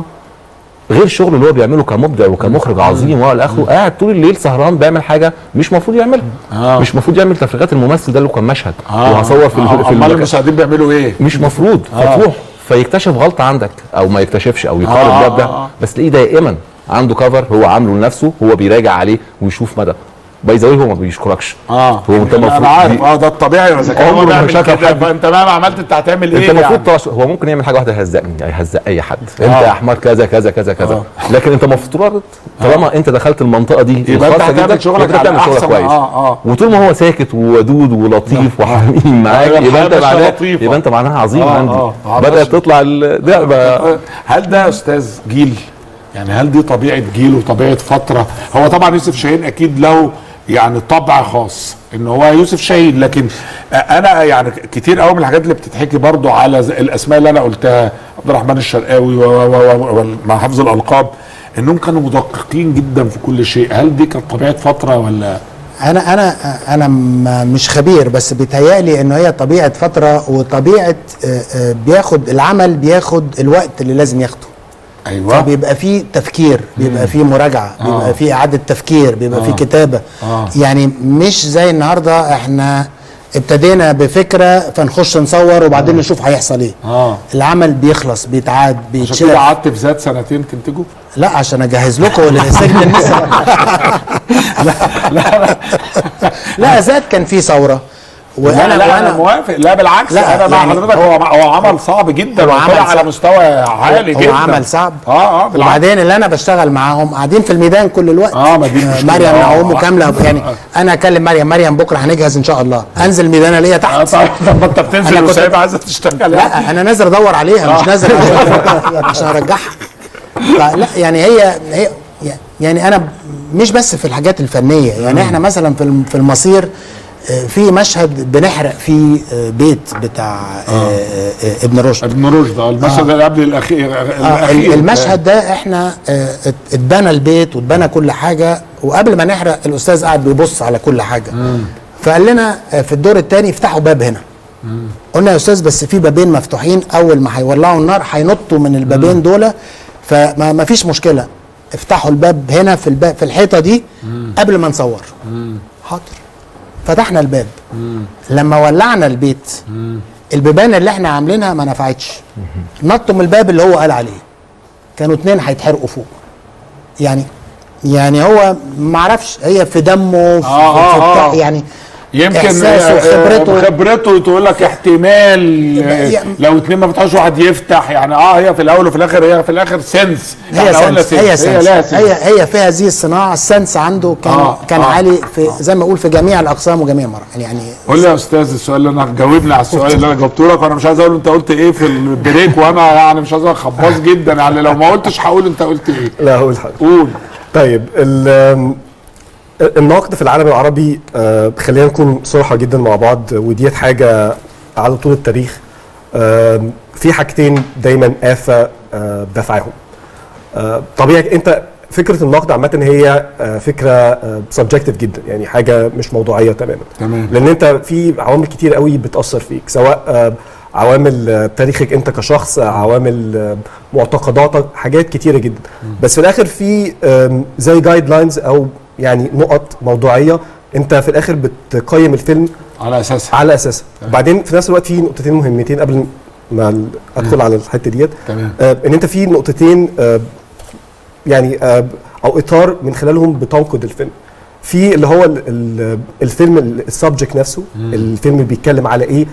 غير الشغل اللي هو بيعمله كمبدع وكمخرج عظيم والى اخره قاعد طول الليل سهران بيعمل حاجه مش المفروض يعملها آه. مش المفروض يعمل تفريغات الممثل ده اللي كان مشهد آه. وهصور في آه. ال- في امال المكان. المساعدين بيعملوا ايه؟ مش مفروض آه. فتروح فيكتشف غلطه عندك او ما يكتشفش او يقارن آه، ده بده آه، آه. بس تلاقيه دائما عنده كفر هو عامله لنفسه هو بيراجع عليه ويشوف مدى باي ذا هو ما بيشكركش اه هو انت انا المفروض عارف دي- اه ده الطبيعي اذا كان عمره هو ما بيعمل شاف كده حد. فانت مهما عملت انت هتعمل ايه انت المفروض يعني؟ ترش... هو ممكن يعمل حاجه واحده يهزقني يهزق اي حد آه. انت يا حمار كذا كذا كذا كذا لكن انت المفروض طالما انت دخلت المنطقه دي يبقى انت الخاصة هتعمل جداً، شغلك يبقى انت على بتعمل شغلك أحسن- كويس آه، آه. وطول ما هو ساكت وودود ولطيف وحميم معاك أيوة، يبقى انت الحياة ماشية معناه لطيفة. يبقى انت معناها عظيم آه، عندي آه، آه، بدات ماشي. تطلع اللعبه هل ده يا استاذ جيل يعني هل دي طبيعه جيل وطبيعه فتره هو طبعا يوسف شاهين اكيد له يعني طبع خاص ان هو يوسف شاهين لكن انا يعني كتير قوي من الحاجات اللي بتتحكي برضو على ز- الاسماء اللي انا قلتها عبد الرحمن الشرقاوي و- و- و- و- مع حفظ الالقاب انهم كانوا مدققين جدا في كل شيء هل دي كانت طبيعه فتره ولا انا انا انا م- مش خبير بس بيتهيألي انه هي طبيعه فتره وطبيعه آه، آه، بياخد العمل بياخد الوقت اللي لازم ياخده ايوه فبيبقى فيه تفكير بيبقى فيه مراجعه آه. بيبقى فيه اعاده تفكير بيبقى فيه آه. كتابه آه. يعني مش زي النهارده احنا ابتدينا بفكره فنخش نصور وبعدين نشوف هيحصل ايه اه العمل بيخلص بيتعاد عشان بيتشرح كده قعدت في ذات سنتين تنتجه لا عشان اجهز لكم لسجن النساء لا ذات كان في ثوره وانا وانا لا انا وانا موافق لا بالعكس لا، انا مع يعني حضرتك هو- هو هو عمل صعب جدا هو وطلع عمل على صعب. مستوى عالي هو جدا عمل صعب اه اه بالعكس وبعدين اللي انا بشتغل معاهم قاعدين في الميدان كل الوقت اه ما دي المشكلة. مريم آه، نعوم آه. وكامله يعني انا اكلم مريم مريم بكره هنجهز ان شاء الله انزل الميدان الاقيها تحت طيب طب ما انت بتنزل أنا كنت- وسايبها عايزه تشتغل يعني. لا انا نازل ادور عليها مش آه. نازل عشان- عشان ارجعها لا يعني هي هي يعني انا مش بس في الحاجات الفنيه يعني احنا مثلا في الم- في المصير آه، في مشهد بنحرق فيه آه، بيت بتاع آه، آه، ابن رشد ابن رشد اه المشهد اللي قبل الاخير آه الاخير المشهد ده احنا آه، ات- اتبنى البيت واتبنى كل حاجه وقبل ما نحرق الاستاذ قاعد بيبص على كل حاجه فقال لنا آه، في الدور الثاني افتحوا باب هنا قلنا يا استاذ بس في بابين مفتوحين اول ما هيولعوا النار هينطوا من البابين دول فما ما فيش مشكله افتحوا الباب هنا في الباب في الحيطه دي قبل ما نصور حاضر فتحنا الباب لما ولعنا البيت البيبان اللي احنا عاملينها ما نفعتش نطوا من الباب اللي هو قال عليه كانوا اتنين هيتحرقوا فوق يعني يعني هو ما اعرفش هي في دمه في, آه، في آه، بتاع آه. يعني يمكن إحساسه آه، آه، وخبرته. خبرته تقول لك احتمال آه، يعني- لو اتنين ما فتحوش واحد يفتح يعني اه هي في الاول وفي الاخر هي في الاخر سنس هي إحنا قلنا سنس هي سنس لها هي هي في هذه الصناعه السنس عنده كان آه، كان آه. عالي في زي ما اقول في جميع الاقسام وجميع المراحل يعني قول لي يا استاذ السؤال اللي انا جاوبني على السؤال اللي انا جاوبته لك وانا مش عايز اقول انت قلت ايه في البريك وانا يعني مش عايز خباص جدا يعني لو ما قلتش هقول انت قلت ايه لا هقول حاجه قول طيب ال- النقد في العالم العربي آه، خلينا نكون صراحة جدا مع بعض وديت حاجة على طول التاريخ آه، في حاجتين دايما آفة آه، بدافعهم آه، طبيعي انت فكرة النقد عامة هي آه، فكرة سبجكتيف جدا يعني حاجة مش موضوعية تماما تمام لان انت في عوامل كتير قوي بتاثر فيك سواء آه، عوامل آه، تاريخك انت كشخص آه، عوامل آه، معتقداتك حاجات كتيره جدا بس في الاخر في آم، زي جايد لاينز او يعني نقط موضوعيه انت في الاخر بتقيم الفيلم على اساسها على اساسها وبعدين في نفس الوقت في نقطتين مهمتين قبل ما ال- ادخل على الحته ديت تمام آه، ان انت في نقطتين آه، يعني آه، او اطار من خلالهم بتنقد الفيلم في اللي هو ال- ال- الفيلم السبجكت نفسه الفيلم بيتكلم على ايه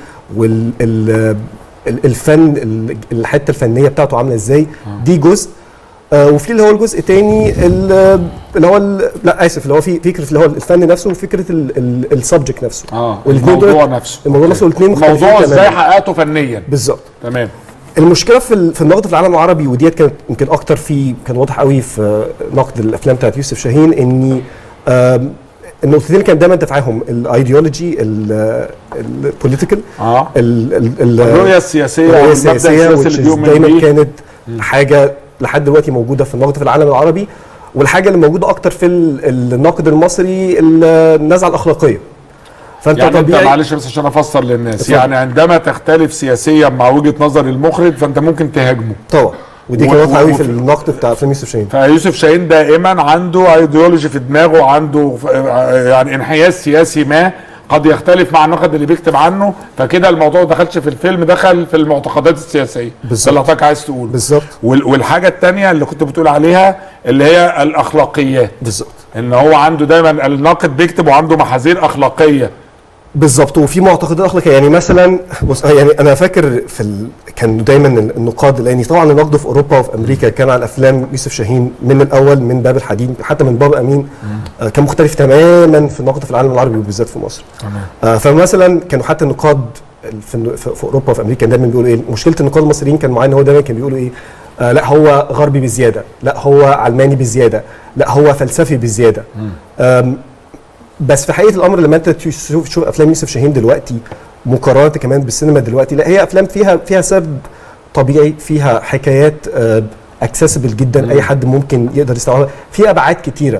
والفن الحته الفنيه بتاعته عامله ازاي دي جزء آه، وفي اللي هو الجزء الثاني اللي هو ال- لا اسف اللي هو في فكره اللي هو الفن نفسه وفكره السبجكت نفسه اه والاتنين دول- الموضوع نفسه الموضوع نفسه الاثنين مختلفين الموضوع ازاي تماماً. حققته فنيا بالظبط تمام المشكله في ال- في النقد في العالم العربي وديت كانت يمكن اكتر في كان واضح قوي في نقد الافلام بتاعت يوسف شاهين اني آم، النقطتين اللي كان دايما دافعهم الايديولوجي البوليتيكال اه الرؤيه الرؤية السياسية الرؤيه والمبدأ السياسيه السياسي which اللي is بيؤمن دايما بيه. كانت حاجه لحد دلوقتي موجوده في النقد في العالم العربي والحاجه اللي موجوده اكتر في ال- النقد المصري النزعه الاخلاقيه فانت يعني انت طبيعي معلش بس عشان افسر للناس اتفضل. يعني عندما تختلف سياسيا مع وجهه نظر المخرج فانت ممكن تهاجمه طبعا ودي و- كانت واضحه قوي و- في النقد بتاع فيلم يوسف شاهين فيوسف شاهين دائما عنده ايديولوجي في دماغه عنده ف- يعني انحياز سياسي ما قد يختلف مع النقد اللي بيكتب عنه فكده الموضوع ما دخلش في الفيلم دخل في المعتقدات السياسيه بالظبط. ده اللي حضرتك عايز تقوله بالظبط وال- والحاجه الثانيه اللي كنت بتقول عليها اللي هي الاخلاقيات بالظبط ان هو عنده دايما الناقد بيكتب وعنده محاذير اخلاقيه بالظبط وفي معتقدات اخلاقيه يعني مثلا بص يعني انا فاكر في ال... كان دايما النقاد لان طبعا النقد في اوروبا وفي امريكا كان على افلام يوسف شاهين من الاول من باب الحديد حتى من باب امين آه كان مختلف تماما في النقد في العالم العربي وبالذات في مصر آه فمثلا كانوا حتى النقاد في, في, في اوروبا وفي امريكا دايما بيقولوا ايه مشكله النقاد المصريين كان معايا ان هو دايما كان بيقولوا ايه آه لا هو غربي بزياده لا هو علماني بزياده لا هو فلسفي بزياده آم، بس في حقيقه الامر لما انت تشوف تشوف افلام يوسف شاهين دلوقتي مقارنه كمان بالسينما دلوقتي لا هي افلام فيها فيها سرد طبيعي فيها حكايات اكسسبل جدا اي حد ممكن يقدر يستوعبها في ابعاد كتيره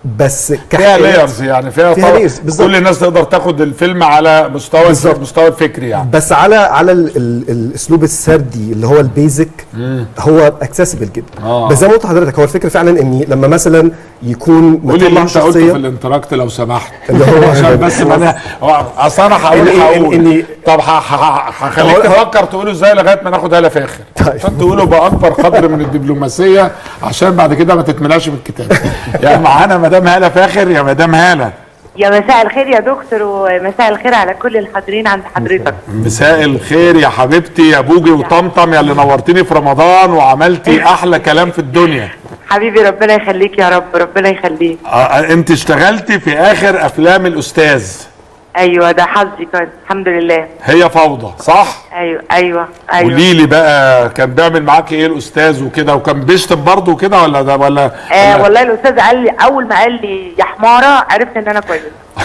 بس فيها كحكايات- لايرز يعني فيها, فيها طبع- layers، بالظبط. كل الناس تقدر تاخد الفيلم على مستوى المستوى الفكري يعني بس على على ال ال الاسلوب السردي اللي هو البيزك هو اكسسبل جدا آه. بس زي ما قلت لحضرتك هو الفكره فعلا ان لما مثلا يكون قولي اللي مطلع انت قلته شخصيه في الانتراكت لو سمحت اللي هو- عشان بس ما انا هو- اصل انا هقول إن- إن- هقول إن- طب ه- ه- ه- هخليك هو- تفكر تقوله ازاي لغايه ما ناخد هاله فاخر عشان تقوله باكبر قدر من الدبلوماسيه عشان بعد كده ما تتملاش من الكتاب يعني معانا مدام هاله فاخر يا مدام هاله يا مساء الخير يا دكتور ومساء الخير على كل الحاضرين عند حضرتك مساء الخير يا حبيبتي يا بوجي وطمطم يا اللي نورتني في رمضان وعملتي احلى كلام في الدنيا حبيبي ربنا يخليك يا رب ربنا يخليك آه، انت اشتغلتي في اخر افلام الاستاذ ايوه ده حظي كويس الحمد لله هي فوضى صح ايوه ايوه ايوه قولي لي بقى كان بيعمل معاكي ايه الاستاذ وكده وكان بيشتم برضه وكده ولا ده ولا آه ولا- والله الاستاذ قال لي اول ما قال لي يا حماره عرفت ان انا كويس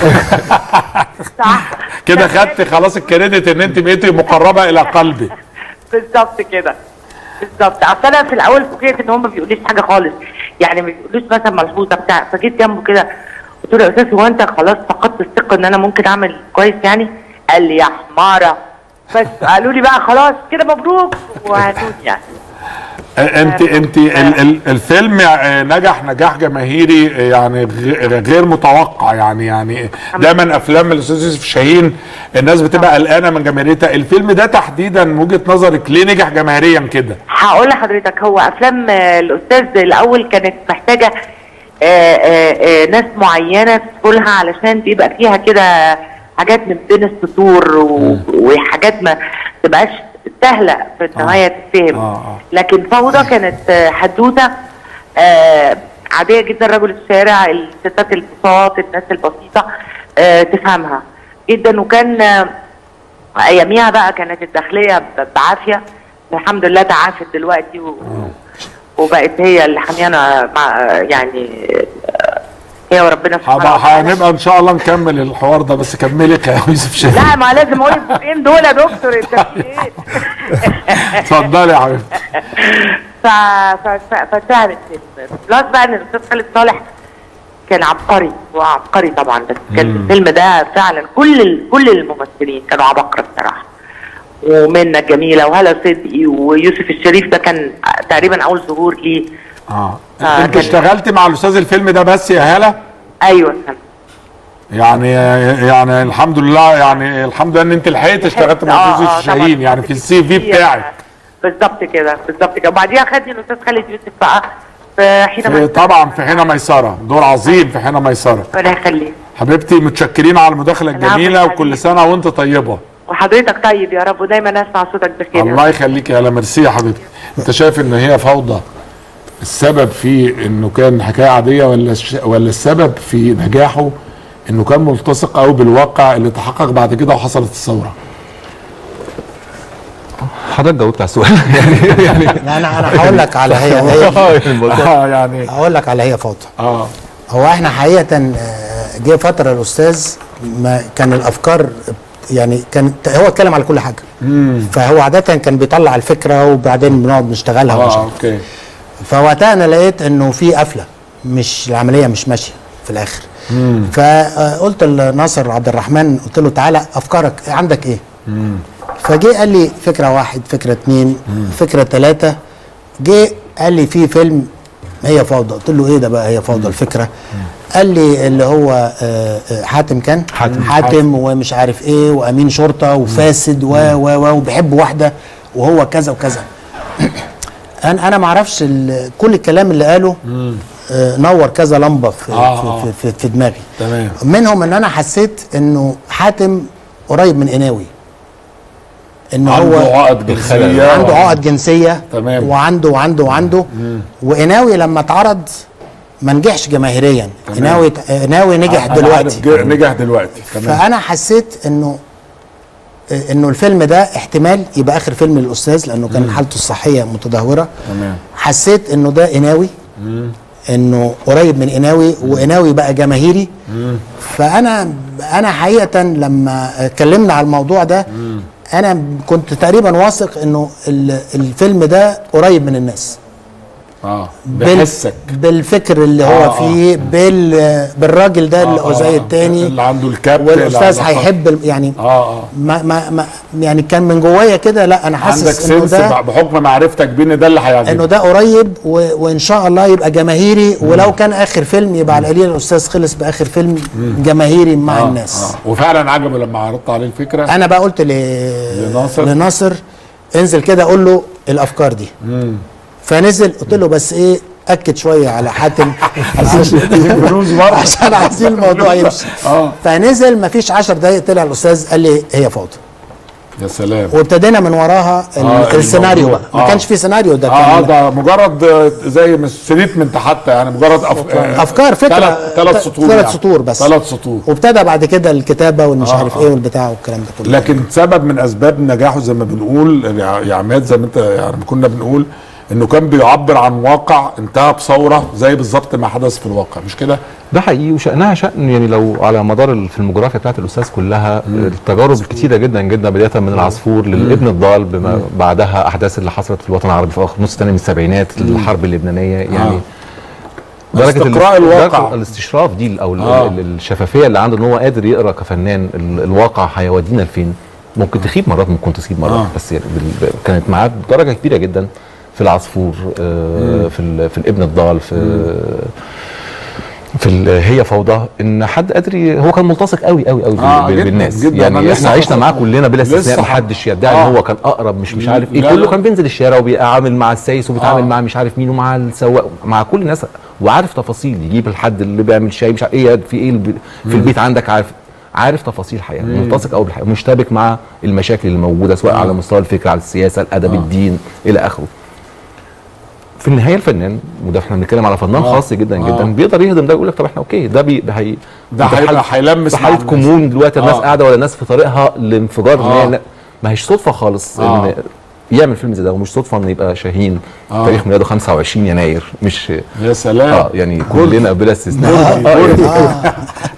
صح كده خدت خلاص الكريدت ان انت بقيتي مقربه الى قلبي بالظبط كده بالظبط اصل انا في الاول فوجئت ان هم ما بيقوليش حاجه خالص يعني ما بيقولوش مثلا ملحوظه بتاع فجيت جنبه كده قلت له يا استاذ هو انت خلاص فقدت الثقه ان انا ممكن اعمل كويس يعني قال لي يا حماره بس قالوا لي بقى خلاص كده مبروك وهاتوني يعني آه، انت انت ال- ال- الفيلم آه، نجح نجاح جماهيري آه، يعني غ- غير متوقع يعني يعني دايما افلام الاستاذ يوسف شاهين الناس بتبقى قلقانه من جماهيريتها الفيلم ده تحديدا من وجهه نظرك ليه نجح جماهيريا كده هقول لحضرتك هو افلام آه، الاستاذ الاول كانت محتاجه آه، آه، آه، ناس معينه تدخلها علشان بيبقى فيها كده حاجات من بين السطور و- وحاجات ما تبقاش سهله في النهايه تتفهم لكن فوضى كانت آه، حدوته آه، عاديه جدا رجل الشارع الستات البساط الناس البسيطه آه، تفهمها جدا وكان آه، اياميها بقى كانت الداخليه ب- بعافيه الحمد لله تعافت دلوقتي و... وبقت هي اللي حاميانا مع يعني آه، هي وربنا سبحانه هبقى- وتعالى هنبقى ان شاء الله نكمل الحوار ده بس كملي يا يوسف شاهين لا ما لازم اقول الفين دول يا دكتور انت في ايه؟ اتفضلي يا حبيبتي ف ف ف فاتفهمت بلس بقى ان الاستاذ خالد صالح كان عبقري هو عبقري طبعا بس كان الفيلم ده فعلا كل ال- كل الممثلين كانوا عباقرة بصراحه ومنى جميله وهلا صدقي ويوسف الشريف ده كان تقريبا اول ظهور ليه اه آه، انت كان- اشتغلتي مع الاستاذ الفيلم ده بس يا هاله ايوه يعني يعني الحمد لله يعني الحمد لله ان انت لحقت اشتغلت مع آه، الاستاذ آه، يوسف شاهين طبعاً. يعني في السي في بتاعك بالظبط كده بالظبط كده وبعديها خدني الاستاذ خالد يوسف بقى في حينما في طبعا في حين ميسره دور عظيم في حين ميسره ربنا يخليك حبيبتي متشكرين على المداخله العفو الجميله يا وكل سنه وانت طيبه وحضرتك طيب يا رب ودايما اسمع صوتك بخير يا الله رب. يخليك يا لا ميرسي يا حبيبتي انت شايف ان هي فوضى السبب في انه كان حكايه عاديه ولا الش- ولا السبب في نجاحه انه كان ملتصق قوي بالواقع اللي تحقق بعد كده وحصلت الثوره حضرتك جاوبت على السؤال يعني يعني يعني انا هقول لك على هي هي اه يعني هقول لك على هي فوضى اه هو احنا حقيقه آه، جه فتره الاستاذ ما كان الافكار يعني كان هو اتكلم على كل حاجه فهو عاده كان بيطلع الفكره وبعدين بنقعد نشتغلها اه ونشتغل. اوكي فوقتها انا لقيت انه في قفله مش العمليه مش ماشيه في الاخر مم. فقلت لناصر عبد الرحمن قلت له تعالى افكارك عندك ايه مم. فجه قال لي فكره واحد فكره اتنين فكره ثلاثه جه قال لي في فيلم هي فوضى قلت له ايه ده بقى هي فوضى الفكره قال لي اللي هو آه، آه، حاتم كان حاتم, حاتم ومش عارف ايه وامين شرطه وفاسد و و و وبيحب واحده وهو كذا وكذا انا انا ما اعرفش ال- كل الكلام اللي قاله آه، نور كذا لمبه في, آه، في, في, في دماغي تمام منهم ان انا حسيت انه حاتم قريب من قناوي ان عنده هو عقد جنسيه عنده عقد جنسيه تمام وعنده وعنده وعنده وقناوي لما اتعرض ما نجحش جماهيريا قناوي قناوي نجح أنا دلوقتي عارف ج- نجح دلوقتي تمام فانا حسيت انه انه الفيلم ده احتمال يبقى اخر فيلم للاستاذ لانه كان مم. حالته الصحيه متدهوره تمام حسيت انه ده قناوي مم. انه قريب من قناوي وقناوي بقى جماهيري مم. فانا انا حقيقه لما اتكلمنا على الموضوع ده انا كنت تقريبا واثق انه ال- الفيلم ده قريب من الناس اه بال- بحسك بالفكر اللي هو آه، آه. فيه بال بالراجل ده اللي آه، زي آه. التاني اللي عنده الكبت والاستاذ اللي عنده- هيحب ال- يعني اه اه ما ما ما يعني كان من جوايا كده لا انا عندك حاسس انه سنس ده بحكم معرفتك بين ده اللي هيعجبك انه ده قريب و... وان شاء الله يبقى جماهيري ولو كان اخر فيلم يبقى على القليل الاستاذ خلص باخر فيلم جماهيري مع آه، الناس آه. وفعلا عجبه لما عرضت عليه الفكره انا بقى قلت ل... لناصر؟ لناصر انزل كده قول له الافكار دي مم. فنزل قلت له بس ايه اكد شويه على حاتم عشان فلوس برضه. عشان عايزين الموضوع يمشي اه فنزل مفيش 10 دقايق طلع الاستاذ قال لي هي فوضى يا سلام وابتدينا من وراها ال- آه، السيناريو الموضوع. بقى ما آه. كانش في سيناريو ده اه آه، كان ده مجرد آه، زي مش ستيتمنت حتى يعني مجرد أف... آه، افكار فكره ثلاث ثلاث سطور ثلاث يعني. سطور بس ثلاث سطور وابتدى بعد كده الكتابه والمش آه، عارف آه. ايه والبتاع والكلام ده كله لكن سبب من اسباب نجاحه زي ما بنقول يا يا عماد زي ما انت يعني كنا بنقول انه كان بيعبر عن واقع انتهى بثوره زي بالظبط ما حدث في الواقع مش كده؟ ده حقيقي وشأنها شأن يعني لو على مدار الفيلموجرافيا بتاعت الأستاذ كلها التجارب الكتيرة جدا جدا بداية من العصفور للابن الضال بما بعدها أحداث اللي حصلت في الوطن العربي في آخر نص الثاني من السبعينات الحرب اللبنانية يعني درجة استقراء ال- الواقع. درجة الاستشراف دي أو ال- آه. ال- الشفافية اللي عنده إن هو قادر يقرأ كفنان ال- الواقع هيودينا لفين ممكن تخيب مرات ممكن تصيب مرات آه. بس يعني بال- كانت معاه بدرجة كبيرة جدا في العصفور آه، في ال- في الابن الضال في في ال- هي فوضى ان حد قادر ي- هو كان ملتصق قوي قوي قوي بال- آه، بال- جداً، بالناس جداً. أنا يعني لسه احنا عشنا حصل- معاه كلنا بلا لسه استثناء حصل. محدش يدعي آه. ان هو كان اقرب مش مش عارف ايه لا، كله لا. كان بينزل الشارع وبيتعامل مع السايس وبيتعامل آه. مع مش عارف مين ومع السواق مع كل الناس وعارف تفاصيل يجيب الحد اللي بيعمل شاي مش عارف ايه في ايه الب- في البيت عندك عارف عارف تفاصيل حياه مم. ملتصق او بالحياه مشتبك مع المشاكل اللي موجوده سواء على مستوى الفكر على السياسه الادب آه. الدين الى اخره في النهايه الفنان وده احنا بنتكلم على فنان آه. خاص جدا آه. جدا بيقدر يهضم ده يقول لك طب احنا اوكي ده بي ده هي ده أنت في هيبقى حالة- هيلمس في مع حاله الناس. كومون دلوقتي الناس آه. قاعده ولا الناس في طريقها لانفجار آه. ان هي لا ما هيش صدفه خالص آه. ان يعمل فيلم زي ده ومش صدفه ان يبقى شاهين آه. تاريخ ميلاده 25 يناير مش يا سلام اه يعني كلنا بلا استثناء كل- آه، كل- يعني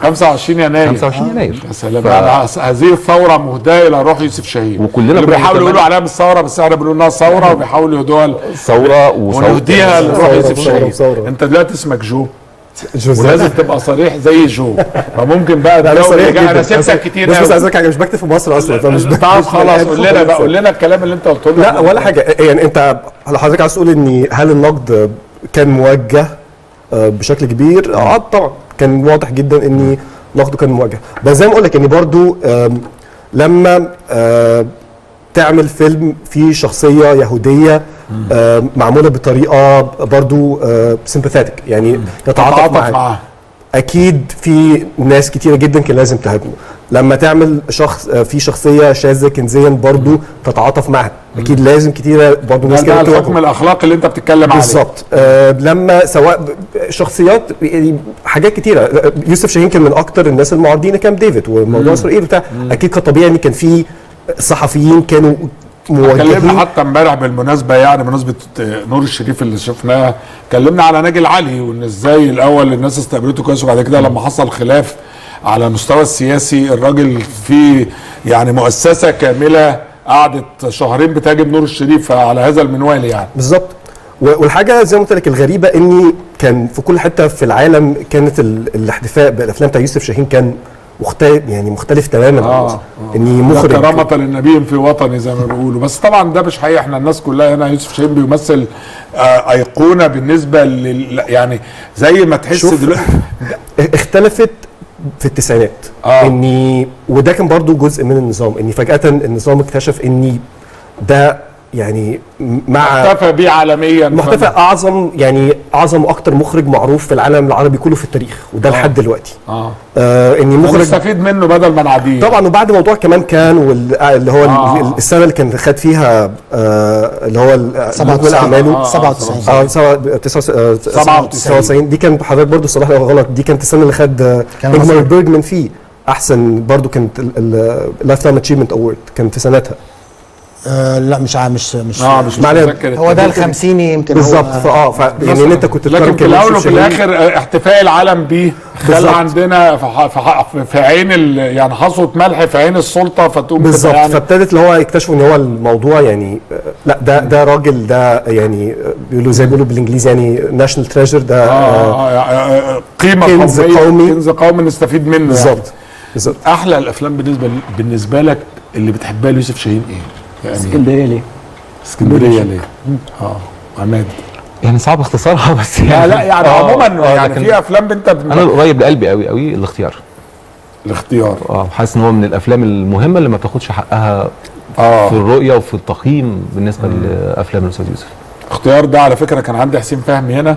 25 يناير 25 يناير يا سلام ف- يعني هذه الثوره مهداه الى روح يوسف شاهين وكلنا اللي كنا بيحاولوا بنتمنى- يقولوا عليها مش ثوره بس احنا بنقول انها ثوره وبيحاولوا يهدوها ل- ثوره وثوره ونهديها لروح ثورة يوسف وثورة شاهين وثورة. انت دلوقتي اسمك جو جوزيف. ولازم تبقى صريح زي جو فممكن بقى لا انا تجاوب صريح الإجابة. جدا انا سبتك كتير بس بس قوي. عايزك حاجه مش بكتب في مصر اصلا فمش طب مش خلاص بنقل قول لنا بقى خالص. قول لنا الكلام اللي انت قلته لنا لا ولا حاجه يعني انت على حضرتك عايز تقول ان هل النقد كان موجه آه، بشكل كبير اه طبعا كان واضح جدا ان نقده كان موجه بس زي ما اقول لك ان برضو آم، لما آه، تعمل فيلم فيه شخصيه يهوديه آه، معموله بطريقه برضو سمباثيتك يعني يتعاطف تتعاطف معاه معاه اكيد في ناس كتيره جدا كان لازم تهاجمه لما تعمل شخص آه، في شخصيه شاذه كنزيا برضو تتعاطف معها اكيد لازم كتيره برضو ناس ده, ده كده الحكم تواجهه الاخلاقي اللي انت بتتكلم عليه بالظبط آه لما سواء ب- شخصيات يعني حاجات كتيره آه، يوسف شاهين كان من اكتر الناس المعارضين كام ديفيد وموضوع مم. اسرائيل بتاع اكيد كان طبيعي ان كان في صحفيين كانوا اتكلمنا موجهين حتى امبارح بالمناسبه يعني بمناسبه نور الشريف اللي شفناه اتكلمنا على ناجي العلي وان ازاي الاول الناس استقبلته كويس وبعد كده لما حصل خلاف على المستوى السياسي الراجل في يعني مؤسسه كامله قعدت شهرين بتهاجم نور الشريف على هذا المنوال يعني بالظبط و- والحاجه زي ما قلت لك الغريبه اني كان في كل حته في العالم كانت ال- الاحتفاء بالافلام بتاع يوسف شاهين كان مختلف يعني مختلف تماما اه اني مخرج كرامة للنبي في وطني زي ما بيقولوا بس طبعا ده مش حقيقي احنا الناس كلها هنا يوسف شاهين بيمثل آه ايقونه بالنسبه لل يعني زي ما تحس شوف، دلوقتي اختلفت في التسعينات آه. اني وده كان برضو جزء من النظام اني فجاه النظام اكتشف اني ده يعني مع محتفى بيه عالميا محتفى اعظم يعني اعظم واكتر مخرج معروف في العالم العربي كله في التاريخ وده آه. لحد دلوقتي اه آه اني مخرج نستفيد منه بدل ما نعديه طبعا وبعد موضوع كمان كان واللي هو آه. آه. السنه اللي كان خد فيها آه اللي هو ال- 97. مجمل اعماله آه، 97. اه سبعة- تسعة- آه، 97 دي كان حضرتك برضو صلاح لو غلط دي كانت السنه اللي خد آه، كان انجمار مظبوط. بيرجمان فيه احسن برضو كانت اللايف تايم اتشيفمنت اوورد كان في سنتها آه لا مش عا- مش مش اه مش معنى- متذكر هو ده التاريخ. الخمسيني يمكن بالظبط هو فاه ف يعني ان انت كنت لكن تقارن في الاول كان وفي يوسف شاهين. الاخر آه، احتفاء العالم بيه خلى بالظبط. عندنا في, ح- في, ح- في عين ال- يعني حصوه ملح في عين السلطه فتقوم تبقى بالظبط يعني فابتدت اللي هو يكتشفوا ان هو الموضوع يعني آه، لا ده ده راجل ده يعني آه، بيقولوا زي ما بيقولوا بالانجليزي يعني ناشونال تريجر ده آه آه، آه آه آه قيمه كنز قوميه قومي. كنز قومي نستفيد منه يعني. بالظبط بالظبط احلى الافلام بالنسبه ل- بالنسبه لك اللي بتحبها ليوسف شاهين ايه؟ يعني اسكندريه ليه؟ اسكندريه ليه؟ اه عماد يعني صعب اختصارها بس لا يعني لا يعني آه، عموما آه، يعني لكن في افلام انت انا القريب لقلبي قوي قوي الاختيار الاختيار اه حاسس ان هو من الافلام المهمه اللي ما بتاخدش حقها آه. في الرؤيه وفي التقييم بالنسبه لافلام الاستاذ يوسف اختيار ده على فكره كان عندي حسين فهمي هنا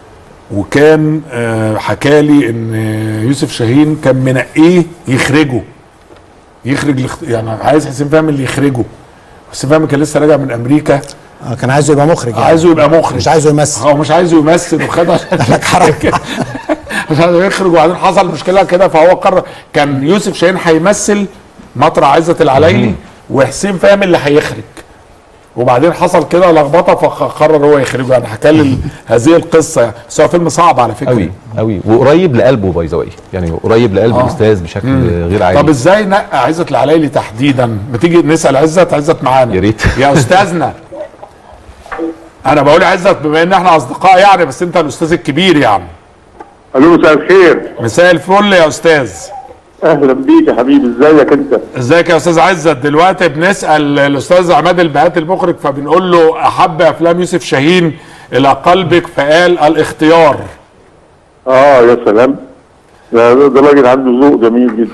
وكان آه، حكالي ان يوسف شاهين كان منقيه يخرجه يخرج الاخت- يعني عايز حسين فهمي اللي يخرجه حسين فهمي كان لسه راجع من امريكا آه كان عايزه يبقى مخرج يعني. عايزه يبقى مخرج مش عايزه يمثل هو مش عايزه يمثل وخده عشان حركه مش عايزه يخرج وبعدين حصل مشكله كده فهو قرر كان يوسف شاهين هيمثل مطرح عزت العلايلي وحسين فهمي اللي هيخرج وبعدين حصل كده لخبطه فقرر هو يخرجه يعني حكى لي ال- هذه القصه يعني بس هو فيلم صعب على فكره قوي قوي وقريب لقلبه باي ذا يعني قريب لقلب آه. الاستاذ بشكل مم. غير عادي طب ازاي نقى عزت العلايلي تحديدا ما تيجي نسال عزت عزت معانا يا ريت يا استاذنا انا بقول عزت بما ان احنا اصدقاء يعني بس انت الاستاذ الكبير يعني الو مساء الخير مساء الفل يا استاذ اهلا بيك يا حبيبي ازيك انت ازيك يا استاذ عزت دلوقتي بنسال الاستاذ عماد البهات المخرج فبنقول له احب افلام يوسف شاهين الى قلبك فقال الاختيار اه يا سلام ده ده راجل عنده ذوق جميل جدا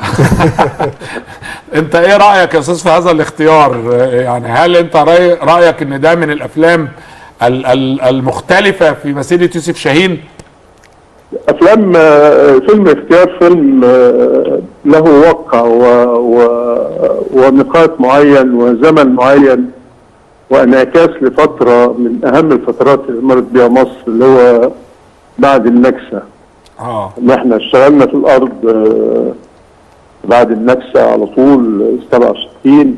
انت ايه رايك يا استاذ في هذا الاختيار يعني هل انت رأي رايك ان ده من الافلام ال- ال- المختلفه في مسيره يوسف شاهين افلام آه، فيلم اختيار فيلم آه، له وقع و... و... ونقاط معين وزمن معين وانعكاس لفتره من اهم الفترات اللي مرت بها مصر اللي هو بعد النكسه اه ان احنا اشتغلنا في الارض آه، بعد النكسه على طول 67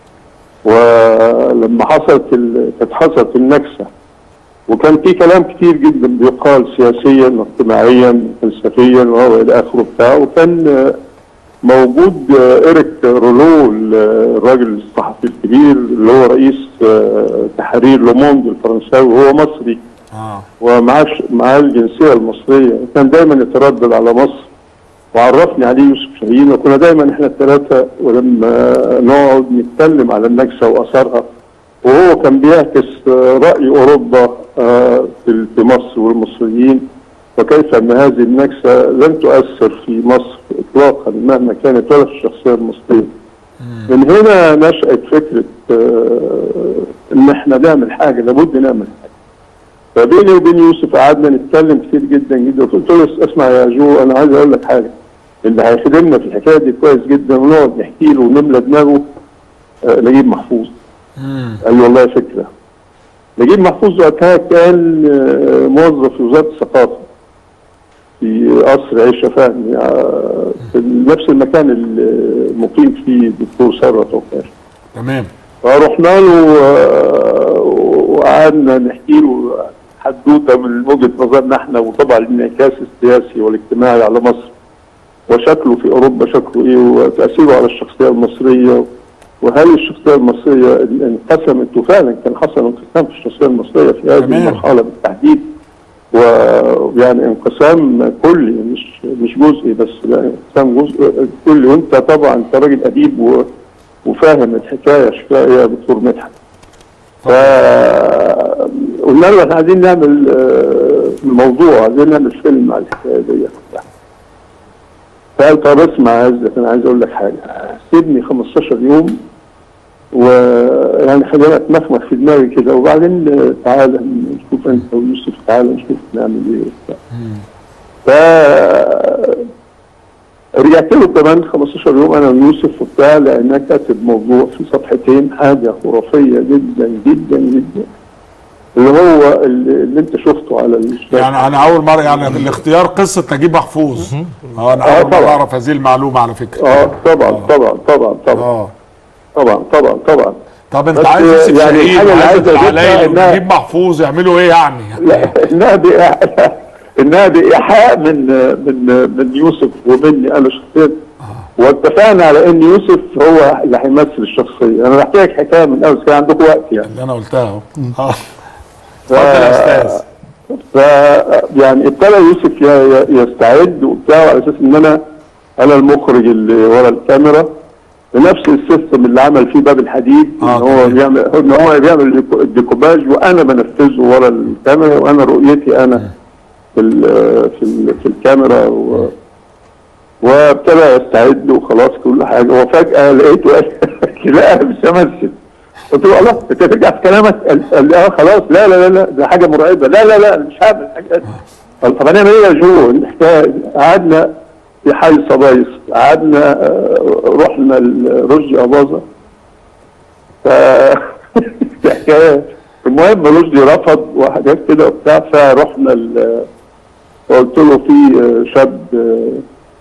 ولما حصلت ال- كانت حصلت النكسه وكان في كلام كتير جدا بيقال سياسيا واجتماعيا فلسفيا وهو الى اخره بتاع وكان آه، موجود آه، إيريك رولو ال- الراجل الصحفي الكبير اللي هو رئيس آه، تحرير لوموند الفرنساوي وهو مصري اه ومعاه معاه الجنسيه المصريه وكان دايما يتردد على مصر وعرفني عليه يوسف شاهين وكنا دايما احنا الثلاثه ولما نقعد نتكلم على النكسه واثارها وهو كان بيعكس آه، راي اوروبا آه، في في مصر والمصريين وكيف ان هذه النكسه لن تؤثر في مصر اطلاقا مهما كانت ولا في الشخصيه المصريه. من هنا نشأت فكره آه، ان احنا نعمل حاجه لابد نعمل حاجه. فبيني وبين يوسف قعدنا نتكلم كتير جدا جدا قلت له اسمع يا جو انا عايز اقول لك حاجه اللي هيخدمنا في الحكايه دي كويس جدا ونقعد نحكي له ونملى دماغه آه، نجيب محفوظ قال لي والله فكره نجيب محفوظ وقتها كان آه، موظف في وزاره الثقافه في قصر عيشه فهمي آه، في نفس المكان اللي مقيم فيه الدكتور ثروت عكاش تمام فرحنا له آه، وقعدنا نحكي له حدوته من وجهه نظرنا احنا وطبعا الانعكاس السياسي والاجتماعي على مصر وشكله في اوروبا شكله ايه وتاثيره على الشخصيه المصريه وهل الشخصيه المصريه انقسمت وفعلا كان حصل انقسام في الشخصيه المصريه في هذه تمام. المرحله بالتحديد ويعني انقسام كلي مش مش جزئي بس لا انقسام جزء كلي وانت طبعا انت راجل اديب و- وفاهم الحكايه شويه يا دكتور مدحت ف قلنا له احنا عايزين نعمل آه، موضوع عايزين نعمل فيلم على الحكايه دي فقال طب اسمع يا عزت انا عايز اقول لك حاجه سيبني 15 يوم ويعني خلينا اتمخمخ في دماغي كده وبعدين آه، تعالى نشوف انت ويوسف تعالى نشوف نعمل ايه وبتاع. ف رجعت له كمان 15 يوم انا ويوسف وبتاع لانها كاتب موضوع في صفحتين حاجه خرافيه جدا جدا جدا اللي هو اللي, اللي انت شفته على الشاشة. يعني انا اول مره يعني الاختيار قصه نجيب محفوظ اه انا آه، اول مره طبعا. اعرف هذه المعلومه على فكره اه طبعا طبعا طبعا طبعا طبعا طبعا طبعا طب انت بس عايز يوسف يعني شاهين الحاجة اللي وعايز عايز أضيفها العلايلي إنها- ونجيب محفوظ يعملوا ايه يعني؟ لا انها بإيحاء انها بايحاء من من من يوسف ومني انا شخصيا واتفقنا على ان يوسف هو اللي هيمثل الشخصيه انا بحكي لك حكايه من اول كان عندكم وقت يعني اللي انا قلتها اهو اه ف... ف يعني ابتدى يوسف ي- ي- يستعد وبتاع على اساس ان انا انا المخرج اللي ورا الكاميرا بنفس السيستم اللي عمل فيه باب الحديد ان هو بيعمل ان هو بيعمل الديكو- الديكوباج وانا بنفذه ورا الكاميرا وانا رؤيتي انا في ال في ال في الكاميرا و وابتدى يستعد وخلاص كل حاجه وفجاه لقيته قال لا انا مش همثل قلت له الله انت ترجع في كلامك قال قال لي اه خلاص لا لا لا لا ده حاجه مرعبه لا لا لا مش هعمل حاجه قال طب هنعمل ايه يا جو الحكايه قعدنا في حي صبايص قعدنا آه، رحنا لرشدي اباظه ف حكايه المهم رشدي رفض وحاجات كده وبتاع فرحنا ال- قلت له في آه، شاب آه،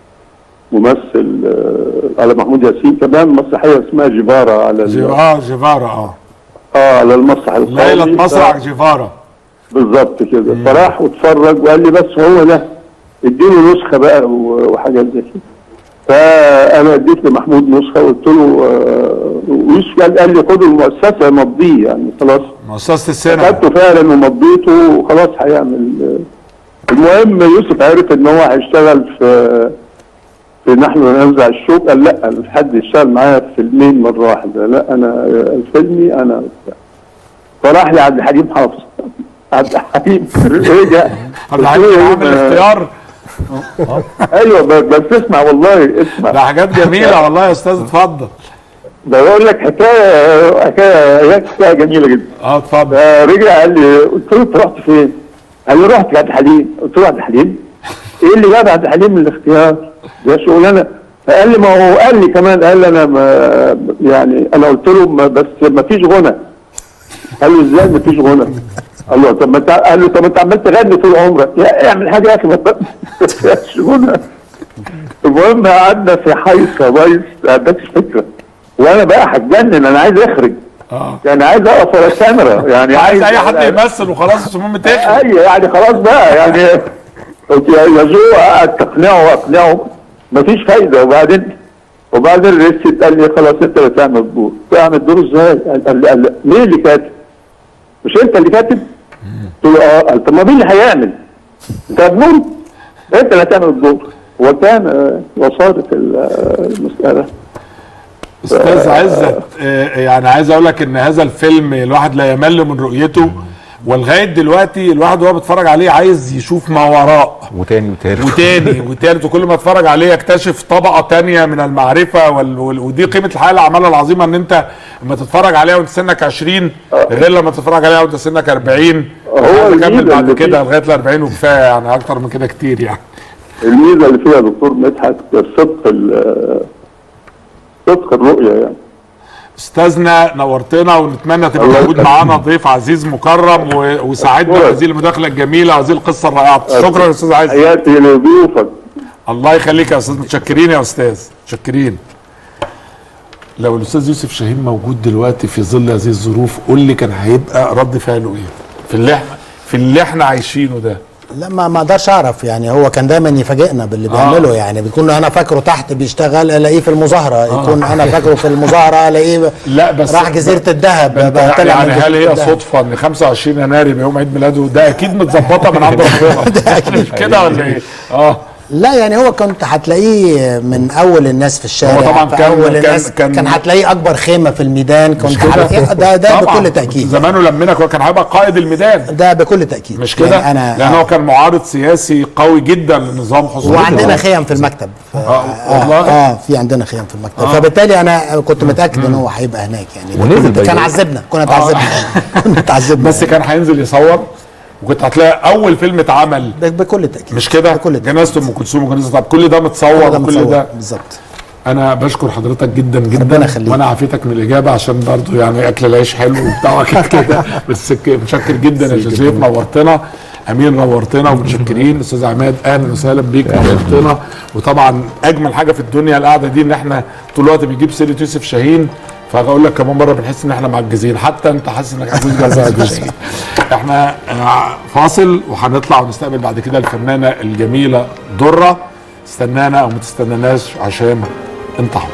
ممثل آه، على محمود ياسين كان بيعمل مسرحيه اسمها جيفارا على ال- جي- اه جيفارا اه اه على المسرح القومي ليلة ف- مسرح جيفارا بالظبط كده فراح واتفرج وقال لي بس هو ده اديله نسخه بقى و- وحاجات زي كده فانا اديت لمحمود نسخه وقلت له آه، ويوسف قال قال لي خد المؤسسه مضيه يعني خلاص مؤسسة السينما خدته فعلا ومضيته وخلاص هيعمل آه، المهم يوسف عرف ان هو هيشتغل في في نحن ننزع الشوك قال لا مش حد يشتغل معايا في فيلمين مره واحده لا انا آه، فيلمي انا فراح لعبد الحليم حافظ عبد الحليم رجع عبد الحليم عامل اختيار ايوه ب- بس اسمع والله اسمع ده حاجات جميلة والله يا استاذ اتفضل ده بقول لك حكايه حكايه حكايه جميله جدا اه اتفضل رجع قال لي قلت له انت رحت فين؟ قال لي رحت لعبد الحليم قلت له عبد الحليم ايه اللي جاب عبد الحليم من الاختيار؟ ده شغلانه فقال لي ما هو قال لي كمان قال لي انا ما يعني انا قلت له ما بس ما فيش غنى قال له ازاي ما فيش غنى؟ قال له طب ما انت قال له طب ما انت عمال تغني طول عمرك يا اعمل حاجه يا اخي ما فيش غنى المهم قعدنا في حي صبايص ما عندكش فكره وانا بقى هتجنن انا عايز اخرج اه يعني عايز اقف ورا الكاميرا يعني عايز اي حد يمثل وخلاص المهم تخرج اي يعني خلاص بقى يعني قلت يا يا جو قعد تقنعه واقنعه مفيش فايده وبعدين وبعدين رست قال لي خلاص انت اللي تعمل دور تعمل دور ازاي؟ قال- قال قال لي مين اللي كاتب؟ مش انت اللي كاتب؟ قلت له اه قال طب ما مين اللي هيعمل؟ انت مجنون انت اللي هتعمل الدور وكان آه، وصارت ال- آه، المساله استاذ عزت آه، يعني عايز اقول لك ان هذا الفيلم الواحد لا يمل من رؤيته ولغايه دلوقتي الواحد وهو بيتفرج عليه عايز يشوف ما وراء وتاني وتالت وتاني وتالت وكل ما اتفرج عليه يكتشف طبقه تانية من المعرفه وال... وال... ودي قيمه الحياه العماله العظيمه ان انت لما تتفرج عليها وانت سنك 20 غير لما تتفرج عليها وانت سنك 40 هو نكمل الميزة بعد اللي كده فيه- لغايه ال 40 وكفايه يعني اكتر من كده كتير يعني الميزه اللي فيها دكتور مدحت صدق ال- صدق الرؤيه يعني استاذنا نورتنا ونتمنى تبقى الله موجود يخليك. معانا ضيف عزيز مكرم و... وساعدنا أشكرك. بهذه المداخله الجميله وهذه القصه الرائعه شكرا يا استاذ عزيز حياتي لضيوفك الله يخليك يا استاذ متشكرين يا استاذ متشكرين لو الاستاذ يوسف شاهين موجود دلوقتي في ظل هذه الظروف قول لي كان هيبقى رد فعله ايه في اللي احنا في اللي احنا عايشينه ده لا ما ما اقدرش اعرف يعني هو كان دايما يفاجئنا باللي آه. بيعمله يعني بيكون انا فاكره تحت بيشتغل الاقيه في المظاهره يكون انا فاكره في المظاهره الاقيه لا بس راح جزيره الذهب انت بقى طلع يعني من هل جزيرة هي الذهب. صدفه ان 25 يناير يبقى يوم عيد ميلاده ده اكيد متظبطه من عند ربنا مش كده ولا ايه؟ اه لا يعني هو كنت هتلاقيه من اول الناس في الشارع هو طبعاً في كان- اول كان- الناس كان- كان, هتلاقيه اكبر خيمه في الميدان كنت هتلاقيه- ده ده طبعاً. بكل تاكيد زمانه لمنك وكان هيبقى قائد الميدان ده بكل تاكيد مش كده؟ يعني انا لان هو كان معارض سياسي قوي جدا لنظام حسن وعندنا خيم في المكتب اه اه, والله آه في عندنا خيم في المكتب آه. آه. فبالتالي انا كنت متاكد ان هو هيبقى هناك يعني ونزل كنت- كان بيضاء. عذبنا كنا آه. اتعذبنا كنا اتعذبنا بس كان هينزل يصور وكنت هتلاقي اول فيلم اتعمل بكل تاكيد مش كده؟ جنازه ام كلثوم وجنازه طب كل ده متصور كل ده وكل متصور. ده بالظبط انا بشكر حضرتك جدا جدا ربنا يخليك. وانا عافيتك من الاجابه عشان برضو يعني اكل العيش حلو وبتاع وكده كده بس ك- متشكر جدا يا جوزيف نورتنا امين نورتنا ومتشكرين استاذ عماد اهلا وسهلا بيك نورتنا وطبعا اجمل حاجه في الدنيا القعده دي ان احنا طول الوقت بنجيب سيره يوسف شاهين فاقول لك كمان مره بنحس ان احنا معجزين حتى انت حاسس انك عجوز جدا يا يوسف شاهين. احنا آه، فاصل وهنطلع ونستقبل بعد كده الفنانه الجميله دره استنانا او ما تستناناش عشان انت حر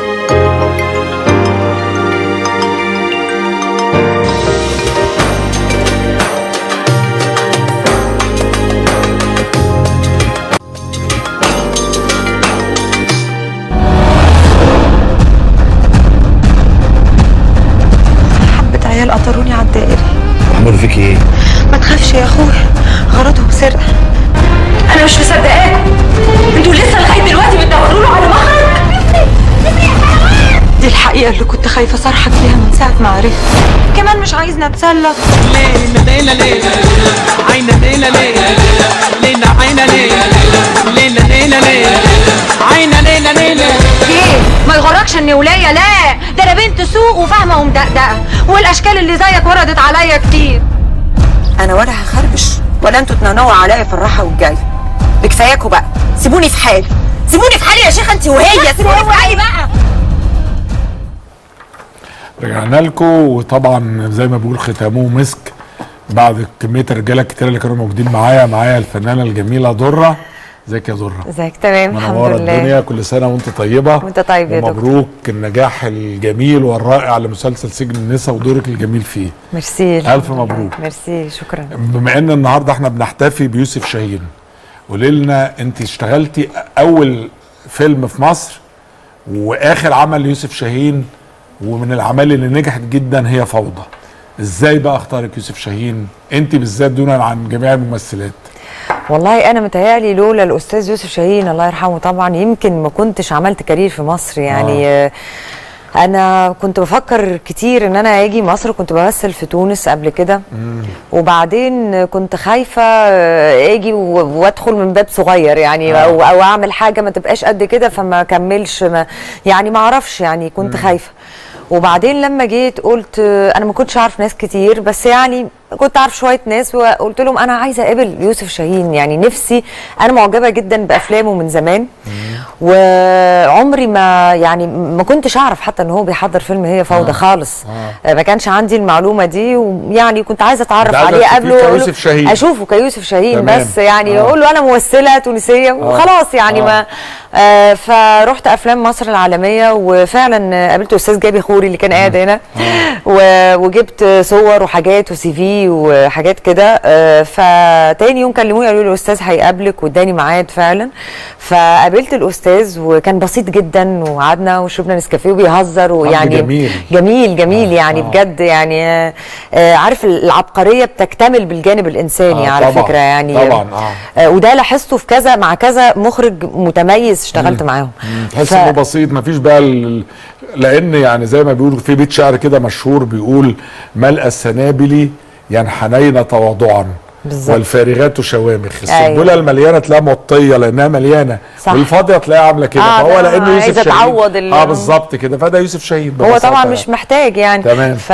حبة عيال قطروني على الدائري عملوا فيك ايه؟ ما تخافش يا اخويا غرضهم سرقة انا مش مصدقاكم انتوا لسه لغاية دلوقتي بتدوروا له على مخرج دي الحقيقة اللي كنت خايفة صرحك فيها من ساعة ما عرفت كمان مش عايزني اتسلى ليلة ليلة عينا ليلة ليلة ليلة عينا ليلة ليلة ليلة ليلة عينا ليلة ليلة ايه ما يغركش اني ولايه لا ده انا بنت سوق وفاهمه ومدقدقه والاشكال اللي زيك وردت عليا كتير انا ولا هخربش ولا انتوا تنونوا عليا في الراحة والجاية بكفاياكوا بقى سيبوني في حالي سيبوني في حالي يا شيخة انت وهي سيبوني في حالي بقى رجعنا لكم وطبعا زي ما بيقول ختاموه مسك بعد كميه الرجاله الكتير اللي كانوا موجودين معايا معايا الفنانه الجميله دره ازيك يا دره ازيك تمام الحمد منوره لله الدنيا كل سنه وانت طيبه وانت طيب يا دكتور ومبروك النجاح الجميل والرائع لمسلسل سجن النساء ودورك الجميل فيه ميرسي الف مبروك ميرسي شكرا بما ان النهارده احنا بنحتفي بيوسف شاهين قولي لنا انت اشتغلتي اول فيلم في مصر واخر عمل ليوسف شاهين ومن الاعمال اللي نجحت جدا هي فوضى ازاي بقى اختارك يوسف شاهين انت بالذات دونا عن جميع الممثلات والله انا متهيألي لولا الاستاذ يوسف شاهين الله يرحمه طبعا يمكن ما كنتش عملت كارير في مصر يعني آه. انا كنت بفكر كتير ان انا اجي مصر كنت بمثل في تونس قبل كده وبعدين كنت خايفه آه، اجي و- وادخل من باب صغير يعني آه. او, أو اعمل حاجه ما تبقاش قد كده فما كملش ما يعني ما اعرفش يعني كنت خايفه وبعدين لما جيت قلت آه، انا ما كنتش اعرف ناس كتير بس يعني كنت اعرف شويه ناس وقلت لهم انا عايزه اقابل يوسف شاهين يعني نفسي انا معجبه جدا بافلامه من زمان وعمري ما يعني ما كنتش اعرف حتى ان هو بيحضر فيلم هي فوضى آه. خالص آه. ما كانش عندي المعلومه دي ويعني كنت عايزه اتعرف عايزة عليه تشوفيه قبله وأقول له- كيوسف شاهين. اشوفه كيوسف شاهين تمام. بس يعني آه. اقول له انا ممثله تونسيه وخلاص يعني آه. ما آه فرحت افلام مصر العالميه وفعلا قابلت استاذ جابي خوري اللي كان قاعد هنا و- وجبت صور وحاجات وسي في وحاجات كده آه، فتاني يوم كلموني قالوا لي الاستاذ هيقابلك واداني ميعاد فعلا فقابلت الاستاذ وكان بسيط جدا وقعدنا وشربنا نسكافيه وبيهزر ويعني جميل. جميل جميل يعني بجد يعني آه، آه، عارف العبقريه بتكتمل بالجانب الانساني آه، على طبعاً، فكره يعني طبعا اه آه، وده لاحظته في كذا مع كذا مخرج متميز اشتغلت معاهم تحس ف- انه بسيط مفيش بقى ال... لان يعني زي ما بيقولوا في بيت شعر كده مشهور بيقول ملء السنابل ينحنين تواضعا بالظبط. والفارغات شوامخ أيوة. السنبله المليانه تلاقيها موطيه لانها مليانه صح. والفاضيه تلاقيها عامله كده آه، فهو ده لانه يوسف عايزة شاهين تعوض ال- اه بالظبط كده فده يوسف شاهين هو ببساطة طبعا يعني. مش محتاج يعني تمام. ف...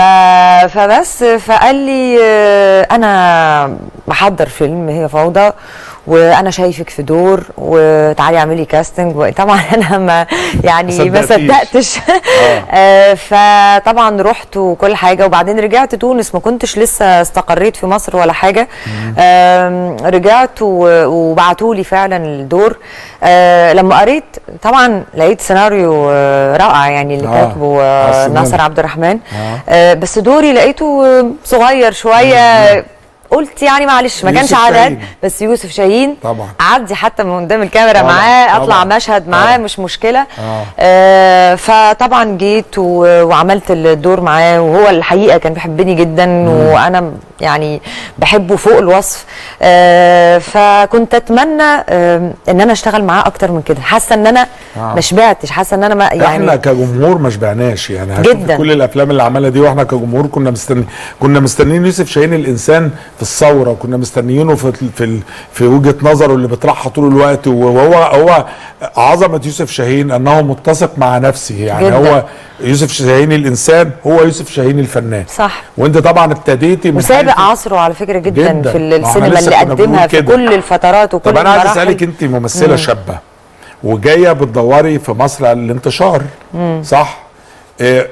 فبس فقال لي آه، انا بحضر فيلم هي فوضى وانا شايفك في دور وتعالي اعملي كاستنج وطبعا انا ما يعني ما صدقتيش. صدقتش آه، فطبعا رحت وكل حاجه وبعدين رجعت تونس ما كنتش لسه استقريت في مصر ولا حاجه آم، رجعت وبعتوا لي فعلا الدور آه، لما قريت طبعا لقيت سيناريو آه، رائع يعني اللي آه. كاتبه آه، آه، السيناريو. ناصر عبد الرحمن آه. آه، بس دوري لقيته آه، صغير شويه قلت يعني معلش ما كانش يوسف عدد شاهين. بس يوسف شاهين طبعا اعدي حتى من قدام الكاميرا طبعاً، معاه اطلع طبعاً، مشهد معاه مش مشكله اه آه فطبعا جيت و- وعملت الدور معاه وهو الحقيقه كان بيحبني جدا وانا يعني بحبه فوق الوصف آه فكنت اتمنى آه ان انا اشتغل معاه اكتر من كده حاسه ان انا آه. ما شبعتش حاسه ان انا ما احنا يعني كجمهور ما شبعناش يعني هشوف جداً. كل الافلام اللي عملها دي واحنا كجمهور كنا مستني كنا مستنيين يوسف شاهين الانسان في الثوره وكنا مستنيينه في في ال- في وجهه نظره اللي بيطرحها طول الوقت وهو هو عظمه يوسف شاهين انه متسق مع نفسه يعني جداً. هو يوسف شاهين الانسان هو يوسف شاهين الفنان صح وانت طبعا ابتديتي من وسابق حيث- عصره على فكره جدا, جداً. في ما احنا السينما لسه اللي كنا بنقول قدمها في كده. كل الفترات وكل طب انا عايز المراحل. اسالك انت ممثله مم. شابه وجايه بتدوري في مصر على الانتشار مم. صح إيه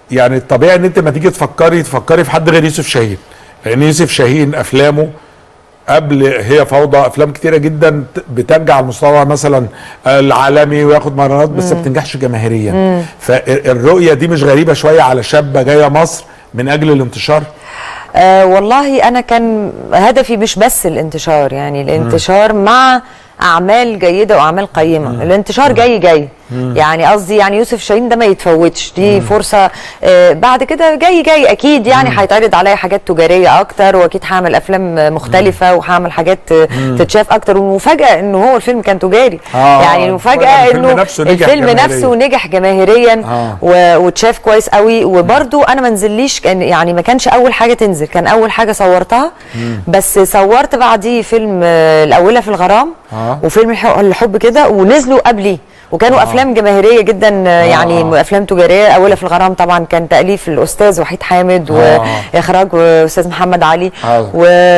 يعني الطبيعي ان انت ما تيجي تفكري تفكري في حد غير يوسف شاهين لان يوسف شاهين افلامه قبل هي فوضى افلام كتيره جدا ت- بتنجح على المستوى مثلا العالمي وياخد مهرجانات بس ما بتنجحش جماهيريا مم. فالرؤيه دي مش غريبه شويه على شابه جايه مصر من اجل الانتشار آه والله انا كان هدفي مش بس الانتشار يعني الانتشار مع اعمال جيده واعمال قيمه الانتشار جاي جاي مم. يعني قصدي يعني يوسف شاهين ده ما يتفوتش دي فرصه آه بعد كده جاي جاي اكيد يعني هيتعرض عليا حاجات تجاريه اكتر واكيد هعمل افلام مختلفه وهعمل حاجات آه، مم. تتشاف اكتر والمفاجاه ان هو الفيلم كان تجاري آه، يعني المفاجاه الفيلم انه نفسه نجح الفيلم جماهيرياً. نفسه نجح جماهيريا آه. و- واتشاف كويس قوي وبرده انا ما نزليش كان يعني ما كانش اول حاجه تنزل كان اول حاجه صورتها بس صورت بعديه فيلم آه، الاولى في الغرام اه وفيلم الح- الحب كده ونزلوا قبليه وكانوا آه. افلام جماهيريه جدا آه، يعني آه. افلام تجاريه اولى في الغرام طبعا كان تاليف الاستاذ وحيد حامد آه. واخراج استاذ محمد علي آه.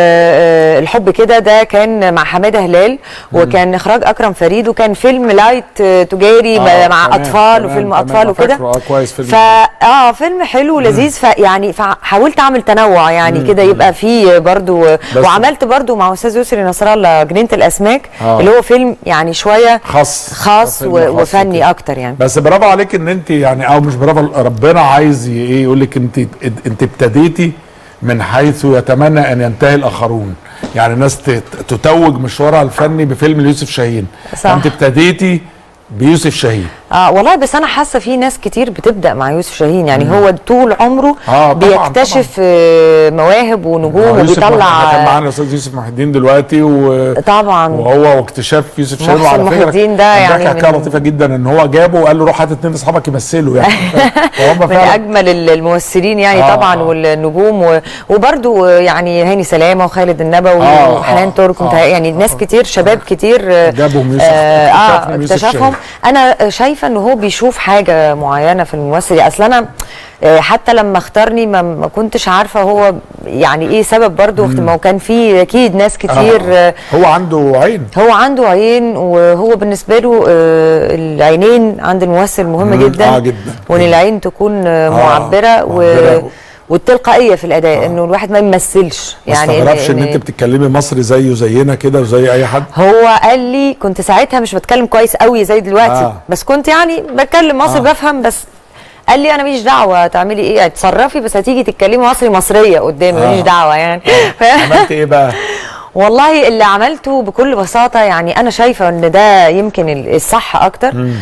والحب كده ده كان مع حماده هلال وكان اخراج اكرم فريد وكان فيلم لايت آه، تجاري آه، مع تمام، اطفال تمام، وفيلم تمام، اطفال آه، وكده فاكره، اه كويس فيلم فا اه فيلم حلو ولذيذ فيعني فحاولت اعمل تنوع يعني مم. كده يبقى فيه برضو بس- وعملت برضو مع استاذ يسري نصر الله جنينه الاسماك آه. اللي هو فيلم يعني شويه خاص خاص فيلم و- خاص وفني اكتر يعني بس برافو عليك ان انت يعني او مش برافو ربنا عايز ي- ايه يقول لك انت انت ابتديتي من حيث يتمنى ان ينتهي الاخرون يعني الناس ت- تتوج مشوارها الفني بفيلم ليوسف شاهين صح. انت ابتديتي بيوسف شاهين اه والله بس انا حاسه في ناس كتير بتبدا مع يوسف شاهين يعني هو طول عمره آه، طبعاً، بيكتشف آه، مواهب ونجوم آه، يوسف محي- احنا كان وبيطلع معانا الاستاذ يوسف محي الدين دلوقتي و... طبعا وهو واكتشاف يوسف شاهين محسن وعلى محي فكره الدين ده كان يعني بيحكي حكايه من- لطيفه جدا ان هو جابه وقال له روح هات اتنين اصحابك يمثلوا يعني فهم من فعلا اجمل ال- الممثلين يعني آه، طبعا آه. والنجوم و- وبرضو يعني هاني سلامه وخالد النبوي آه، وحنان آه، ترك ومتهيأ- يعني ناس كتير شباب كتير آه، جابهم يوسف اه, اكتشاف آه من يوسف اكتشفهم انا شايفه ان هو بيشوف حاجه معينه في الممثل يعني اصل انا آه، حتى لما اختارني ما, ما كنتش عارفه هو يعني ايه سبب برضو مم. ما هو كان في اكيد ناس كتير آه. آه، هو عنده عين هو عنده عين وهو بالنسبه له آه، العينين عند الممثل مهمه مم، جدا آه، جدا. وان العين تكون آه، معبره و... معبرة. والتلقائيه في الاداء انه الواحد ما يمثلش ما يعني استغربش ان انت بتتكلمي مصري زيه زينا كده وزي اي حد هو قال لي كنت ساعتها مش بتكلم كويس قوي زي دلوقتي آه. آه. بس كنت يعني بتكلم مصري آه. آه. بفهم بس قال لي انا ماليش دعوه تعملي ايه اتصرفي بس هتيجي تتكلمي مصري مصريه قدامي آه. ماليش دعوه يعني عملت ايه بقى؟ والله اللي عملته بكل بساطه يعني انا شايفه ان ده يمكن ال- الصح اكتر مم.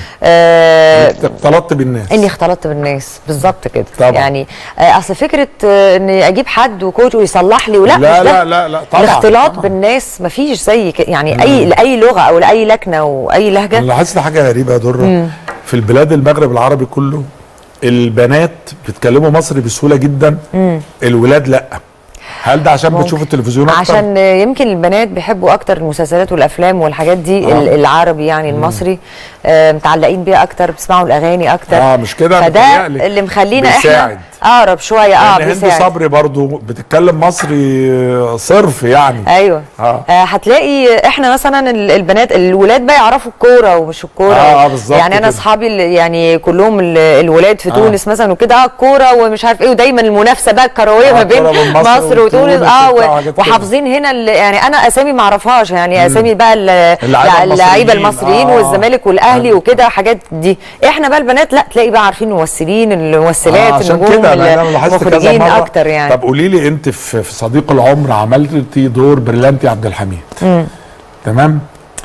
آه اختلطت بالناس اني اختلطت بالناس بالظبط كده طبعا. يعني آه اصل فكره آه اني اجيب حد وكوتش ويصلح لي ولا لا مش ده. لا لا لا طبعا الاختلاط بالناس مفيش زي كده يعني مم. اي لاي لغه او لاي لكنه واي لهجه انا لاحظت حاجه غريبه يا دره مم. في البلاد المغرب العربي كله البنات بيتكلموا مصري بسهوله جدا مم. الولاد لا هل ده عشان ممكن. بتشوفوا التلفزيون اكتر؟ عشان يمكن البنات بيحبوا اكتر المسلسلات والافلام والحاجات دي آه. ال- العربي يعني المصري آه متعلقين بيها اكتر بيسمعوا الاغاني اكتر اه مش كده فده متهيألي. اللي مخلينا بيساعد. احنا اقرب شويه اه لان هند بيساعد صبري برضو بتتكلم مصري صرف يعني ايوه اه آه هتلاقي احنا مثلا ال- البنات الولاد بقى يعرفوا الكوره ومش الكوره آه، آه، بالظبط يعني انا كده. اصحابي اللي- يعني كلهم ال- الولاد في آه. تونس مثلا وكده اه الكوره ومش عارف ايه ودايما المنافسه بقى الكرويه آه، ما بين الكورة بين مصر مصر وتونس وتونس اه وبتاع و- حاجات كده. وحافظين هنا ال- يعني انا اسامي ما اعرفهاش يعني مم. اسامي بقى ال- اللعيبة اللعيبه المصريين. المصريين آه. والزمالك والاهلي وكده حاجات دي احنا بقى البنات لا تلاقي بقى عارفين الممثلين الممثلات آه عشان النجوم كده لأن انا لاحظت كذا المخرجين مره اكتر يعني طب قولي لي انت في في صديق العمر عملتي دور برلانتي عبد الحميد مم. تمام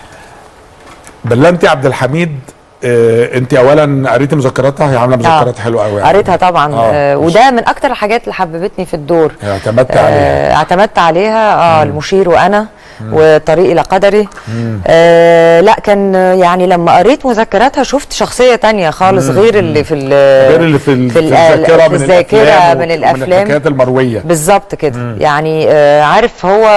برلانتي عبد الحميد آه انت اولا قريتي مذكراتها هي عامله مذكرات حلوه قوي يعني. قريتها طبعا آه. آه وده من اكتر الحاجات اللي حببتني في الدور اعتمدت عليها آه اعتمدت عليها اه المشير وانا وطريق الى قدري مم. آه لا كان آه، يعني لما قريت مذكراتها شفت شخصيه تانية خالص مم. غير اللي في ال- غير اللي في, ال- في, في ال- الذاكره في من الذاكره الافلام من ومن الافلام الحكايات المرويه بالظبط كده مم. يعني آه عارف هو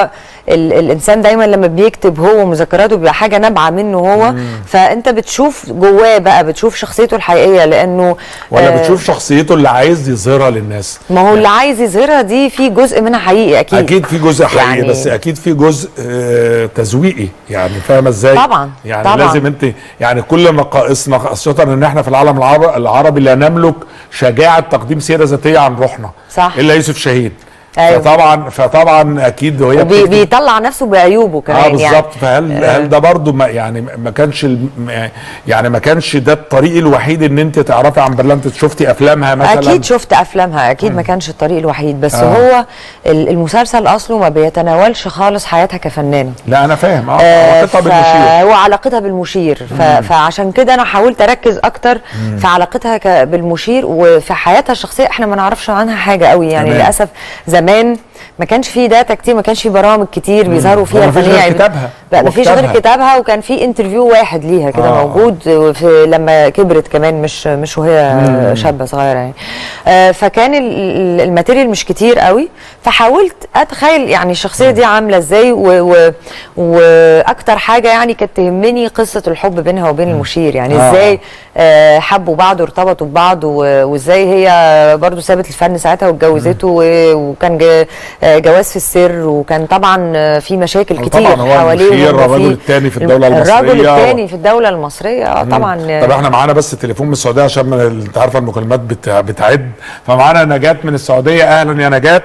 ال الانسان دايما لما بيكتب هو مذكراته بيبقى حاجه نابعه منه هو فانت بتشوف جواه بقى بتشوف شخصيته الحقيقيه لانه ولا آه، بتشوف شخصيته اللي عايز يظهرها للناس ما هو اللي عايز يظهرها دي في جزء منها حقيقي اكيد اكيد في جزء حقيقي يعني- بس اكيد في جزء آه تزويقي يعني فاهمه ازاي طبعا، يعني طبعا. لازم انت يعني كل نقائصنا خاصه ان احنا في العالم العربي, العربي لا نملك شجاعه تقديم سيره ذاتيه عن روحنا صح. الا يوسف شاهين أيوة. فطبعا فطبعا اكيد وهي وبي بتكتب- بيطلع نفسه بعيوبه كمان اه يعني بالظبط فهل آه. هل ده برضو ما يعني ما كانش الم- يعني ما كانش ده الطريق الوحيد ان انت تعرفي عن برلا انت شفتي افلامها مثلا اكيد شفت افلامها اكيد ما كانش الطريق الوحيد بس آه. هو ال- المسلسل اصله ما بيتناولش خالص حياتها كفنانه لا انا فاهم اه آه، علاقتها بالمشير هو علاقتها بالمشير ف... مم. فعشان كده انا حاولت اركز اكتر مم. في علاقتها ك... بالمشير وفي حياتها الشخصيه احنا ما نعرفش عنها حاجه قوي يعني تمام. للاسف زمان ما كانش في داتا كتير ما كانش في برامج كتير مم. بيظهروا هو فيها مفيش فنية غير كتابها. لا هو ما فيش غير كتابها. كتابها وكان في انترفيو واحد ليها كده آه. موجود في لما كبرت كمان مش مش وهي مم. شابه صغيره يعني آه، فكان ال- ال- الماتيريال مش كتير قوي فحاولت اتخيل يعني الشخصيه دي عامله ازاي و- و- واكتر حاجه يعني كانت تهمني قصه الحب بينها وبين المشير يعني آه. ازاي آه، حبوا بعض وارتبطوا ببعض و- وازاي هي برضو سابت الفن ساعتها واتجوزته و- وكان ج- آه، جواز في السر وكان طبعا آه، في مشاكل كتير طبعا هو حواليهم المشير وفي- الرجل الثاني في الدوله المصريه الرجل و- الثاني في الدوله المصريه اه مم. طبعا طب احنا معانا بس تليفون من السعوديه عشان ما- انت عارفه المكالمات بت- بتعد فمعانا نجاة من السعوديه اهلا يا نجاة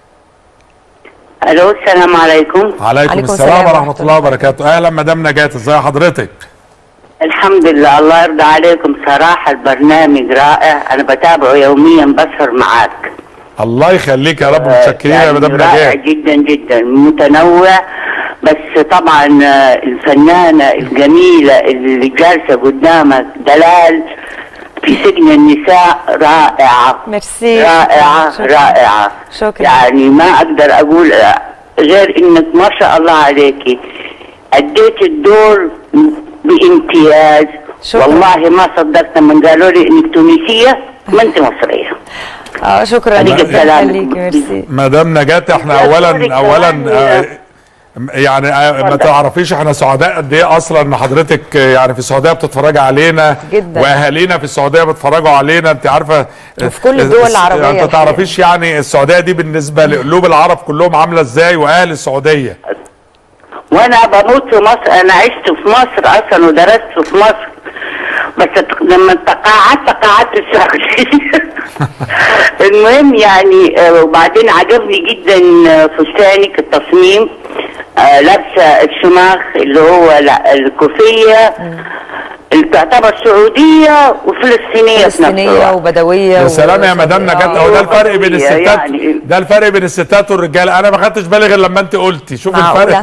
الو السلام عليكم عليكم, السلام ورحمه الله وبركاته اهلا مدام نجاة ازي حضرتك الحمد لله الله يرضى عليكم صراحة البرنامج رائع أنا بتابعه يوميا بسهر معاك الله يخليك يا رب متشكرين يا مدام رائع نجاة جدا جدا متنوع بس طبعا آه، الفنانة الجميلة اللي جالسة قدامك دلال في سجن النساء رائعة ميرسي رائعة شكراً. رائعة شكرا يعني ما اقدر اقول غير انك ما شاء الله عليكي اديت الدور بامتياز شكراً. والله ما صدقت لما قالوا لي انك تونسيه ما انت مصريه اه شكرا عليك لك السلام. خليك ميرسي مدام نجاة احنا اولا اولا آه، يعني آه، ما تعرفيش احنا سعداء قد ايه اصلا ان حضرتك آه، يعني في السعوديه بتتفرجي علينا جدا. واهالينا في السعوديه بيتفرجوا علينا انت عارفه وفي كل الدول العربية انت تعرفيش يعني السعوديه دي بالنسبه لقلوب العرب كلهم عامله ازاي واهل السعوديه وانا بموت في مصر انا عشت في مصر اصلا ودرست في مصر بس ت- لما تقاعدت تقاعدت السعوديه المهم يعني آه، وبعدين عجبني جدا آه، فستانك التصميم آه، لابسه الشماخ اللي هو لا الكوفيه اللي تعتبر سعوديه وفلسطينيه في نفس فلسطينيه الوقت وبدويه يا و- سلام يا مدام نجاة هو ده الفرق بين يعني- الستات يعني- ده الفرق بين الستات والرجاله انا ما خدتش بالي غير لما انت قلتي شوف الفرق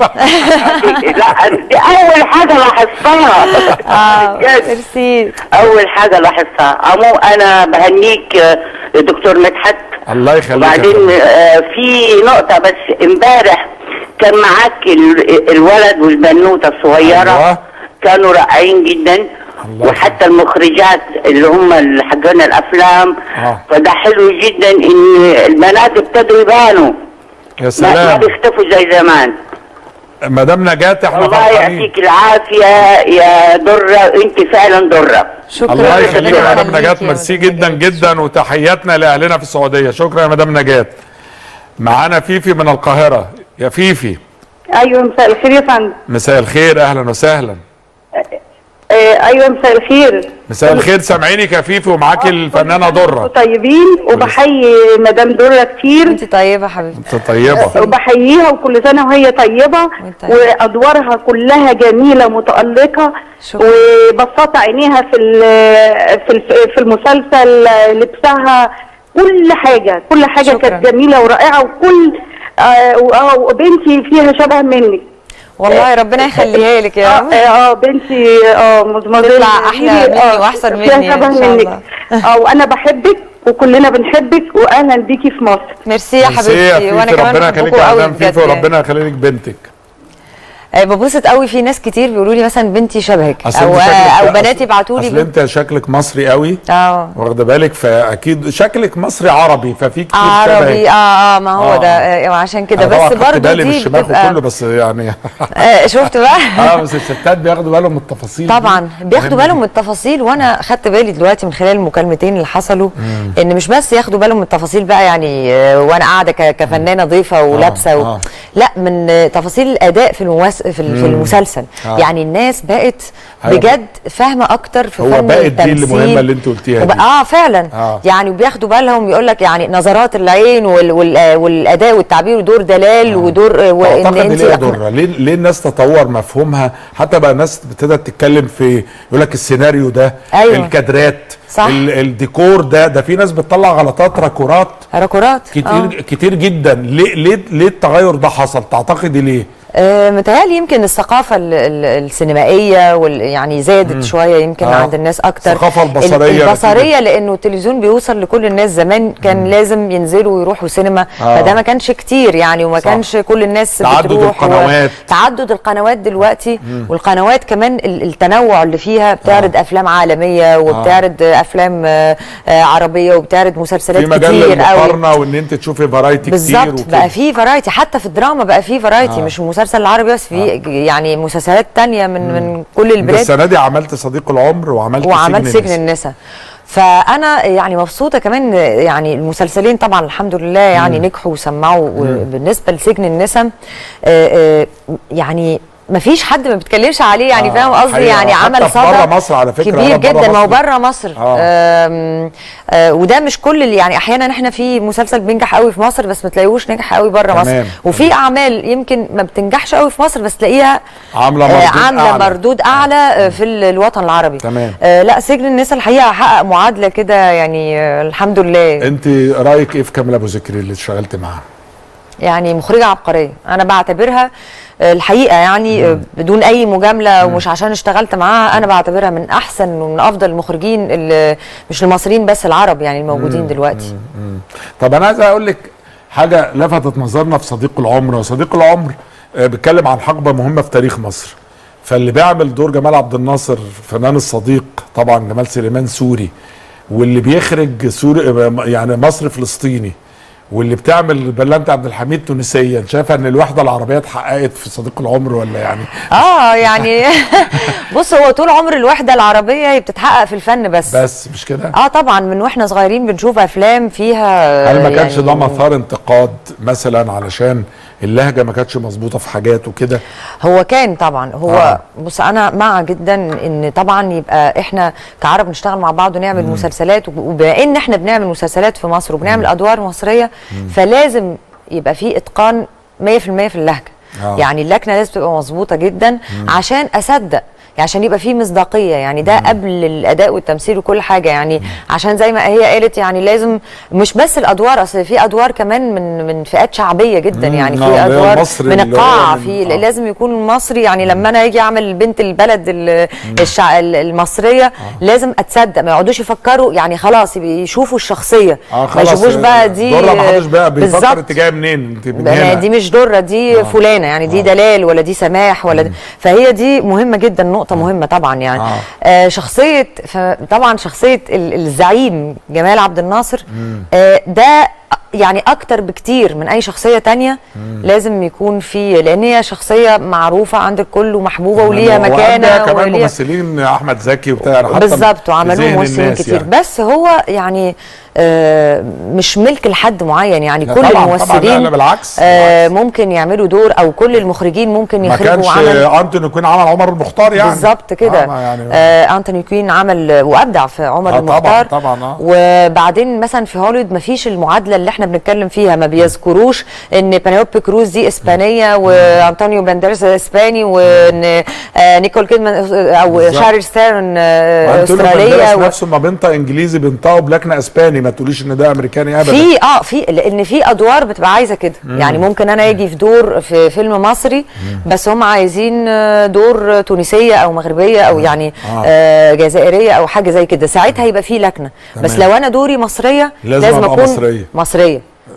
لا دي اول حاجه لاحظتها اه بجد. ميرسي اول حاجه لاحظتها عمو انا بهنيك آه، دكتور مدحت الله يخليك يا وبعدين فندم. آه، في نقطه بس امبارح كان معاك ال- الولد والبنوته الصغيره أيوة. كانوا رائعين جدا وحتى المخرجات اللي هم اللي حقنا الافلام آه. فده حلو جدا ان البنات ابتدوا يبانوا يا ما ما سلام بيختفوا زي زمان مدام نجاة احنا الله فرحانين يعطيك العافيه يا دره انت فعلا دره الله يخليك يا مدام نجاة ميرسي جدا جدا وتحياتنا لاهلنا في السعوديه شكرا يا مدام نجاة معانا فيفي من القاهره يا فيفي ايوه مساء الخير يا فندم مساء الخير اهلا وسهلا آه، ايوه مساء الخير مساء الخير سامعيني يا فيفي ومعاكي الفنانه دره طيبين وبحيي مدام دره كتير انت طيبه حبيبتي انت طيبه وبحييها وكل سنه وهي طيبه وادوارها كلها جميله متالقه وبساطه عينيها في ال- في ال- في المسلسل لبسها كل حاجه كل حاجه كانت جميله ورائعه وكل آه، و- آه، وبنتي فيها شبه منك والله ربنا يخليها لك يا رب اه اه بنتي اه مزمزل تطلع أحلى مني وأحسن مني فيها يعني شبه إن شاء منك الله. اه وانا بحبك وكلنا بنحبك واهلا بيكي في مصر ميرسي يا ميرسي يا حبيبتي وانا فيفي كمان ربنا يخليك بحبكم يا قوي مدام بجد فيفي يعني. وربنا يخليك بنتك آه، ببسط قوي في ناس كتير بيقولوا لي مثلا بنتي شبهك أصل او أنت شكلك- او بناتي يبعتوا اصل لي انت شكلك مصري قوي اه واخده بالك فاكيد شكلك مصري عربي ففي كتير عربي شبهك. اه اه ما هو آه. ده آه، وعشان كده أنا طبعاً بس خدت برضه بالي من دي الشمال بتبقى كله بس يعني آه، شفت بقى اه بس الستات بياخدوا بالهم من التفاصيل دي. طبعا بياخدوا مهمة بالهم من التفاصيل وانا خدت بالي دلوقتي من خلال المكالمتين اللي حصلوا مم. ان مش بس ياخدوا بالهم من التفاصيل بقى يعني آه، وانا قاعده ك- كفنانه ضيفه ولابسه و... آه. لا من آه، تفاصيل الاداء في الممس... في, ال- في مم. المسلسل آه. يعني الناس بقت أيوة. بجد فاهمه اكتر في هو فن بقت دي التمثيل المهمه اللي انت قلتيها وبقى دي اه فعلا آه. يعني بياخدوا بالهم يقول لك يعني نظرات العين وال... وال... آه، والاداء والتعبير ودور دلال ودور آه، وان اعتقد انت ليه ضرة ليه ليه الناس تطور مفهومها حتى بقى الناس ابتدت تتكلم في يقول لك السيناريو ده أيوة. الكادرات صح. ال الديكور ده ده في ناس بتطلع غلطات راكورات راكورات كتير آه. كتير جدا ليه ليه ليه التغير ده حصل تعتقدي ليه آه، متهيألي يمكن الثقافة ال- ال- السينمائية وال يعني زادت مم. شوية يمكن آه. عند الناس أكتر الثقافة ال- البصرية البصرية لأنه التلفزيون بيوصل لكل الناس زمان كان لازم ينزلوا ويروحوا سينما آه. فده ما كانش كتير يعني وما صح. كانش كل الناس تعدد بتروح و- القنوات. تعدد القنوات دلوقتي مم. والقنوات كمان ال- التنوع اللي فيها بتعرض أفلام عالمية وبتعرض أفلام آه، آه، عربية وبتعرض مسلسلات في مجال كتير قوي المقارنه وان انت تشوفي فرايتي كتير بالظبط وكده. بقى في فرايتي حتى في الدراما بقى في فرايتي آه. مش المسلسل العربي بس في يعني مسلسلات تانية من من كل انت البلاد السنه دي عملت صديق العمر وعملت وعملت سجن النساء. النساء فانا يعني مبسوطه كمان يعني المسلسلين طبعا الحمد لله يعني مم. نجحوا وسمعوا مم. وبالنسبه لسجن النساء آه، آه، يعني ما فيش حد ما بيتكلمش عليه يعني آه، فاهم قصدي حقيقة. يعني حتى عمل في صدى بره مصر على فكرة، كبير أنا بره جدا ما هو مصر. بره مصر آه. آم، آه وده مش كل اللي يعني احيانا احنا في مسلسل بينجح قوي في مصر بس ما تلاقيهوش نجح قوي بره مصر تمام. وفي اعمال يمكن ما بتنجحش قوي في مصر بس تلاقيها عامله آه، مردود عامله أعلى. مردود اعلى آه، في ال- الوطن العربي تمام آه لا سجن النساء الحقيقه حقق معادله كده يعني آه الحمد لله انت رايك ايه في كامل ابو ذكري اللي اشتغلت معاها يعني مخرجه عبقريه انا بعتبرها آه، الحقيقه يعني آه، بدون اي مجامله ومش عشان اشتغلت معاها انا بعتبرها من احسن ومن افضل المخرجين اللي مش المصريين بس العرب يعني الموجودين مم. دلوقتي مم. طب انا عايز اقول لك حاجه لفتت نظرنا في صديق العمر وصديق العمر آه، بيتكلم عن حقبه مهمه في تاريخ مصر فاللي بيعمل دور جمال عبد الناصر فنان الصديق طبعا جمال سليمان سوري واللي بيخرج سوري آه، يعني مصر فلسطيني واللي بتعمل بلانت عبد الحميد تونسيا شايفه ان الوحده العربيه اتحققت في صديق العمر ولا يعني اه يعني بص هو طول عمر الوحده العربيه هي بتتحقق في الفن بس بس مش كده اه طبعا من واحنا صغيرين بنشوف افلام فيها هل ما كانش يعني ده مثار انتقاد مثلا علشان اللهجه ما كانتش مظبوطه في حاجات وكده هو كان طبعا هو آه. آه. بص انا مع جدا ان طبعا يبقى احنا كعرب نشتغل مع بعض ونعمل مم. مسلسلات وب- وبما ان احنا بنعمل مسلسلات في مصر وبنعمل ادوار مصريه فلازم يبقى في اتقان 100% في اللهجه آه. يعني اللكنه لازم تبقى مظبوطه جدا عشان اصدق يعني عشان يبقى في مصداقيه يعني ده قبل الاداء والتمثيل وكل حاجه يعني عشان زي ما هي قالت يعني لازم مش بس الادوار اصل في ادوار كمان من من فئات شعبيه جدا مم، يعني آه، اللي في هو ادوار المصري من اللي هو القاعه من- في آه. لازم يكون المصري يعني لما انا اجي اعمل بنت البلد ال- الشع... المصريه لازم اتصدق ما يقعدوش يفكروا يعني خلاص يبقى يشوفوا الشخصيه اه ما خلاص يشوفوش بقى دي دورة ما حدش بقى بيفكر بالظبط. انت جايه منين انت من ما هنا دي مش دره دي آه. آه. فلانه يعني دي آه. آه. دلال ولا دي سماح ولا دي فهي دي مهمه جدا نقطه مهمه طبعا يعني آه. آه. آه شخصيه طبعا شخصيه ال- الزعيم جمال عبد الناصر مم. آه ده يعني اكتر بكتير من اي شخصيه تانية لازم يكون في لان هي شخصيه معروفه عند الكل ومحبوبه وليها وعندها مكانه كمان وليها ممثلين احمد زكي وبتاع يعني حتى بالظبط في وعملوه ذهن ممثلين الناس كتير يعني. بس هو يعني آه مش ملك لحد معين يعني لا كل طبعاً، طبعاً، الممثلين لا، لا، بالعكس، آه ممكن يعملوا دور او كل المخرجين ممكن ما يخرجوا كانش عمل انتوني يكون عمل عمر المختار يعني بالظبط كده آه، ما يعني آه انتوني كوين عمل وابدع في عمر آه، المختار طبعا طبعا اه وبعدين مثلا في هوليوود ما فيش المعادله اللي احنا بنتكلم فيها ما بيذكروش ان بانيوبي كروز دي اسبانيه وانطونيو بانديراس اسباني وان آه نيكول كيدمان او بالظبط. شارل ستيرن آه وانتوني استراليه بانديراس و... نفسه ما بينطق انجليزي بينطقه بلكنه اسباني ما تقوليش ان ده امريكاني ابدا في اه في لان في ادوار بتبقى عايزه كده مم. يعني ممكن انا اجي في دور في فيلم مصري بس هم عايزين آه، دور تونسيه او مغربيه او يعني آه. آه جزائريه او حاجه زي كده ساعتها يبقى في لكنه بس تمام. لو انا دوري مصريه لازم أبقى اكون مصرية. مصريه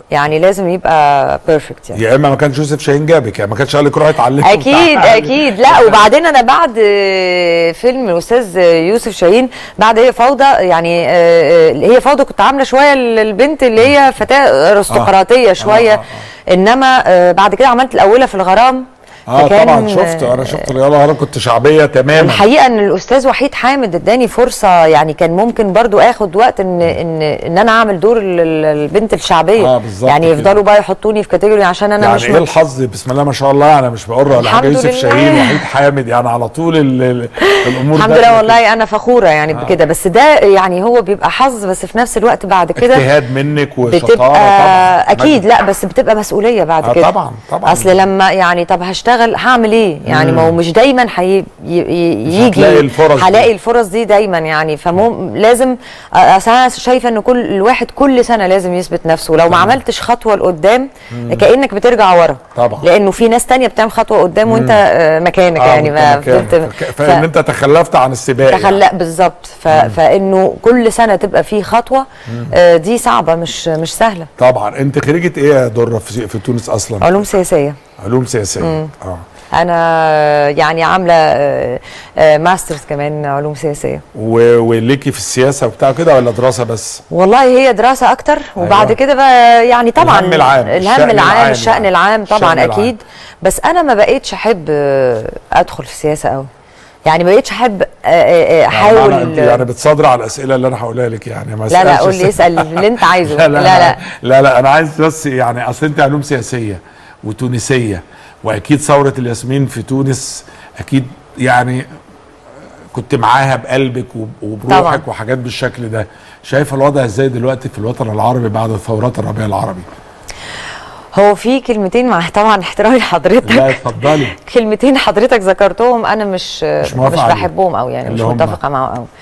يعني لازم يبقى بيرفكت يعني يا اما ما كانش يوسف شاهين جابك يعني ما كانش قال لك روحي اتعلمي اكيد اكيد لا وبعدين انا بعد آه، فيلم الاستاذ يوسف شاهين بعد هي فوضى يعني آه، آه، هي فوضى كنت عامله شويه البنت اللي هي فتاه ارستقراطيه شويه انما آه، بعد كده عملت الاولى في الغرام اه فكان- طبعا شفت انا شفت الرياضه انا كنت شعبيه تماما الحقيقه ان الاستاذ وحيد حامد اداني فرصه يعني كان ممكن برضو اخد وقت ان ان ان انا اعمل دور ال- ال- البنت الشعبيه آه، بالظبط يعني كده. يفضلوا بقى يحطوني في كاتيجوري عشان انا يعني مش ايه الحظ بسم الله ما شاء الله انا مش بقر ولا حاجه الحمد يوسف لله. شاهين وحيد حامد يعني على طول ال- ال- الامور الحمد داخلة لله كده. والله انا فخوره يعني بكده بس ده يعني هو بيبقى حظ بس في نفس الوقت بعد كده اجتهاد منك وشطاره بتبقى طبعا اكيد لا بس بتبقى مسؤوليه بعد آه، كده طبعا طبعا اصل لما يعني طب هشتغل هعمل ايه يعني مم. ما هو مش دايما حي... ي- ي- مش يجي هتلاقي الفرص دي. هلاقي الفرص دي دايما يعني فمو لازم اصل انا شايفه ان كل الواحد كل سنه لازم يثبت نفسه لو ما عملتش خطوه لقدام مم. كانك بترجع ورا طبعا لانه في ناس تانية بتعمل خطوه قدام وانت مم. آه، مكانك آه، يعني وأنت ما مكانك. فضلت- ف- فان انت تخلفت عن السباق يعني. تخلق بالظبط ف... فانه كل سنه تبقى في خطوه آه، دي صعبه مش مش سهله طبعا انت خريجه ايه يا دره في, في تونس اصلا علوم سياسيه علوم سياسيه مم. اه انا يعني عامله آه، آه، ماسترز كمان علوم سياسيه و- وليكي في السياسه وبتاع كده ولا دراسه بس والله هي دراسه اكتر وبعد أيوة. كده بقى يعني طبعا الهم العام، الهم الشأن العام العام الشأن يعني. العام طبعا الشأن العام. اكيد بس انا ما بقيتش احب آه، ادخل في السياسه قوي يعني ما بقيتش احب آه، آه، آه، يعني معنى احاول انت يعني بتصادري على الاسئله اللي انا هقولها لك يعني ما لا لا أسألش قول لي أسئلة. اسال اللي انت عايزه لا لا, لا, لا. لا لا انا عايز بس يعني اصل انت علوم سياسيه وتونسيه واكيد ثوره الياسمين في تونس اكيد يعني كنت معاها بقلبك وب- وبروحك طبعا. وحاجات بالشكل ده شايف الوضع ازاي دلوقتي في الوطن العربي بعد ثورات الربيع العربي هو في كلمتين مع طبعا احترامي لحضرتك لا اتفضلي كلمتين حضرتك ذكرتهم انا مش مش, موافق مش عليهم. بحبهم قوي يعني مش اللي هم؟ متفقه معاهم قوي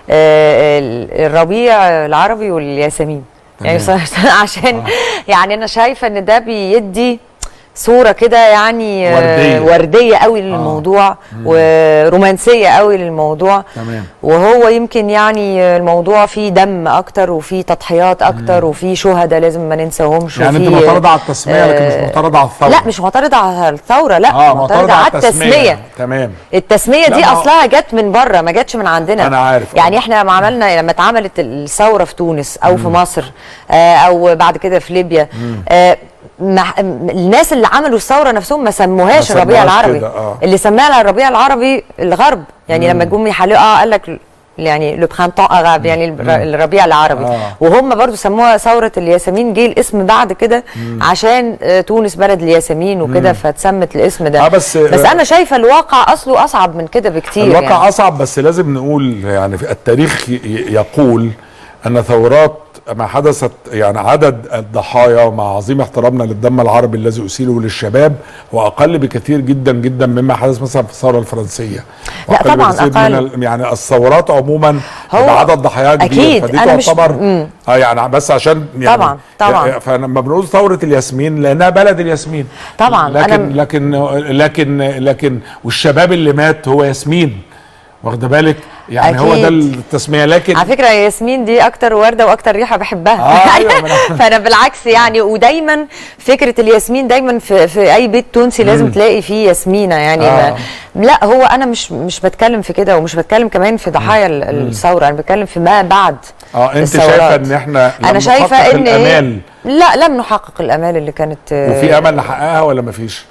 آه، ال- الربيع العربي والياسمين يعني تمام. صراحة عشان يعني انا شايفه ان ده بيدي صوره كده يعني آه، وردية. ورديه قوي للموضوع ورومانسيه قوي للموضوع تمام وهو يمكن يعني الموضوع فيه دم اكتر وفيه تضحيات اكتر وفيه شهداء لازم ما ننساهمش يعني انت وفيه- معترضه على التسميه لكن مش آه، معترضه على الثوره لا مش معترضه على الثوره لا اه معترضه على التسميه تمام التسميه لا، دي ما هو- اصلها جت من بره ما جاتش من عندنا أنا عارف، آه. يعني احنا لما عملنا لما اتعملت الثوره في تونس او في مصر آه او بعد كده في ليبيا آه مع الناس اللي عملوا الثوره نفسهم ما سموهاش ما الربيع سموهاش العربي كده، آه. اللي سماها الربيع العربي الغرب يعني لما جم يحلقوا اه قال لك يعني لو برانتون اراbe يعني الر- الربيع العربي آه. وهم برضو سموها ثوره الياسمين جه الاسم بعد كده عشان آه، تونس بلد الياسمين وكده مم. فاتسمت الاسم ده آه، بس- بس انا شايفه الواقع اصله اصعب من كده بكتير الواقع يعني. اصعب بس لازم نقول يعني في التاريخ ي- ي- يقول ان ثورات ما حدثت يعني عدد الضحايا مع عظيم احترامنا للدم العربي الذي اسيله للشباب هو اقل بكثير جدا جدا مما حدث مثلا في الثوره الفرنسيه لا وأقل طبعاً بكثير من أقل. ال- يعني الثورات عموما هو بعدد ضحايا كبير أكيد، فدي أنا مش- تعتبر مم. اه يعني بس عشان يعني طبعاً، طبعاً. فلما بنقول ثوره الياسمين لانها بلد الياسمين طبعاً، لكن أنا- لكن لكن لكن والشباب اللي مات هو ياسمين واخده بالك يعني هو ده أكيد. التسميه لكن على فكره ياسمين دي اكتر ورده واكتر ريحه بحبها آه، أيوة، ما أنا- فانا بالعكس يعني ودايما فكره الياسمين دايما في, في اي بيت تونسي لازم مم. تلاقي فيه ياسمينه يعني آه. ما لا هو انا مش مش بتكلم في كده ومش بتكلم كمان في ضحايا ال- الثوره انا بتكلم في ما بعد اه انت الثورات. شايفه ان احنا لم انا شايفه نحقق ان الامال لا لم نحقق الامال اللي كانت وفي امل نحققها ولا مفيش؟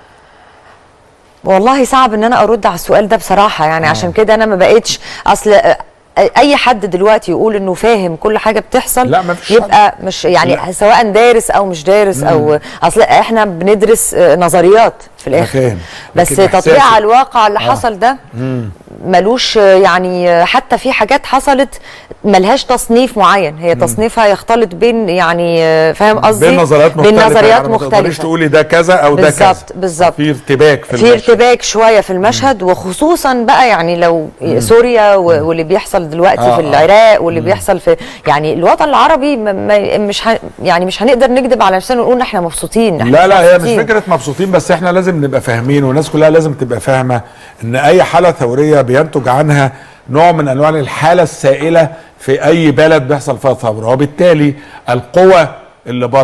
والله صعب ان انا ارد على السؤال ده بصراحه يعني عشان كده انا ما بقتش اصل آه، اي حد دلوقتي يقول انه فاهم كل حاجه بتحصل لا، ما فيش يبقى مش يعني لا. سواء دارس او مش دارس او اصل احنا بندرس آه، نظريات في أنا الاخر فاهم بس لكن تطبيق إحساسك- على الواقع اللي آه. حصل ده مم. ملوش آه، يعني آه، حتى في حاجات حصلت ملهاش تصنيف معين هي تصنيفها يختلط بين يعني آه، فاهم قصدي بين نظريات مختلفه بين نظريات يعني ما تقدريش مختلفه تقولي ده كذا او ده كذا بالظبط بالظبط في ارتباك في, في المشهد. ارتباك شويه في المشهد وخصوصا بقى يعني لو سوريا و- واللي بيحصل دلوقتي آه، في آه. العراق واللي بيحصل في يعني الوطن العربي ما- ما- مش ه- يعني مش هنقدر نكذب على نفسنا ونقول احنا مبسوطين احنا لا لا هي مش مبسوطين. فكره مبسوطين بس احنا لازم نبقى فاهمين والناس كلها لازم تبقى فاهمه ان اي حاله ثوريه بينتج عنها نوع من انواع الحاله السائله في اي بلد بيحصل فيها ثوره وبالتالي القوى اللي بره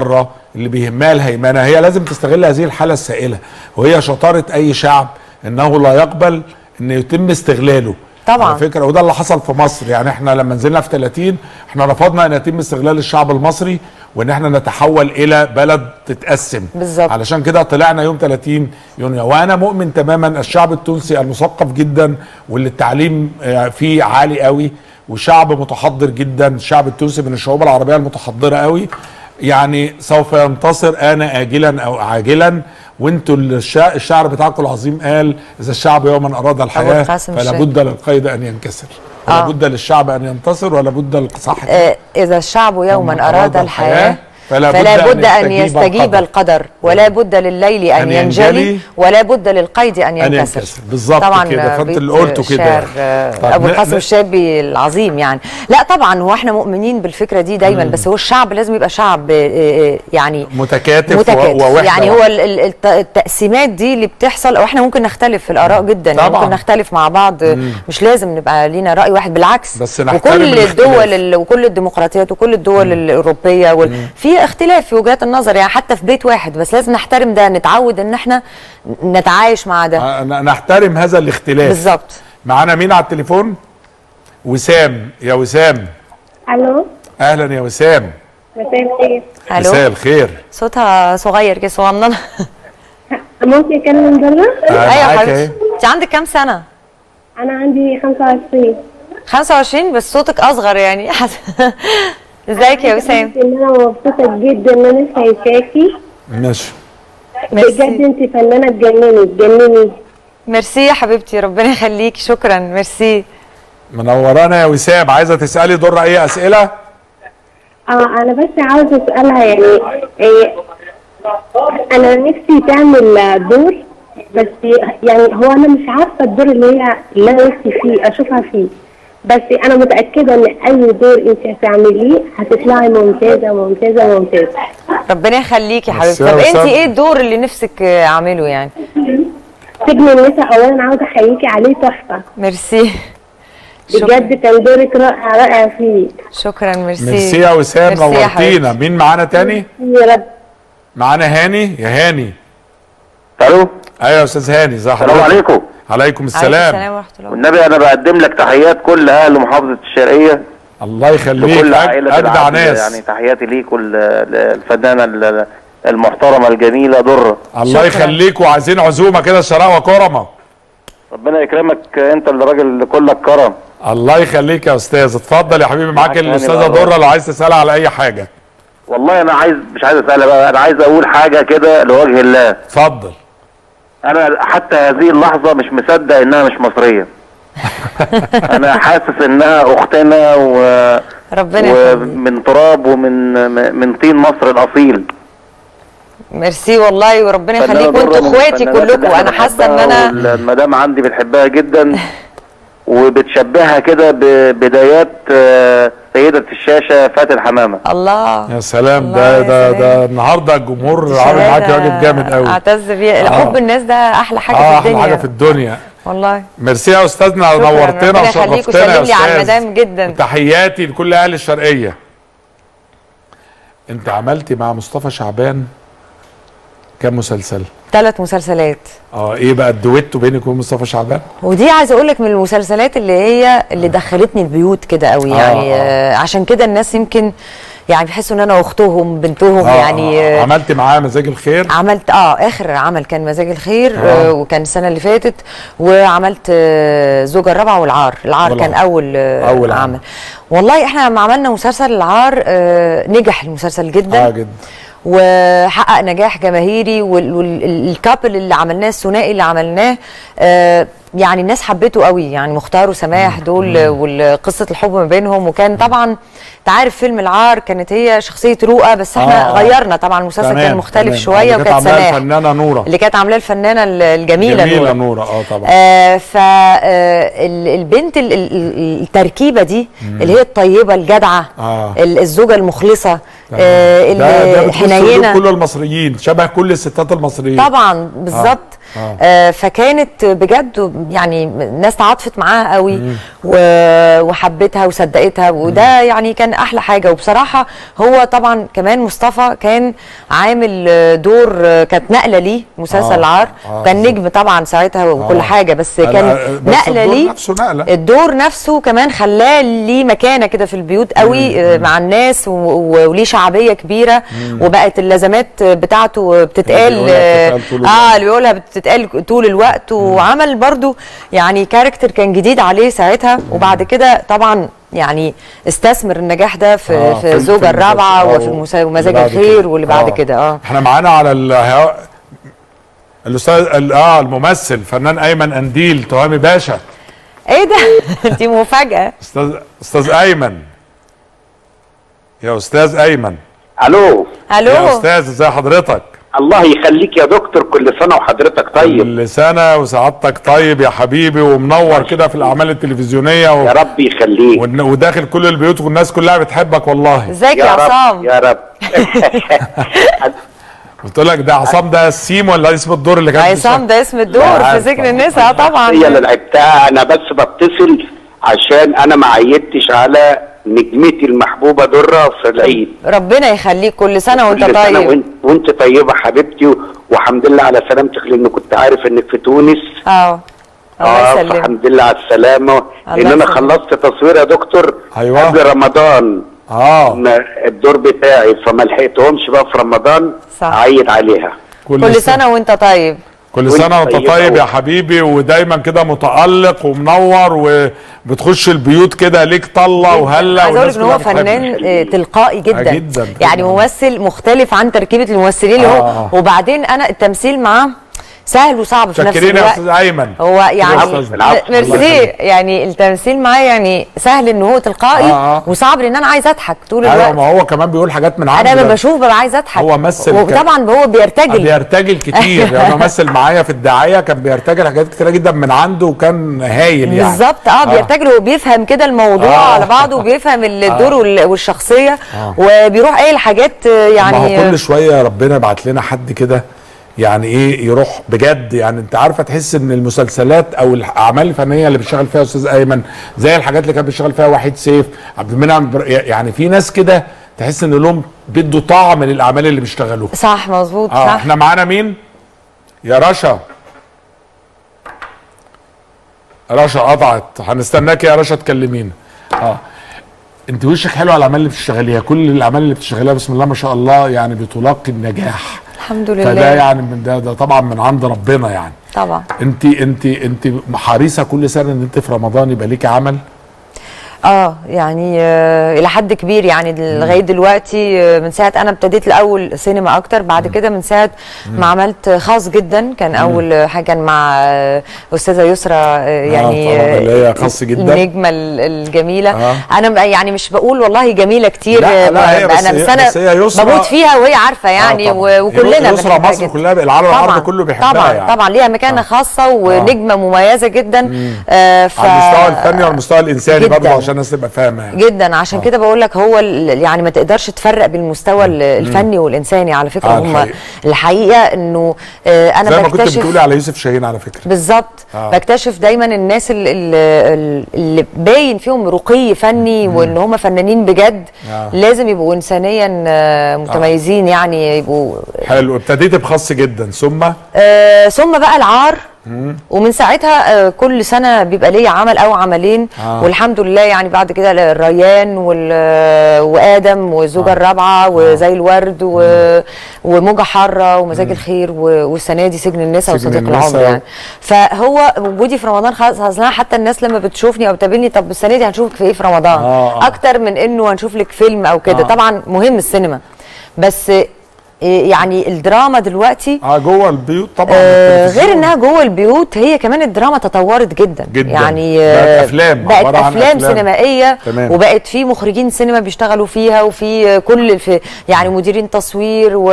اللي بيهمها الهيمنه هي لازم تستغل هذه الحاله السائله وهي شطاره اي شعب انه لا يقبل ان يتم استغلاله طبعاً. على فكره وده اللي حصل في مصر يعني احنا لما نزلنا في 30 احنا رفضنا ان يتم استغلال الشعب المصري وان احنا نتحول الى بلد تتقسم بالظبط. علشان كده طلعنا يوم 30 يونيو وانا مؤمن تماما الشعب التونسي المثقف جدا واللي التعليم آه، فيه عالي قوي وشعب متحضر جدا الشعب التونسي من الشعوب العربيه المتحضره قوي يعني سوف ينتصر انا اجلا او عاجلا وانتوا الشع- الشعر بتاعكم العظيم قال اذا الشعب يوما اراد الحياه القاسم فلا الشاذلي. بد للقيد ان ينكسر ولا آه. بد للشعب ان ينتصر ولا بد للصح آه، إذا الشعب يوما أراد الحياة فلا فلا بد بد أن أن يستجيب يستجيب القدر. القدر ولا بد لليل أن أن ينجلي ينجلي ولا بد للقيد أن أن ينكسر ينكسر. بالظبط طبعا كده، فأنت بيت اللي قلته كده. شعر، آه، طب أبو ن- القاسم ن- الشابي العظيم يعني لا طبعا هو احنا مؤمنين بالفكرة دي دايما مم. بس هو الشعب لازم يبقى شعب آه، آه، يعني متكاتف, و- متكاتف ووحده يعني هو واحدة. ال- ال- الت- التقسيمات دي اللي بتحصل او احنا ممكن نختلف في الاراء جدا يعني طبعاً. ممكن نختلف مع بعض مم. مش لازم نبقى لينا راي واحد بالعكس بس نحترم وكل الاختلاف. الدول ال- وكل الديمقراطيات وكل الدول الاوروبيه وال... في اختلاف في وجهات النظر يعني حتى في بيت واحد بس لازم نحترم ده نتعود ان احنا نتعايش مع ده آه، ن- نحترم هذا الاختلاف بالظبط معانا مين على التليفون وسام يا وسام الو اهلا يا وسام مساء الخير مساء الخير صوتها صغير كده صغننه ممكن اتكلم بره؟ آه، ايوه معاك حبيبتي أهي. انت عندك كام سنه انا عندي 25 25 بس صوتك اصغر يعني ازيك يا وسام ان انا مبسوطه جدا ان انا شايفاكي ماشي بجد انت فنانه تجنني تجنني ميرسي يا حبيبتي ربنا يخليكي شكرا ميرسي منورانا يا وسام عايزه تسالي دور اي اسئله اه انا بس عاوزه اسالها يعني إيه انا نفسي تعمل دور بس يعني هو انا مش عارفه الدور اللي هي اللي انا نفسي فيه اشوفها فيه بس انا متاكده ان اي دور انت هتعمليه هتطلعي ممتازه ممتازه ممتازه ربنا يخليكي يا ميرسي حبيبتي يا طب انت وسام. ايه الدور اللي نفسك آه، اعمله يعني سجن النساء اولا عاوزه احييكي عليه تحفه ميرسي بجد كان دورك رائع رائع فيه شكرا ميرسي ميرسي يا وسام ميرسي يا نورتينا مين معانا تاني يا رب معانا هاني يا هاني الو ايوه يا استاذ هاني ازي السلام حضرتك؟ عليكم عليكم السلام ورحمه الله والنبي انا بقدم لك تحيات كل اهل محافظه الشرقيه الله يخليك وكل أج- عائله اجدع العافية. ناس يعني تحياتي ليك الفنانه ال- المحترمه الجميله دره الله يخليك وعايزين عزومه كده شراء وكرمه ربنا يكرمك انت اللي راجل اللي كلك كرم الله يخليك يا استاذ اتفضل يا حبيبي معاك معاك هاني الاستاذه بقى. دره لو عايز تسالها على اي حاجه والله انا عايز مش عايز اسالها بقى انا عايز اقول حاجه كده لوجه الله اتفضل انا حتى هذه اللحظه مش مصدق انها مش مصريه انا حاسس انها اختنا و ربنا ومن تراب ومن من طين مصر الاصيل ميرسي والله وربنا فنانة يخليك درة وانتوا من اخواتي الفنانات كلكم اللي انا حاسه ان بحبها انا والمدام عندي بتحبها جدا وبتشبهها كده ببدايات آه، سيدة الشاشة فاتن حمامة الله يا سلام ده ده ده النهارده الجمهور عامل معاك واجب جامد قوي اعتز بيه آه. حب الناس ده احلى حاجه اه في احلى الدنيا حاجه في الدنيا والله ميرسي يا استاذنا شكراً، نورتنا ربنا يخليك وشرفتنا يا وسلم لي على استاذ المدام جدا تحياتي لكل اهل الشرقيه انت عملتي مع مصطفى شعبان كام مسلسل ثلاث مسلسلات اه ايه بقى الدويتو بينك وبين مصطفى شعبان ودي عايزه اقول لك من المسلسلات اللي هي اللي دخلتني البيوت كده قوي آه، يعني آه. آه عشان كده الناس يمكن يعني بيحسوا ان انا اختهم بنتهم آه، يعني آه. آه عملت معاه مزاج الخير عملت اه اخر عمل كان مزاج الخير آه. آه. وكان السنه اللي فاتت وعملت آه زوجة الرابعه والعار العار والعار. كان اول آه أول عمل. عمل والله احنا لما عملنا مسلسل العار آه نجح المسلسل جدا اه جدا وحقق نجاح جماهيري والكابل اللي عملناه الثنائي اللي عملناه آه يعني الناس حبته قوي يعني مختار وسماح دول وقصه الحب ما بينهم وكان طبعا انت عارف فيلم العار كانت هي شخصيه رؤى بس احنا آه، آه. غيرنا طبعا المسلسل كان تمام، مختلف تمام. شويه اللي كانت وكانت عاملاها سماح الفنانه نوره اللي كانت عاملاه الفنانه الجميله جميله نورة. نوره اه طبعا آه فالبنت التركيبه دي مم. اللي هي الطيبه الجدعه اه ال- الزوجه المخلصه تمام. آه ده ده اللي بتخش حنينه قلوب كل المصريين شبه كل الستات المصريين طبعا بالظبط آه. آه فكانت بجد يعني الناس تعاطفت معاها قوي و- وحبتها وصدقتها وده يعني كان احلى حاجه وبصراحه هو طبعا كمان مصطفى كان عامل آه، دور آه، كانت نقله ليه مسلسل آه. العار آه. كان نجم طبعا ساعتها وكل آه. حاجه بس أنا- كان بس نقله الدور ليه نفسه نقلة. الدور نفسه كمان خلاه ليه مكانه كده في البيوت قوي آه، مع الناس و- و- وليه شعبيه كبيره وبقت اللازمات بتاعته بتتقال بيقولها بتتقال طول اه اللي بيقولها بتتقال طول الوقت وعمل برضو يعني كاركتر كان جديد عليه ساعتها وبعد كده طبعا يعني استثمر النجاح ده في, آه، في في- في الزوجه الرابعه المسلسل. وفي آه، المسا- ومزاج اللي بعد الخير كده. واللي بعد آه. كده اه احنا معانا على الهواء الاستاذ ال- اه الممثل فنان ايمن انديل تهامي باشا ايه ده دي مفاجاه استاذ استاذ ايمن يا استاذ ايمن الو الو يا استاذ ازي حضرتك الله يخليك يا دكتور كل سنه وحضرتك طيب كل سنه وسعادتك طيب يا حبيبي ومنور كده في الاعمال التلفزيونيه و... يا رب يخليك ون- وداخل كل البيوت والناس كلها بتحبك والله ازيك يا رب عصام يا رب قلت لك ده عصام ده السيم ولا اسم الدور اللي كان عصام ده اسم الدور في عارف سجن طبعاً. النساء آه طبعا هي اللي لعبتها انا بس بتصل عشان انا ما عيدتش على نجمتي المحبوبه دره في العيد ربنا يخليك كل سنه وانت كل سنة طيب وانت, وانت طيبه حبيبتي و- والحمد لله على سلامتك لان كنت عارف انك في تونس اه الله اه يسلمك الحمد لله على السلامه الله لان انا يسلمك. خلصت تصوير يا دكتور ايوه قبل رمضان اه الدور بتاعي فما لحقتهمش بقى في رمضان صح. اعيد عليها كل سنه وانت طيب كل وانت سنه وانت طيبة طيب يا و- حبيبي ودايما كده متالق ومنور وبتخش البيوت كده ليك طله وهله عايز اقول والناس لك ان هو كلها بتحبك. فنان آه، تلقائي جدا, آه، جداً يعني ممثل مختلف عن تركيبه الممثلين اللي هو آه. وبعدين انا التمثيل معاه سهل وصعب في نفس شكرين يا الوقت استاذ ايمن هو يعني العفو، العفو. الله ميرسي يخليك. يعني التمثيل معاه يعني سهل ان هو تلقائي آه، آه. وصعب لان انا عايز اضحك طول ايوه الوقت ما هو كمان بيقول حاجات من عنده انا لما ده. بشوف ببقى عايز اضحك هو مثل ك- وطبعا هو بيرتجل بيرتجل كتير يعني هو مثل معايا في الدعايه كان بيرتجل حاجات كتيره جدا من عنده وكان هايل يعني بالظبط اه بيرتجل وبيفهم كده الموضوع آه. على بعضه وبيفهم الدور آه. وال- والشخصيه آه. وبيروح قايل حاجات آه، ما هو يعني كل شويه ربنا يبعت لنا حد كده يعني ايه يروح بجد يعني انت عارفه تحس ان المسلسلات او الاعمال الفنيه اللي بيشتغل فيها استاذ ايمن زي الحاجات اللي كان بيشتغل فيها وحيد سيف عبد المنعم بر- يعني في ناس كده تحس ان لهم بيدوا طعم للاعمال اللي بيشتغلوها صح مظبوط اه صح احنا معانا مين يا رشا رشا قطعت هنستناك يا رشا تكلمينا اه انت وشك حلو على الاعمال اللي بتشتغليها كل الاعمال اللي بتشتغليها بسم الله ما شاء الله يعني بتلاقي النجاح الحمد لله فده يعني من ده, ده طبعا من عند ربنا يعني طبعا انت انت انت حريصه كل سنه ان انت في رمضان يبقى ليكي عمل اه يعني آه الى حد كبير يعني دل- لغايه دلوقتي آه من ساعه انا ابتديت الاول سينما اكتر بعد كده من ساعه ما عملت خاص جدا كان اول حاجه كان مع آه استاذه يسرا آه يعني طبعاً، اللي هي آه، خاص جدا. النجمه ال- الجميله آه. انا بقى يعني مش بقول والله جميله كتير لا، آه، لا، هي بقى بس انا هي- بس انا بس هي يسرا- بموت فيها وهي عارفه يعني آه، طبعاً. و- وكلنا يسرا بنحبها مصر جداً. كلها العالم طبعاً، العربي كله بيحبها طبعا يعني طبعا ليها مكانه خاصه ونجمه مميزه جدا آه ف... على المستوى الفني وعلى المستوى الانساني جداً. برضه عشان الناس تبقى فاهمه يعني جدا عشان كده بقول لك هو ال- يعني ما تقدرش تفرق بين المستوى ال- الفني والانساني على فكره آه، هم الحقيقة. الحقيقه انه آه انا زي ما كنت بكتشف بتقولي على يوسف شاهين على فكره بالظبط آه. بكتشف دايما الناس ال- ال- اللي باين فيهم رقي فني وان هم فنانين بجد آه. لازم يبقوا انسانيا آه، متميزين يعني يبقوا حلو ابتديت بخاص جدا ثم آه ثم بقى العار مم. ومن ساعتها آه، كل سنه بيبقى ليا عمل او عملين آه. والحمد لله يعني بعد كده الريان وال- آه، وادم والزوجه الرابعه وزي الورد و- وموجه حاره ومزاج الخير و- والسنه دي سجن النساء سجن وصديق النساء. العمر يعني فهو وجودي في رمضان خلاص أصل حتى الناس لما بتشوفني او بتقابلني طب السنه دي هنشوفك في ايه في رمضان آه، آه. اكتر من انه هنشوف لك فيلم او كده آه. طبعا مهم السينما بس آه، يعني الدراما دلوقتي اه جوه البيوت طبعا آه التلفزيون. غير انها جوه البيوت هي كمان الدراما تطورت جدا جداً. يعني بقت آه، أفلام، بقت عبارة عن افلام, أفلام. سينمائيه تمام. وبقت في مخرجين سينما بيشتغلوا فيها وفي كل في يعني مديرين تصوير و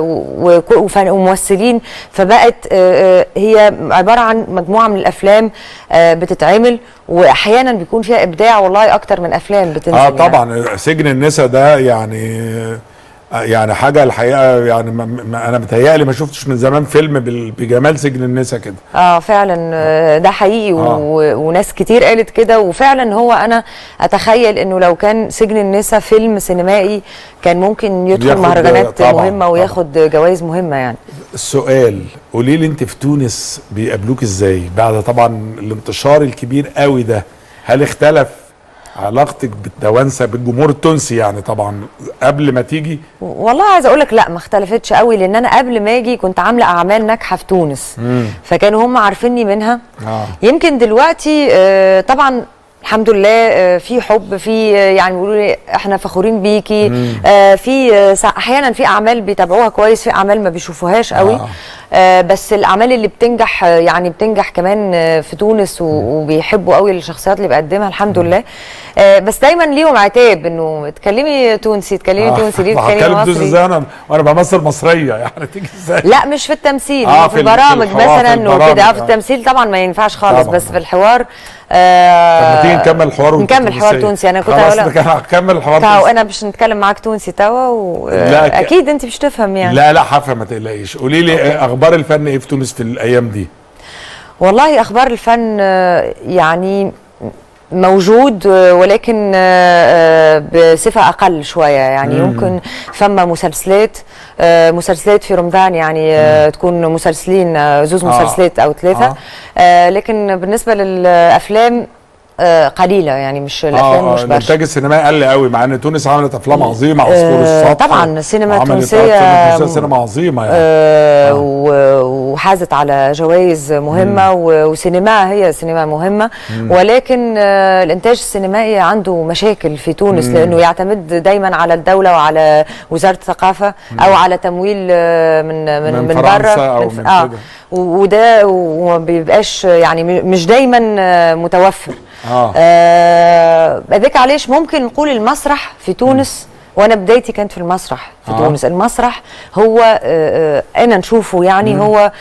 و وفن- وممثلين فبقت آه، آه، هي عباره عن مجموعه من الافلام آه، بتتعمل واحيانا بيكون فيها ابداع والله اكتر من افلام بتنزل اه يعني. طبعا سجن النساء ده يعني آه، يعني حاجه الحقيقه يعني ما ما انا متهيألي ما شفتش من زمان فيلم بال- بجمال سجن النساء كده اه فعلا آه، ده حقيقي آه. و... وناس كتير قالت كده وفعلا هو انا اتخيل انه لو كان سجن النساء فيلم سينمائي كان ممكن يدخل ياخد- مهرجانات طبعاً، مهمه وياخد جوائز مهمه يعني السؤال قولي لي انت في تونس بيقابلوك ازاي بعد طبعا الانتشار الكبير قوي ده هل اختلف علاقتك بالتوانسه بالجمهور التونسي يعني طبعا قبل ما تيجي والله عايزه اقول لك لا ما اختلفتش قوي لان انا قبل ما اجي كنت عامله اعمال ناجحه في تونس مم. فكانوا هم عارفيني منها اه يمكن دلوقتي آه، طبعا الحمد لله آه، في حب في آه، يعني بيقولوا لي احنا فخورين بيكي مم. آه، في آه، سا- احيانا في اعمال بيتابعوها كويس في اعمال ما بيشوفوهاش قوي آه. آه، بس الاعمال اللي بتنجح آه، يعني بتنجح كمان آه، في تونس و- وبيحبوا قوي الشخصيات اللي بقدمها الحمد لله آه، بس دايما ليهم عتاب انه تكلمي تونسي تكلمي تونسي ليه تكلمي هتكلم تونسي مصري ازاي انا وانا بمثل مصريه يعني تيجي ازاي لا مش في التمثيل آه، آه في في ال- في البرامج الحوار، في مثلا البرامج، وكده اه في آه. التمثيل طبعا ما ينفعش خالص طبعاً. بس في الحوار آه طب ما تيجي نكمل الحوار وانت نكمل حوار تونسية. تونسي انا كنت خلاص هقول نك- هكمل الحوار تاو تونسي. انا مش نتكلم معاك تونسي توا لا، ك- واكيد انت مش تفهم يعني لا لا حافه ما تقلقيش قولي لي آه، اخبار الفن ايه في تونس في الايام دي والله اخبار الفن آه، يعني موجود آه، ولكن آه، آه، بصفه اقل شويه يعني مم. يمكن فما مسلسلات آه، مسلسلات في رمضان يعني آه، تكون مسلسلين آه، زوز آه. مسلسلات او ثلاثه آه. آه، لكن بالنسبه للافلام آه، قليله يعني مش الافلام اه مش آه، برشا الانتاج السينمائي قل قوي مع ان تونس عملت افلام عظيمه عصفور آه، السطح طبعا السينما عملت التونسية أفلام تونسية سينما عظيمه يعني آه، و- وحازت على جوائز مهمة و- وسينما هي سينما مهمة مم. ولكن آه، الإنتاج السينمائي عنده مشاكل في تونس مم. لأنه يعتمد دايما على الدولة وعلى وزارة الثقافة أو على تمويل آه، من من من من فرنسا بره أو ف- من آه كده. و- وده وما بيبقاش يعني م- مش دايما آه، متوفر اه آه بذاك علاش ممكن نقول المسرح في تونس وانا بدايتي كانت في المسرح في آه. آه. تونس المسرح هو آه آه انا نشوفه يعني مم. هو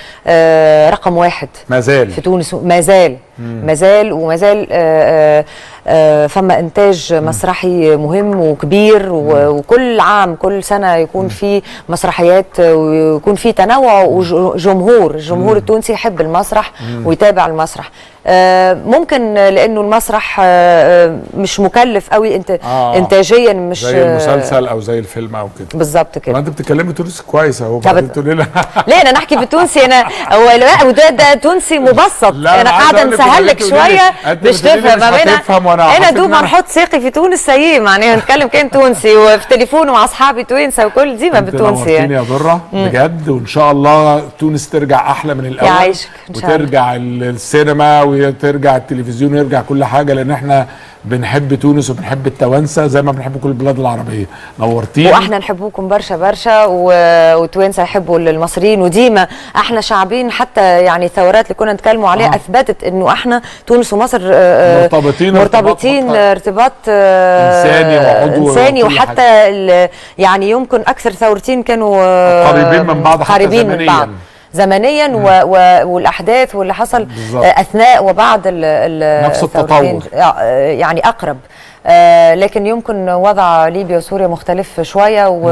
آه رقم واحد ما زال في تونس ما زال مم. ما زال وما زال آه آه آه فما انتاج مسرحي مهم وكبير و- وكل عام كل سنه يكون في مسرحيات آه، ويكون في تنوع وجمهور الجمهور التونسي يحب المسرح مم. ويتابع المسرح آه، ممكن لانه المسرح آه، آه، مش مكلف قوي انت آه. انتاجيا مش زي المسلسل او زي الفيلم او كده بالظبط كده ما انت بتتكلمي تونسي كويس اهو طب بعدين تقولي لي ليه انا نحكي بالتونسي انا هو لا وده ده تونسي مبسط لا، انا أنا عايز قاعده أقول لك نسهل إن لك أنت قولي لي- شويه أنت مش بتقولي لي تفهم مش ما بين هتفهم وأنا انا حسيت دوب إن أنا- ما نحط ساقي في تونس سيء معناها نتكلم كان تونسي وفي تليفون مع اصحابي توانسه وكل ديما انت بالتونسي نورتيني يعني يا ضره مم. بجد وان شاء الله تونس ترجع احلى من الاول يعيشك إن شاء الله. وترجع ال- السينما وترجع التلفزيون ويرجع كل حاجه لان احنا بنحب تونس وبنحب التوانسه زي ما بنحب كل البلاد العربيه نورتيني واحنا نحبوكم برشا برشا و- وتوانسه يحبوا المصريين وديما احنا شعبين حتى يعني الثورات اللي كنا نتكلموا عليها آه. آه. اثبتت انه احنا تونس ومصر آه، مرتبطين مرتبطين ارتباط آه، إنساني وعضو انساني وكل وحتى ال- يعني يمكن اكثر ثورتين كانوا آه، قريبين من بعض حتى قريبين من زمنياً. بعض زمنيا و و والاحداث واللي حصل بالظبط. آه، اثناء وبعد ال ال نفس الثورتين. التطور. آه، يعني اقرب آه، لكن يمكن وضع ليبيا وسوريا مختلف شويه و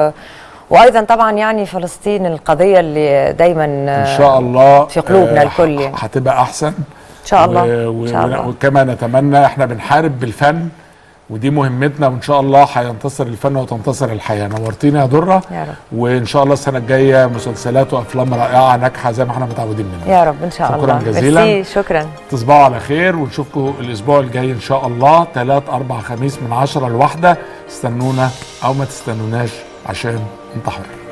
وايضا طبعا يعني فلسطين القضيه اللي دايما ان شاء الله في قلوبنا آه، الكل يعني هتبقى احسن ان شاء الله. و... إن شاء الله. وكما نتمنى احنا بنحارب بالفن ودي مهمتنا وان شاء الله هينتصر الفن وتنتصر الحياه نورتينا يا دره يا رب وان شاء الله السنه الجايه مسلسلات وافلام رائعه ناجحه زي ما احنا متعودين منها يا رب ان شاء الله شكرا جزيلا ميرسي، شكرا تصبحوا على خير ونشوفكم الاسبوع الجاي ان شاء الله 3 4 خميس من 10 لواحدة استنونا او ما تستنوناش عشان انت حر